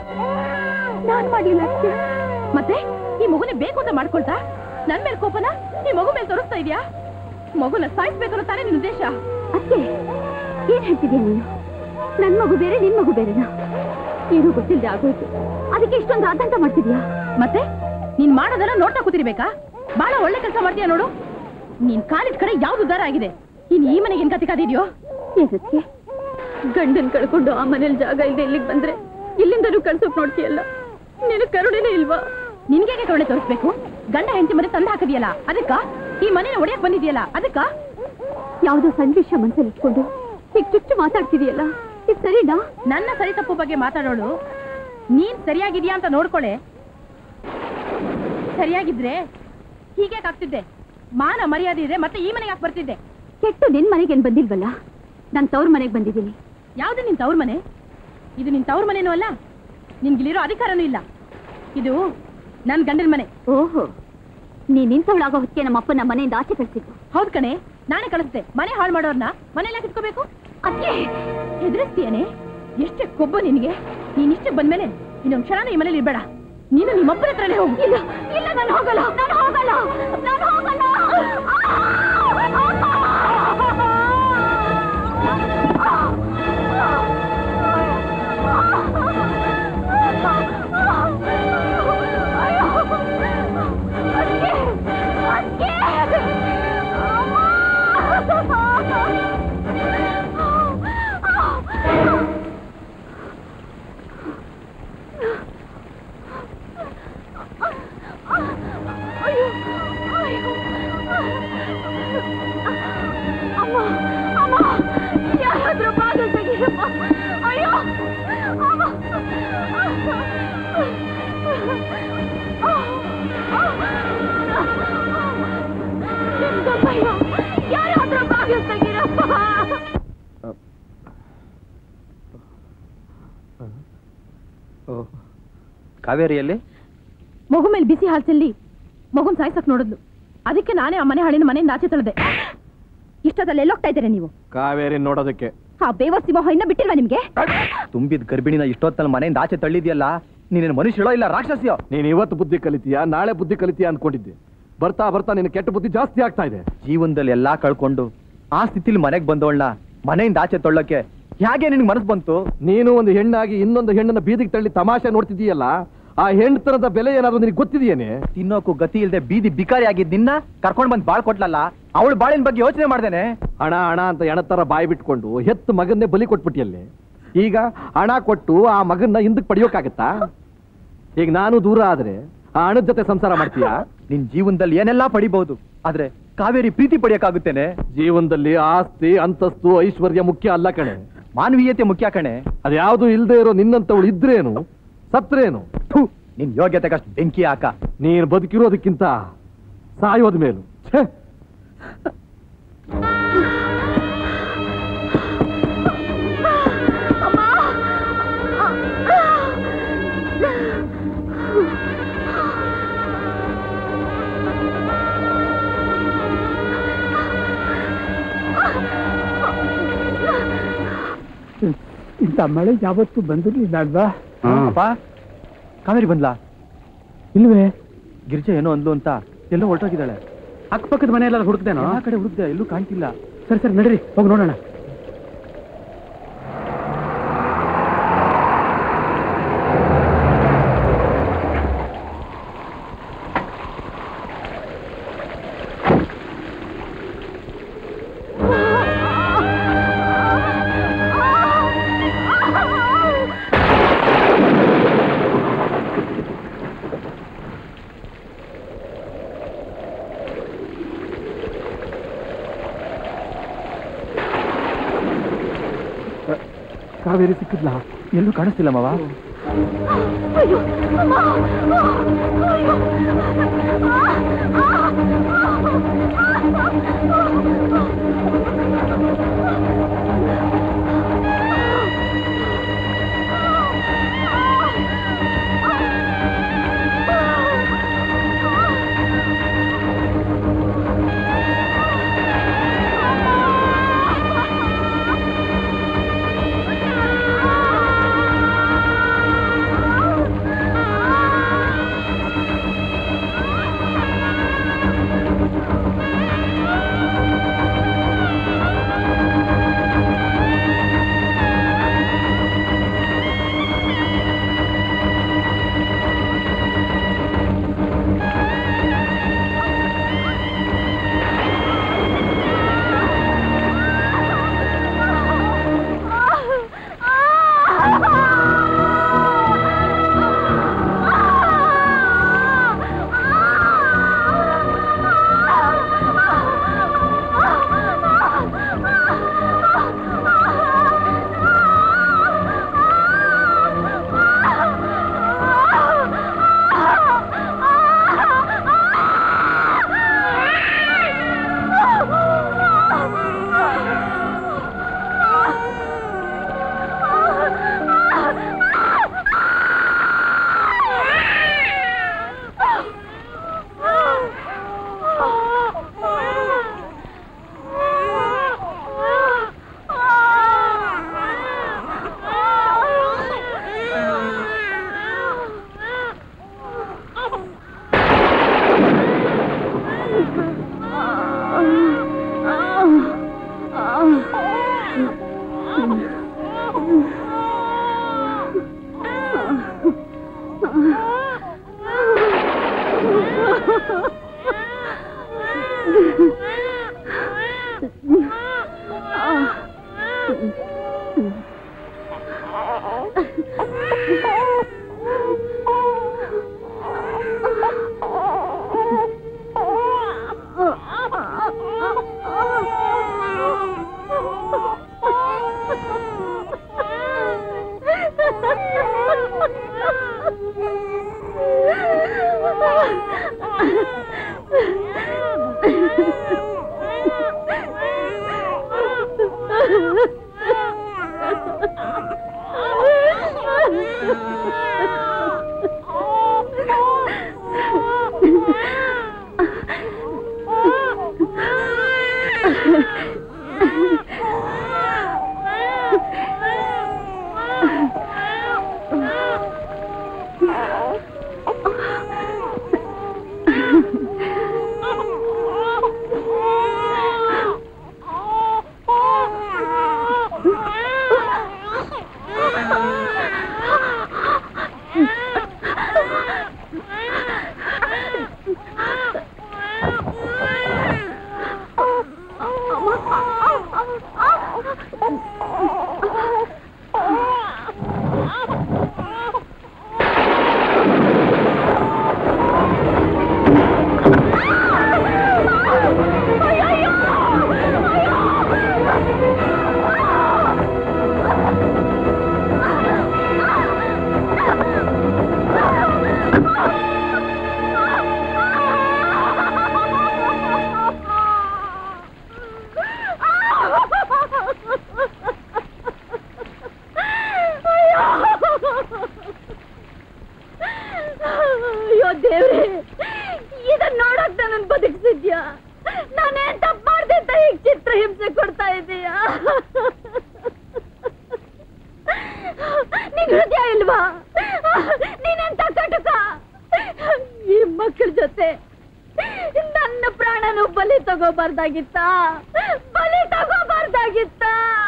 ನಾನ್ ಮಾಡಿಲ್ಲ ಅಷ್ಟೇ ಮತ್ತೆ ಈ ಮಗುನ ಬೇಕು ಅಂತ ಮಾಡ್ಕೊಳ್ತಾ ನನ್ ಮೇಲೆ ಕೋಪನ ಈ ಮಗು ಮೇಲೆ ತೋರಿಸ್ತಾ ಇದೀಯಾ ಮಗುನ ಸಾಯಿಸ್ಬೇಕು ತಾನೇ ನಿನ್ ಉದ್ದೇಶ ಅತ್ತೆ ಏನ್ ಹೇಳ್ತಿದ್ಯಾ ನೀನು ನನ್ ಮಗು ಬೇರೆ ನಿನ್ ಮಗು ಬೇರೆನಾ ಏನೂ ಗೊತ್ತಿಲ್ಲದೆ ಆಗೋಯ್ತು ಅದಕ್ಕೆ ಇಷ್ಟೊಂದು ಆತಂಕ ಮಾಡ್ತಿದ್ಯಾ ಮತ್ತೆ ನೀನ್ ಮಾಡೋದೆಲ್ಲ ನೋಡ್ತಾ ಕೂತಿರ್ಬೇಕಾ ಬಹಳ ಒಳ್ಳೆ ಕೆಲಸ ಮಾಡ್ತೀಯ ನೋಡು ನೀನ್ ಕಾಲಿದ ಕಡೆ ಯಾವ್ದು ಉದ್ದಾರ ಆಗಿದೆ ಇನ್ ಈ ಮನೆಗೆ ಏನ್ ಕತೆ ಕಾದಿದ್ಯೋ ಏನಕ್ಕೆ ಗಂಡನ್ ಕಳ್ಕೊಂಡು ಆ ಮನೇಲಿ ಜಾಗ ಇಲ್ಲದೆ ಇಲ್ಲಿಗೆ ಬಂದ್ರೆ ಇಲ್ಲಿಂದಲೂ ಕಳ್ಸೋಕ್ ನೋಡ್ತೀಯಲ್ಲ ನಿನ್ ಕರುಣೆನೇ ಇಲ್ವಾ ನಿನ್ಗೆ ಕರುಣೆ ತೋರಿಸ್ಬೇಕು ಗಂಡ ಹೆಂಡತಿ ಮನೆ ತಂದು ಹಾಕದಿಯಲ್ಲ ಅದಕ್ಕ ಈ ಮನೇನ ಒಡೆಯಕ್ ಬಂದಿದ್ಯಲ್ಲ ಅದಕ್ಕ ಯಾವ್ದೋ ಸಣ್ಣ ವಿಷಯ ಮನ್ಸಲ್ಲಿ ಇಟ್ಕೊಂಡು ಈಗ ಚುಚ್ಚು ಮಾತಾಡ್ತಿದೀಯಲ್ಲ ಇದು ಸರಿನಾ ನನ್ನ ಸರಿ ತಪ್ಪು ಬಗ್ಗೆ ಮಾತಾಡೋಳು ನೀನ್ ಸರಿಯಾಗಿದ್ಯಾ ಅಂತ ನೋಡ್ಕೊಳೆ ಸರಿಯಾಗಿದ್ರೆ ಹೀಗೆ ಆಗ್ತಿದ್ದೆ ಮಾನ ಮರ್ಯಾದೆ ಇದೆ ಮತ್ತೆ ಈ ಮನೆಗೆ ಯಾಕೆ ಬರ್ತಿದ್ದೆ ಕೆಟ್ಟು ನಿನ್ ಮನೆಗೆ ಏನ್ ಬಂದಿಲ್ವಲ್ಲ ನಾನ್ ತವ್ರ ಮನೆಗೆ ಬಂದಿದ್ದೀನಿ ಯಾವ್ದು ನಿನ್ ತವ್ರ ಮನೆ ಇದು ನಿನ್ ತವ್ರ ಮನೆನೂ ಅಲ್ಲ ನಿನ್ಗಿಲ್ಲಿರೋ ಅಧಿಕಾರನೂ ಇಲ್ಲ ಇದು ನನ್ ಗಂಡನ ಮನೆ ಓಹೋ ನೀ ನಿಂತವಳಾಗೋ ಹೊತ್ತಿಗೆ ನಮ್ಮ ಅಪ್ಪ ನಮ್ಮ ಮನೆಯಿಂದ ಆಚೆ ಕಳ್ಸಿದ್ದು ಹೌದ್ ಕಣೆ ನಾನೇ ಕಳಿಸ್ದೆ ಮನೆ ಹಾಳು ಮಾಡೋರ್ನ ಮನೆಯಲ್ಲ ಕಿತ್ಕೋಬೇಕು ಅಕ್ಕೆ ಹೆದರಿಸ್ತೀಯನೆ ಎಷ್ಟೇ ಕೊಬ್ಬು ನಿನಗೆ ನೀನ್ ಇಷ್ಟಕ್ಕೆ ಬಂದ್ಮೇಲೆ ಇನ್ನೊಂದ್ ಕ್ಷಣ ಈ ಮನೇಲಿ ಇರ್ಬೇಡ ನೀನು ನಿಮ್ಮಪ್ಪನ ಹತ್ರನೇ ಹೋಗು ಇಲ್ಲ ಇಲ್ಲ ನಾನು ಹೋಗಲ್ಲ ನಾನು ಹೋಗಲ್ಲ ನಾನು ಹೋಗಲ್ಲ ಅಯ್ಯೋ ಯಾರು ಹತ್ರ ಬಾಗಿಲು ತೆಗೀರಪ್ಪ ಕಾವೇರಿಯಲ್ಲಿ ಮಗು ಮೇಲೆ ಬಿಸಿ ಹಾಲು ಚೆಲ್ಲಿ ಮಗುನ್ ಸಾಯ್ಸಕ್ ನೋಡಿದ್ಲು ಅದಕ್ಕೆ ನಾನೇ ಆ ಮನೆ ಹಾಳಿನ ಮನೆಯಿಂದ ಆಚೆ ತಳ್ದೆ ಇಷ್ಟದಲ್ಲಿ ಎಲ್ಲೋಗ್ತಾ ಇದ್ದೀರಾ ನೀವು ಕಾವೇರಿ ನೋಡೋದಕ್ಕೆ ಆ ಬೇವರ್ಸಿ ಮೊಹ ಇನ್ನ ಬಿಟ್ಟಿಲ್ವಾ ನಿಮ್ಗೆ ತುಂಬಿದ ಗರ್ಭಿಣಿನ ಇಷ್ಟೊತ್ತಲ್ಲಿ ಮನೆಯಿಂದ ಆಚೆ ತಳ್ಳಿದ್ಯಲ್ಲ ನೀನೇನು ಮನುಷ್ಯಳೋ ಇಲ್ಲ ರಾಕ್ಷಸಿಯೋ ನೀನ್ ಇವತ್ತು ಬುದ್ಧಿ ಕಲಿತೀಯಾ ನಾಳೆ ಬುದ್ಧಿ ಕಲಿತೀಯಾ ಅನ್ಕೊಂಡಿದ್ದೆ ಬರ್ತಾ ಬರ್ತಾ ನಿನ್ನ ಕೆಟ್ಟ ಬುದ್ಧಿ ಜಾಸ್ತಿ ಆಗ್ತಾ ಇದೆ ಜೀವನದಲ್ಲಿ ಎಲ್ಲಾ ಕಳ್ಕೊಂಡು ಆ ಸ್ಥಿತಿಲಿ ಮನೆಗೆ ಬಂದವಳನ್ನ ಮನೆಯಿಂದ ಆಚೆ ತೊಳ್ಳಕ್ಕೆ ಹೇಗೆ ನಿನ್ಗೆ ಮನಸ್ಸು ಬಂತು ನೀನು ಒಂದು ಹೆಣ್ಣಾಗಿ ಇನ್ನೊಂದು ಹೆಣ್ಣನ್ನ ಬೀದಿಗೆ ತಳ್ಳಿ ತಮಾಷೆ ನೋಡ್ತಿದೀಯಲ್ಲ ಆ ಹೆಣ್ತನದ ಬೆಲೆ ಏನಾದ್ರು ನಿನಗೆ ಗೊತ್ತಿದೆಯೇನೆ ತಿನ್ನೋಕು ಗತಿ ಇಲ್ಲದೆ ಬೀದಿ ಬಿಕಾರಿ ಆಗಿದ್ ನಿನ್ನ ಕರ್ಕೊಂಡ್ ಬಂದ್ ಬಾಳ್ ಕೊಟ್ಲಲ್ಲ ಅವಳು ಬಾಳಿನ ಬಗ್ಗೆ ಯೋಚನೆ ಮಾಡ್ದೇನೆ ಹಣ ಹಣ ಅಂತ ಎಣತರ ಬಾಯಿ ಬಿಟ್ಕೊಂಡು ಹೆತ್ತು ಮಗನ್ನೇ ಬಲಿ ಕೊಟ್ಬಿಟ್ಟಿಯಲ್ಲಿ ಈಗ ಹಣ ಕೊಟ್ಟು ಆ ಮಗನ್ನ ಹಿಂದಕ್ಕೆ ಪಡೆಯೋಕ್ಕಾಗತ್ತಾ ಈಗ ನಾನು ದೂರ ಆದ್ರೆ ಆ ಹಣದ ಜೊತೆ ಸಂಸಾರ ಮಾಡ್ತೀಯಾ ನಿನ್ ಜೀವನದಲ್ಲಿ ಏನೆಲ್ಲಾ ಪಡಿಬಹುದು ಆದ್ರೆ ಕಾವೇರಿ ಪ್ರೀತಿ ಪಡೆಯಕ್ಕಾಗುತ್ತೇನೆ ಜೀವನದಲ್ಲಿ ಆಸ್ತಿ ಅಂತಸ್ತು ಐಶ್ವರ್ಯ ಮುಖ್ಯ ಅಲ್ಲ ಕಣೆ ಮಾನವೀಯತೆ ಮುಖ್ಯ ಕಣೆ ಅದ್ಯಾವುದು ಇಲ್ದೇ ಇರೋ ನಿನ್ನಂತವಳು ಇದ್ರೇನು ಸತ್ರೇನು ಥು, ನಿನ್ ಯೋಗ್ಯತೆಗಷ್ಟು ಬೆಂಕಿ ಹಾಕ ನೀನು ಬದುಕಿರೋದಕ್ಕಿಂತ ಸಾಯೋದ ಮೇಲು ಛೇ ಇಂಥ ಮಳೆ ಯಾವತ್ತೂ ಬಂದಿರ್ಲಿಲ್ಲ ಅಲ್ವಾ ಅಪ್ಪ ಕಾವೇರಿ ಬಂದ್ಲಾ ಇಲ್ವೇ ಗಿರಿಜಾ ಏನೋ ಅಂದ್ಲು ಅಂತ ಎಲ್ಲೋ ಹೊರಟೋಗಿದ್ದಾಳೆ ಅಕ್ಕಪಕ್ಕದ ಮನೆಯೆಲ್ಲ ಹುಡುಕ್ತೇನೋ ಎಲ್ಲಾ ಕಡೆ ಹುಡುಕ್ದೆ ಎಲ್ಲೂ ಕಾಣ್ತಿಲ್ಲ ಸರಿ ಸರಿ ನಡೀರಿ ಹೋಗಿ ನೋಡೋಣ ಕಾವೇರಿ ಸಿಕ್ಕಿದ್ಲಾ ಎಲ್ಲೂ ಕಾಣಿಸ್ತಿಲ್ಲ ಮಾವ ಅಯ್ಯೋ ಅಮ್ಮ ಅಯ್ಯೋ ಆ ಅಯ್ಯೋ ದೇವ್ರೆ ಇದನ್ನ ನೋಡಕ್ ನನ್ನ ಬದುಕಿಸಿದ್ಯಾ ನಾನೇನ್ ತಪ್ಪು ಮಾಡ್ದೆ ಅಂತ ಈಗ ಚಿತ್ರ ಹಿಂಸೆ ಕೊಡ್ತಾ ಇದೀಯಾ ನಿನ್ ಹೃದಯ ಇಲ್ವಾ ನೀನೆಂತ ಕಟುಕ ಈ ಮಕ್ಕಳ ಜೊತೆ ನನ್ನ ಪ್ರಾಣನು ಬಲಿ ತಗೋಬಾರ್ದಾಗಿತ್ತ ಬಲಿ ತಗೋಬಾರ್ದಾಗಿತ್ತ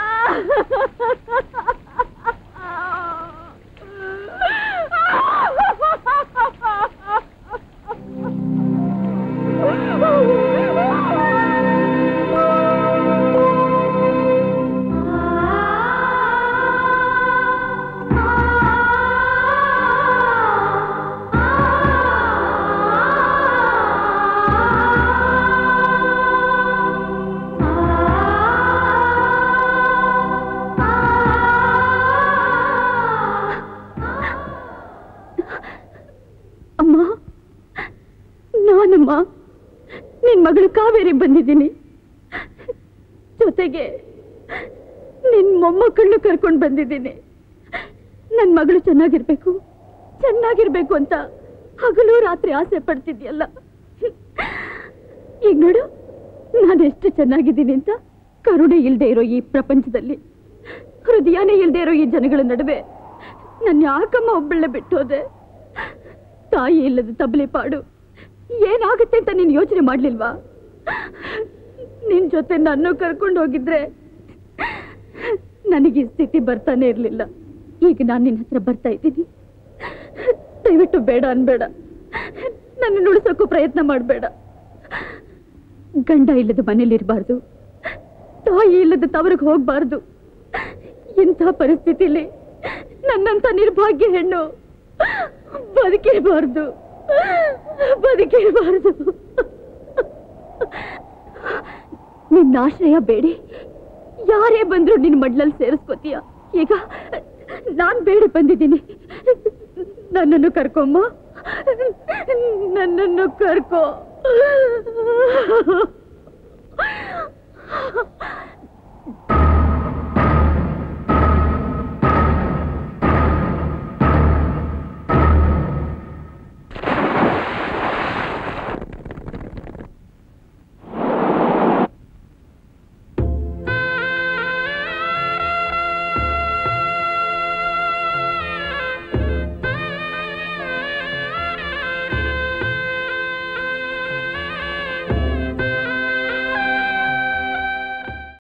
ಅಮ್ಮ ನಾನಮ್ಮ ನಿನ್ ಮಗಳು ಕಾವೇರಿ ಬಂದಿದ್ದೀನಿ ಜೊತೆಗೆ ನಿನ್ ಮೊಮ್ಮಕ್ಕಳನ್ನು ಕರ್ಕೊಂಡು ಬಂದಿದ್ದೀನಿ ನನ್ ಮಗಳು ಚೆನ್ನಾಗಿರ್ಬೇಕು ಚೆನ್ನಾಗಿರ್ಬೇಕು ಅಂತ ಹಗಲು ರಾತ್ರಿ ಆಸೆ ಪಡ್ತಿದ್ಯಲ್ಲ ಈಗ ನೋಡು ನಾನು ಎಷ್ಟು ಚೆನ್ನಾಗಿದ್ದೀನಿ ಅಂತ ಕರುಣೆ ಇಲ್ಲದೆ ಇರೋ ಈ ಪ್ರಪಂಚದಲ್ಲಿ ಹೃದಯನೇ ಇಲ್ಲದೆ ಇರೋ ಈ ಜನಗಳ ನಡುವೆ ನನ್ನ ಯಾಕಮ್ಮ ಒಬ್ಬಳೆ ಬಿಟ್ಟೋದೆ ತಾಯಿ ಇಲ್ಲದ ತಬಲಿ ಪಾಡು ಏನಾಗುತ್ತೆ ಅಂತ ನೀನು ಯೋಚನೆ ಮಾಡ್ಲಿಲ್ವಾ ನಿನ್ ಜೊತೆ ನನ್ನ ಕರ್ಕೊಂಡು ಹೋಗಿದ್ರೆ ನನಗೆ ಈ ಸ್ಥಿತಿ ಬರ್ತಾನೆ ಇರ್ಲಿಲ್ಲ ಈಗ ನಾನು ನಿನ್ನ ಹತ್ರ ಬರ್ತಾ ಇದ್ದೀನಿ ದಯವಿಟ್ಟು ಬೇಡ ಅನ್ಬೇಡ ನನ್ನ ಉಳಿಸೋಕ್ಕೂ ಪ್ರಯತ್ನ ಮಾಡಬೇಡ ಗಂಡ ಇಲ್ಲದ ಮನೇಲಿರಬಾರ್ದು ತಾಯಿ ಇಲ್ಲದ ತವರಿಗೆ ಹೋಗ್ಬಾರ್ದು ಇಂಥ ಪರಿಸ್ಥಿತಿಲಿ ನನ್ನಂತ ನಿರ್ಭಾಗ್ಯ ಹೆಣ್ಣು ಬದುಕಿರಬಾರ್ದು ಬದುಕಿರಬಾರ್ದು ನಿನ್ನ ಆಶ್ರಯ ಬೇಡಿ ಯಾರೇ ಬಂದ್ರು ನಿನ್ ಮಡ್ಲಲ್ಲಿ ಸೇರಿಸ್ಕೋತೀಯ ಈಗ ನಾನ್ ಬೇಡಿ ಬಂದಿದ್ದೀನಿ ನನ್ನನ್ನು ಕರ್ಕೊಮ್ಮ ನನ್ನನ್ನು ಕರ್ಕೋ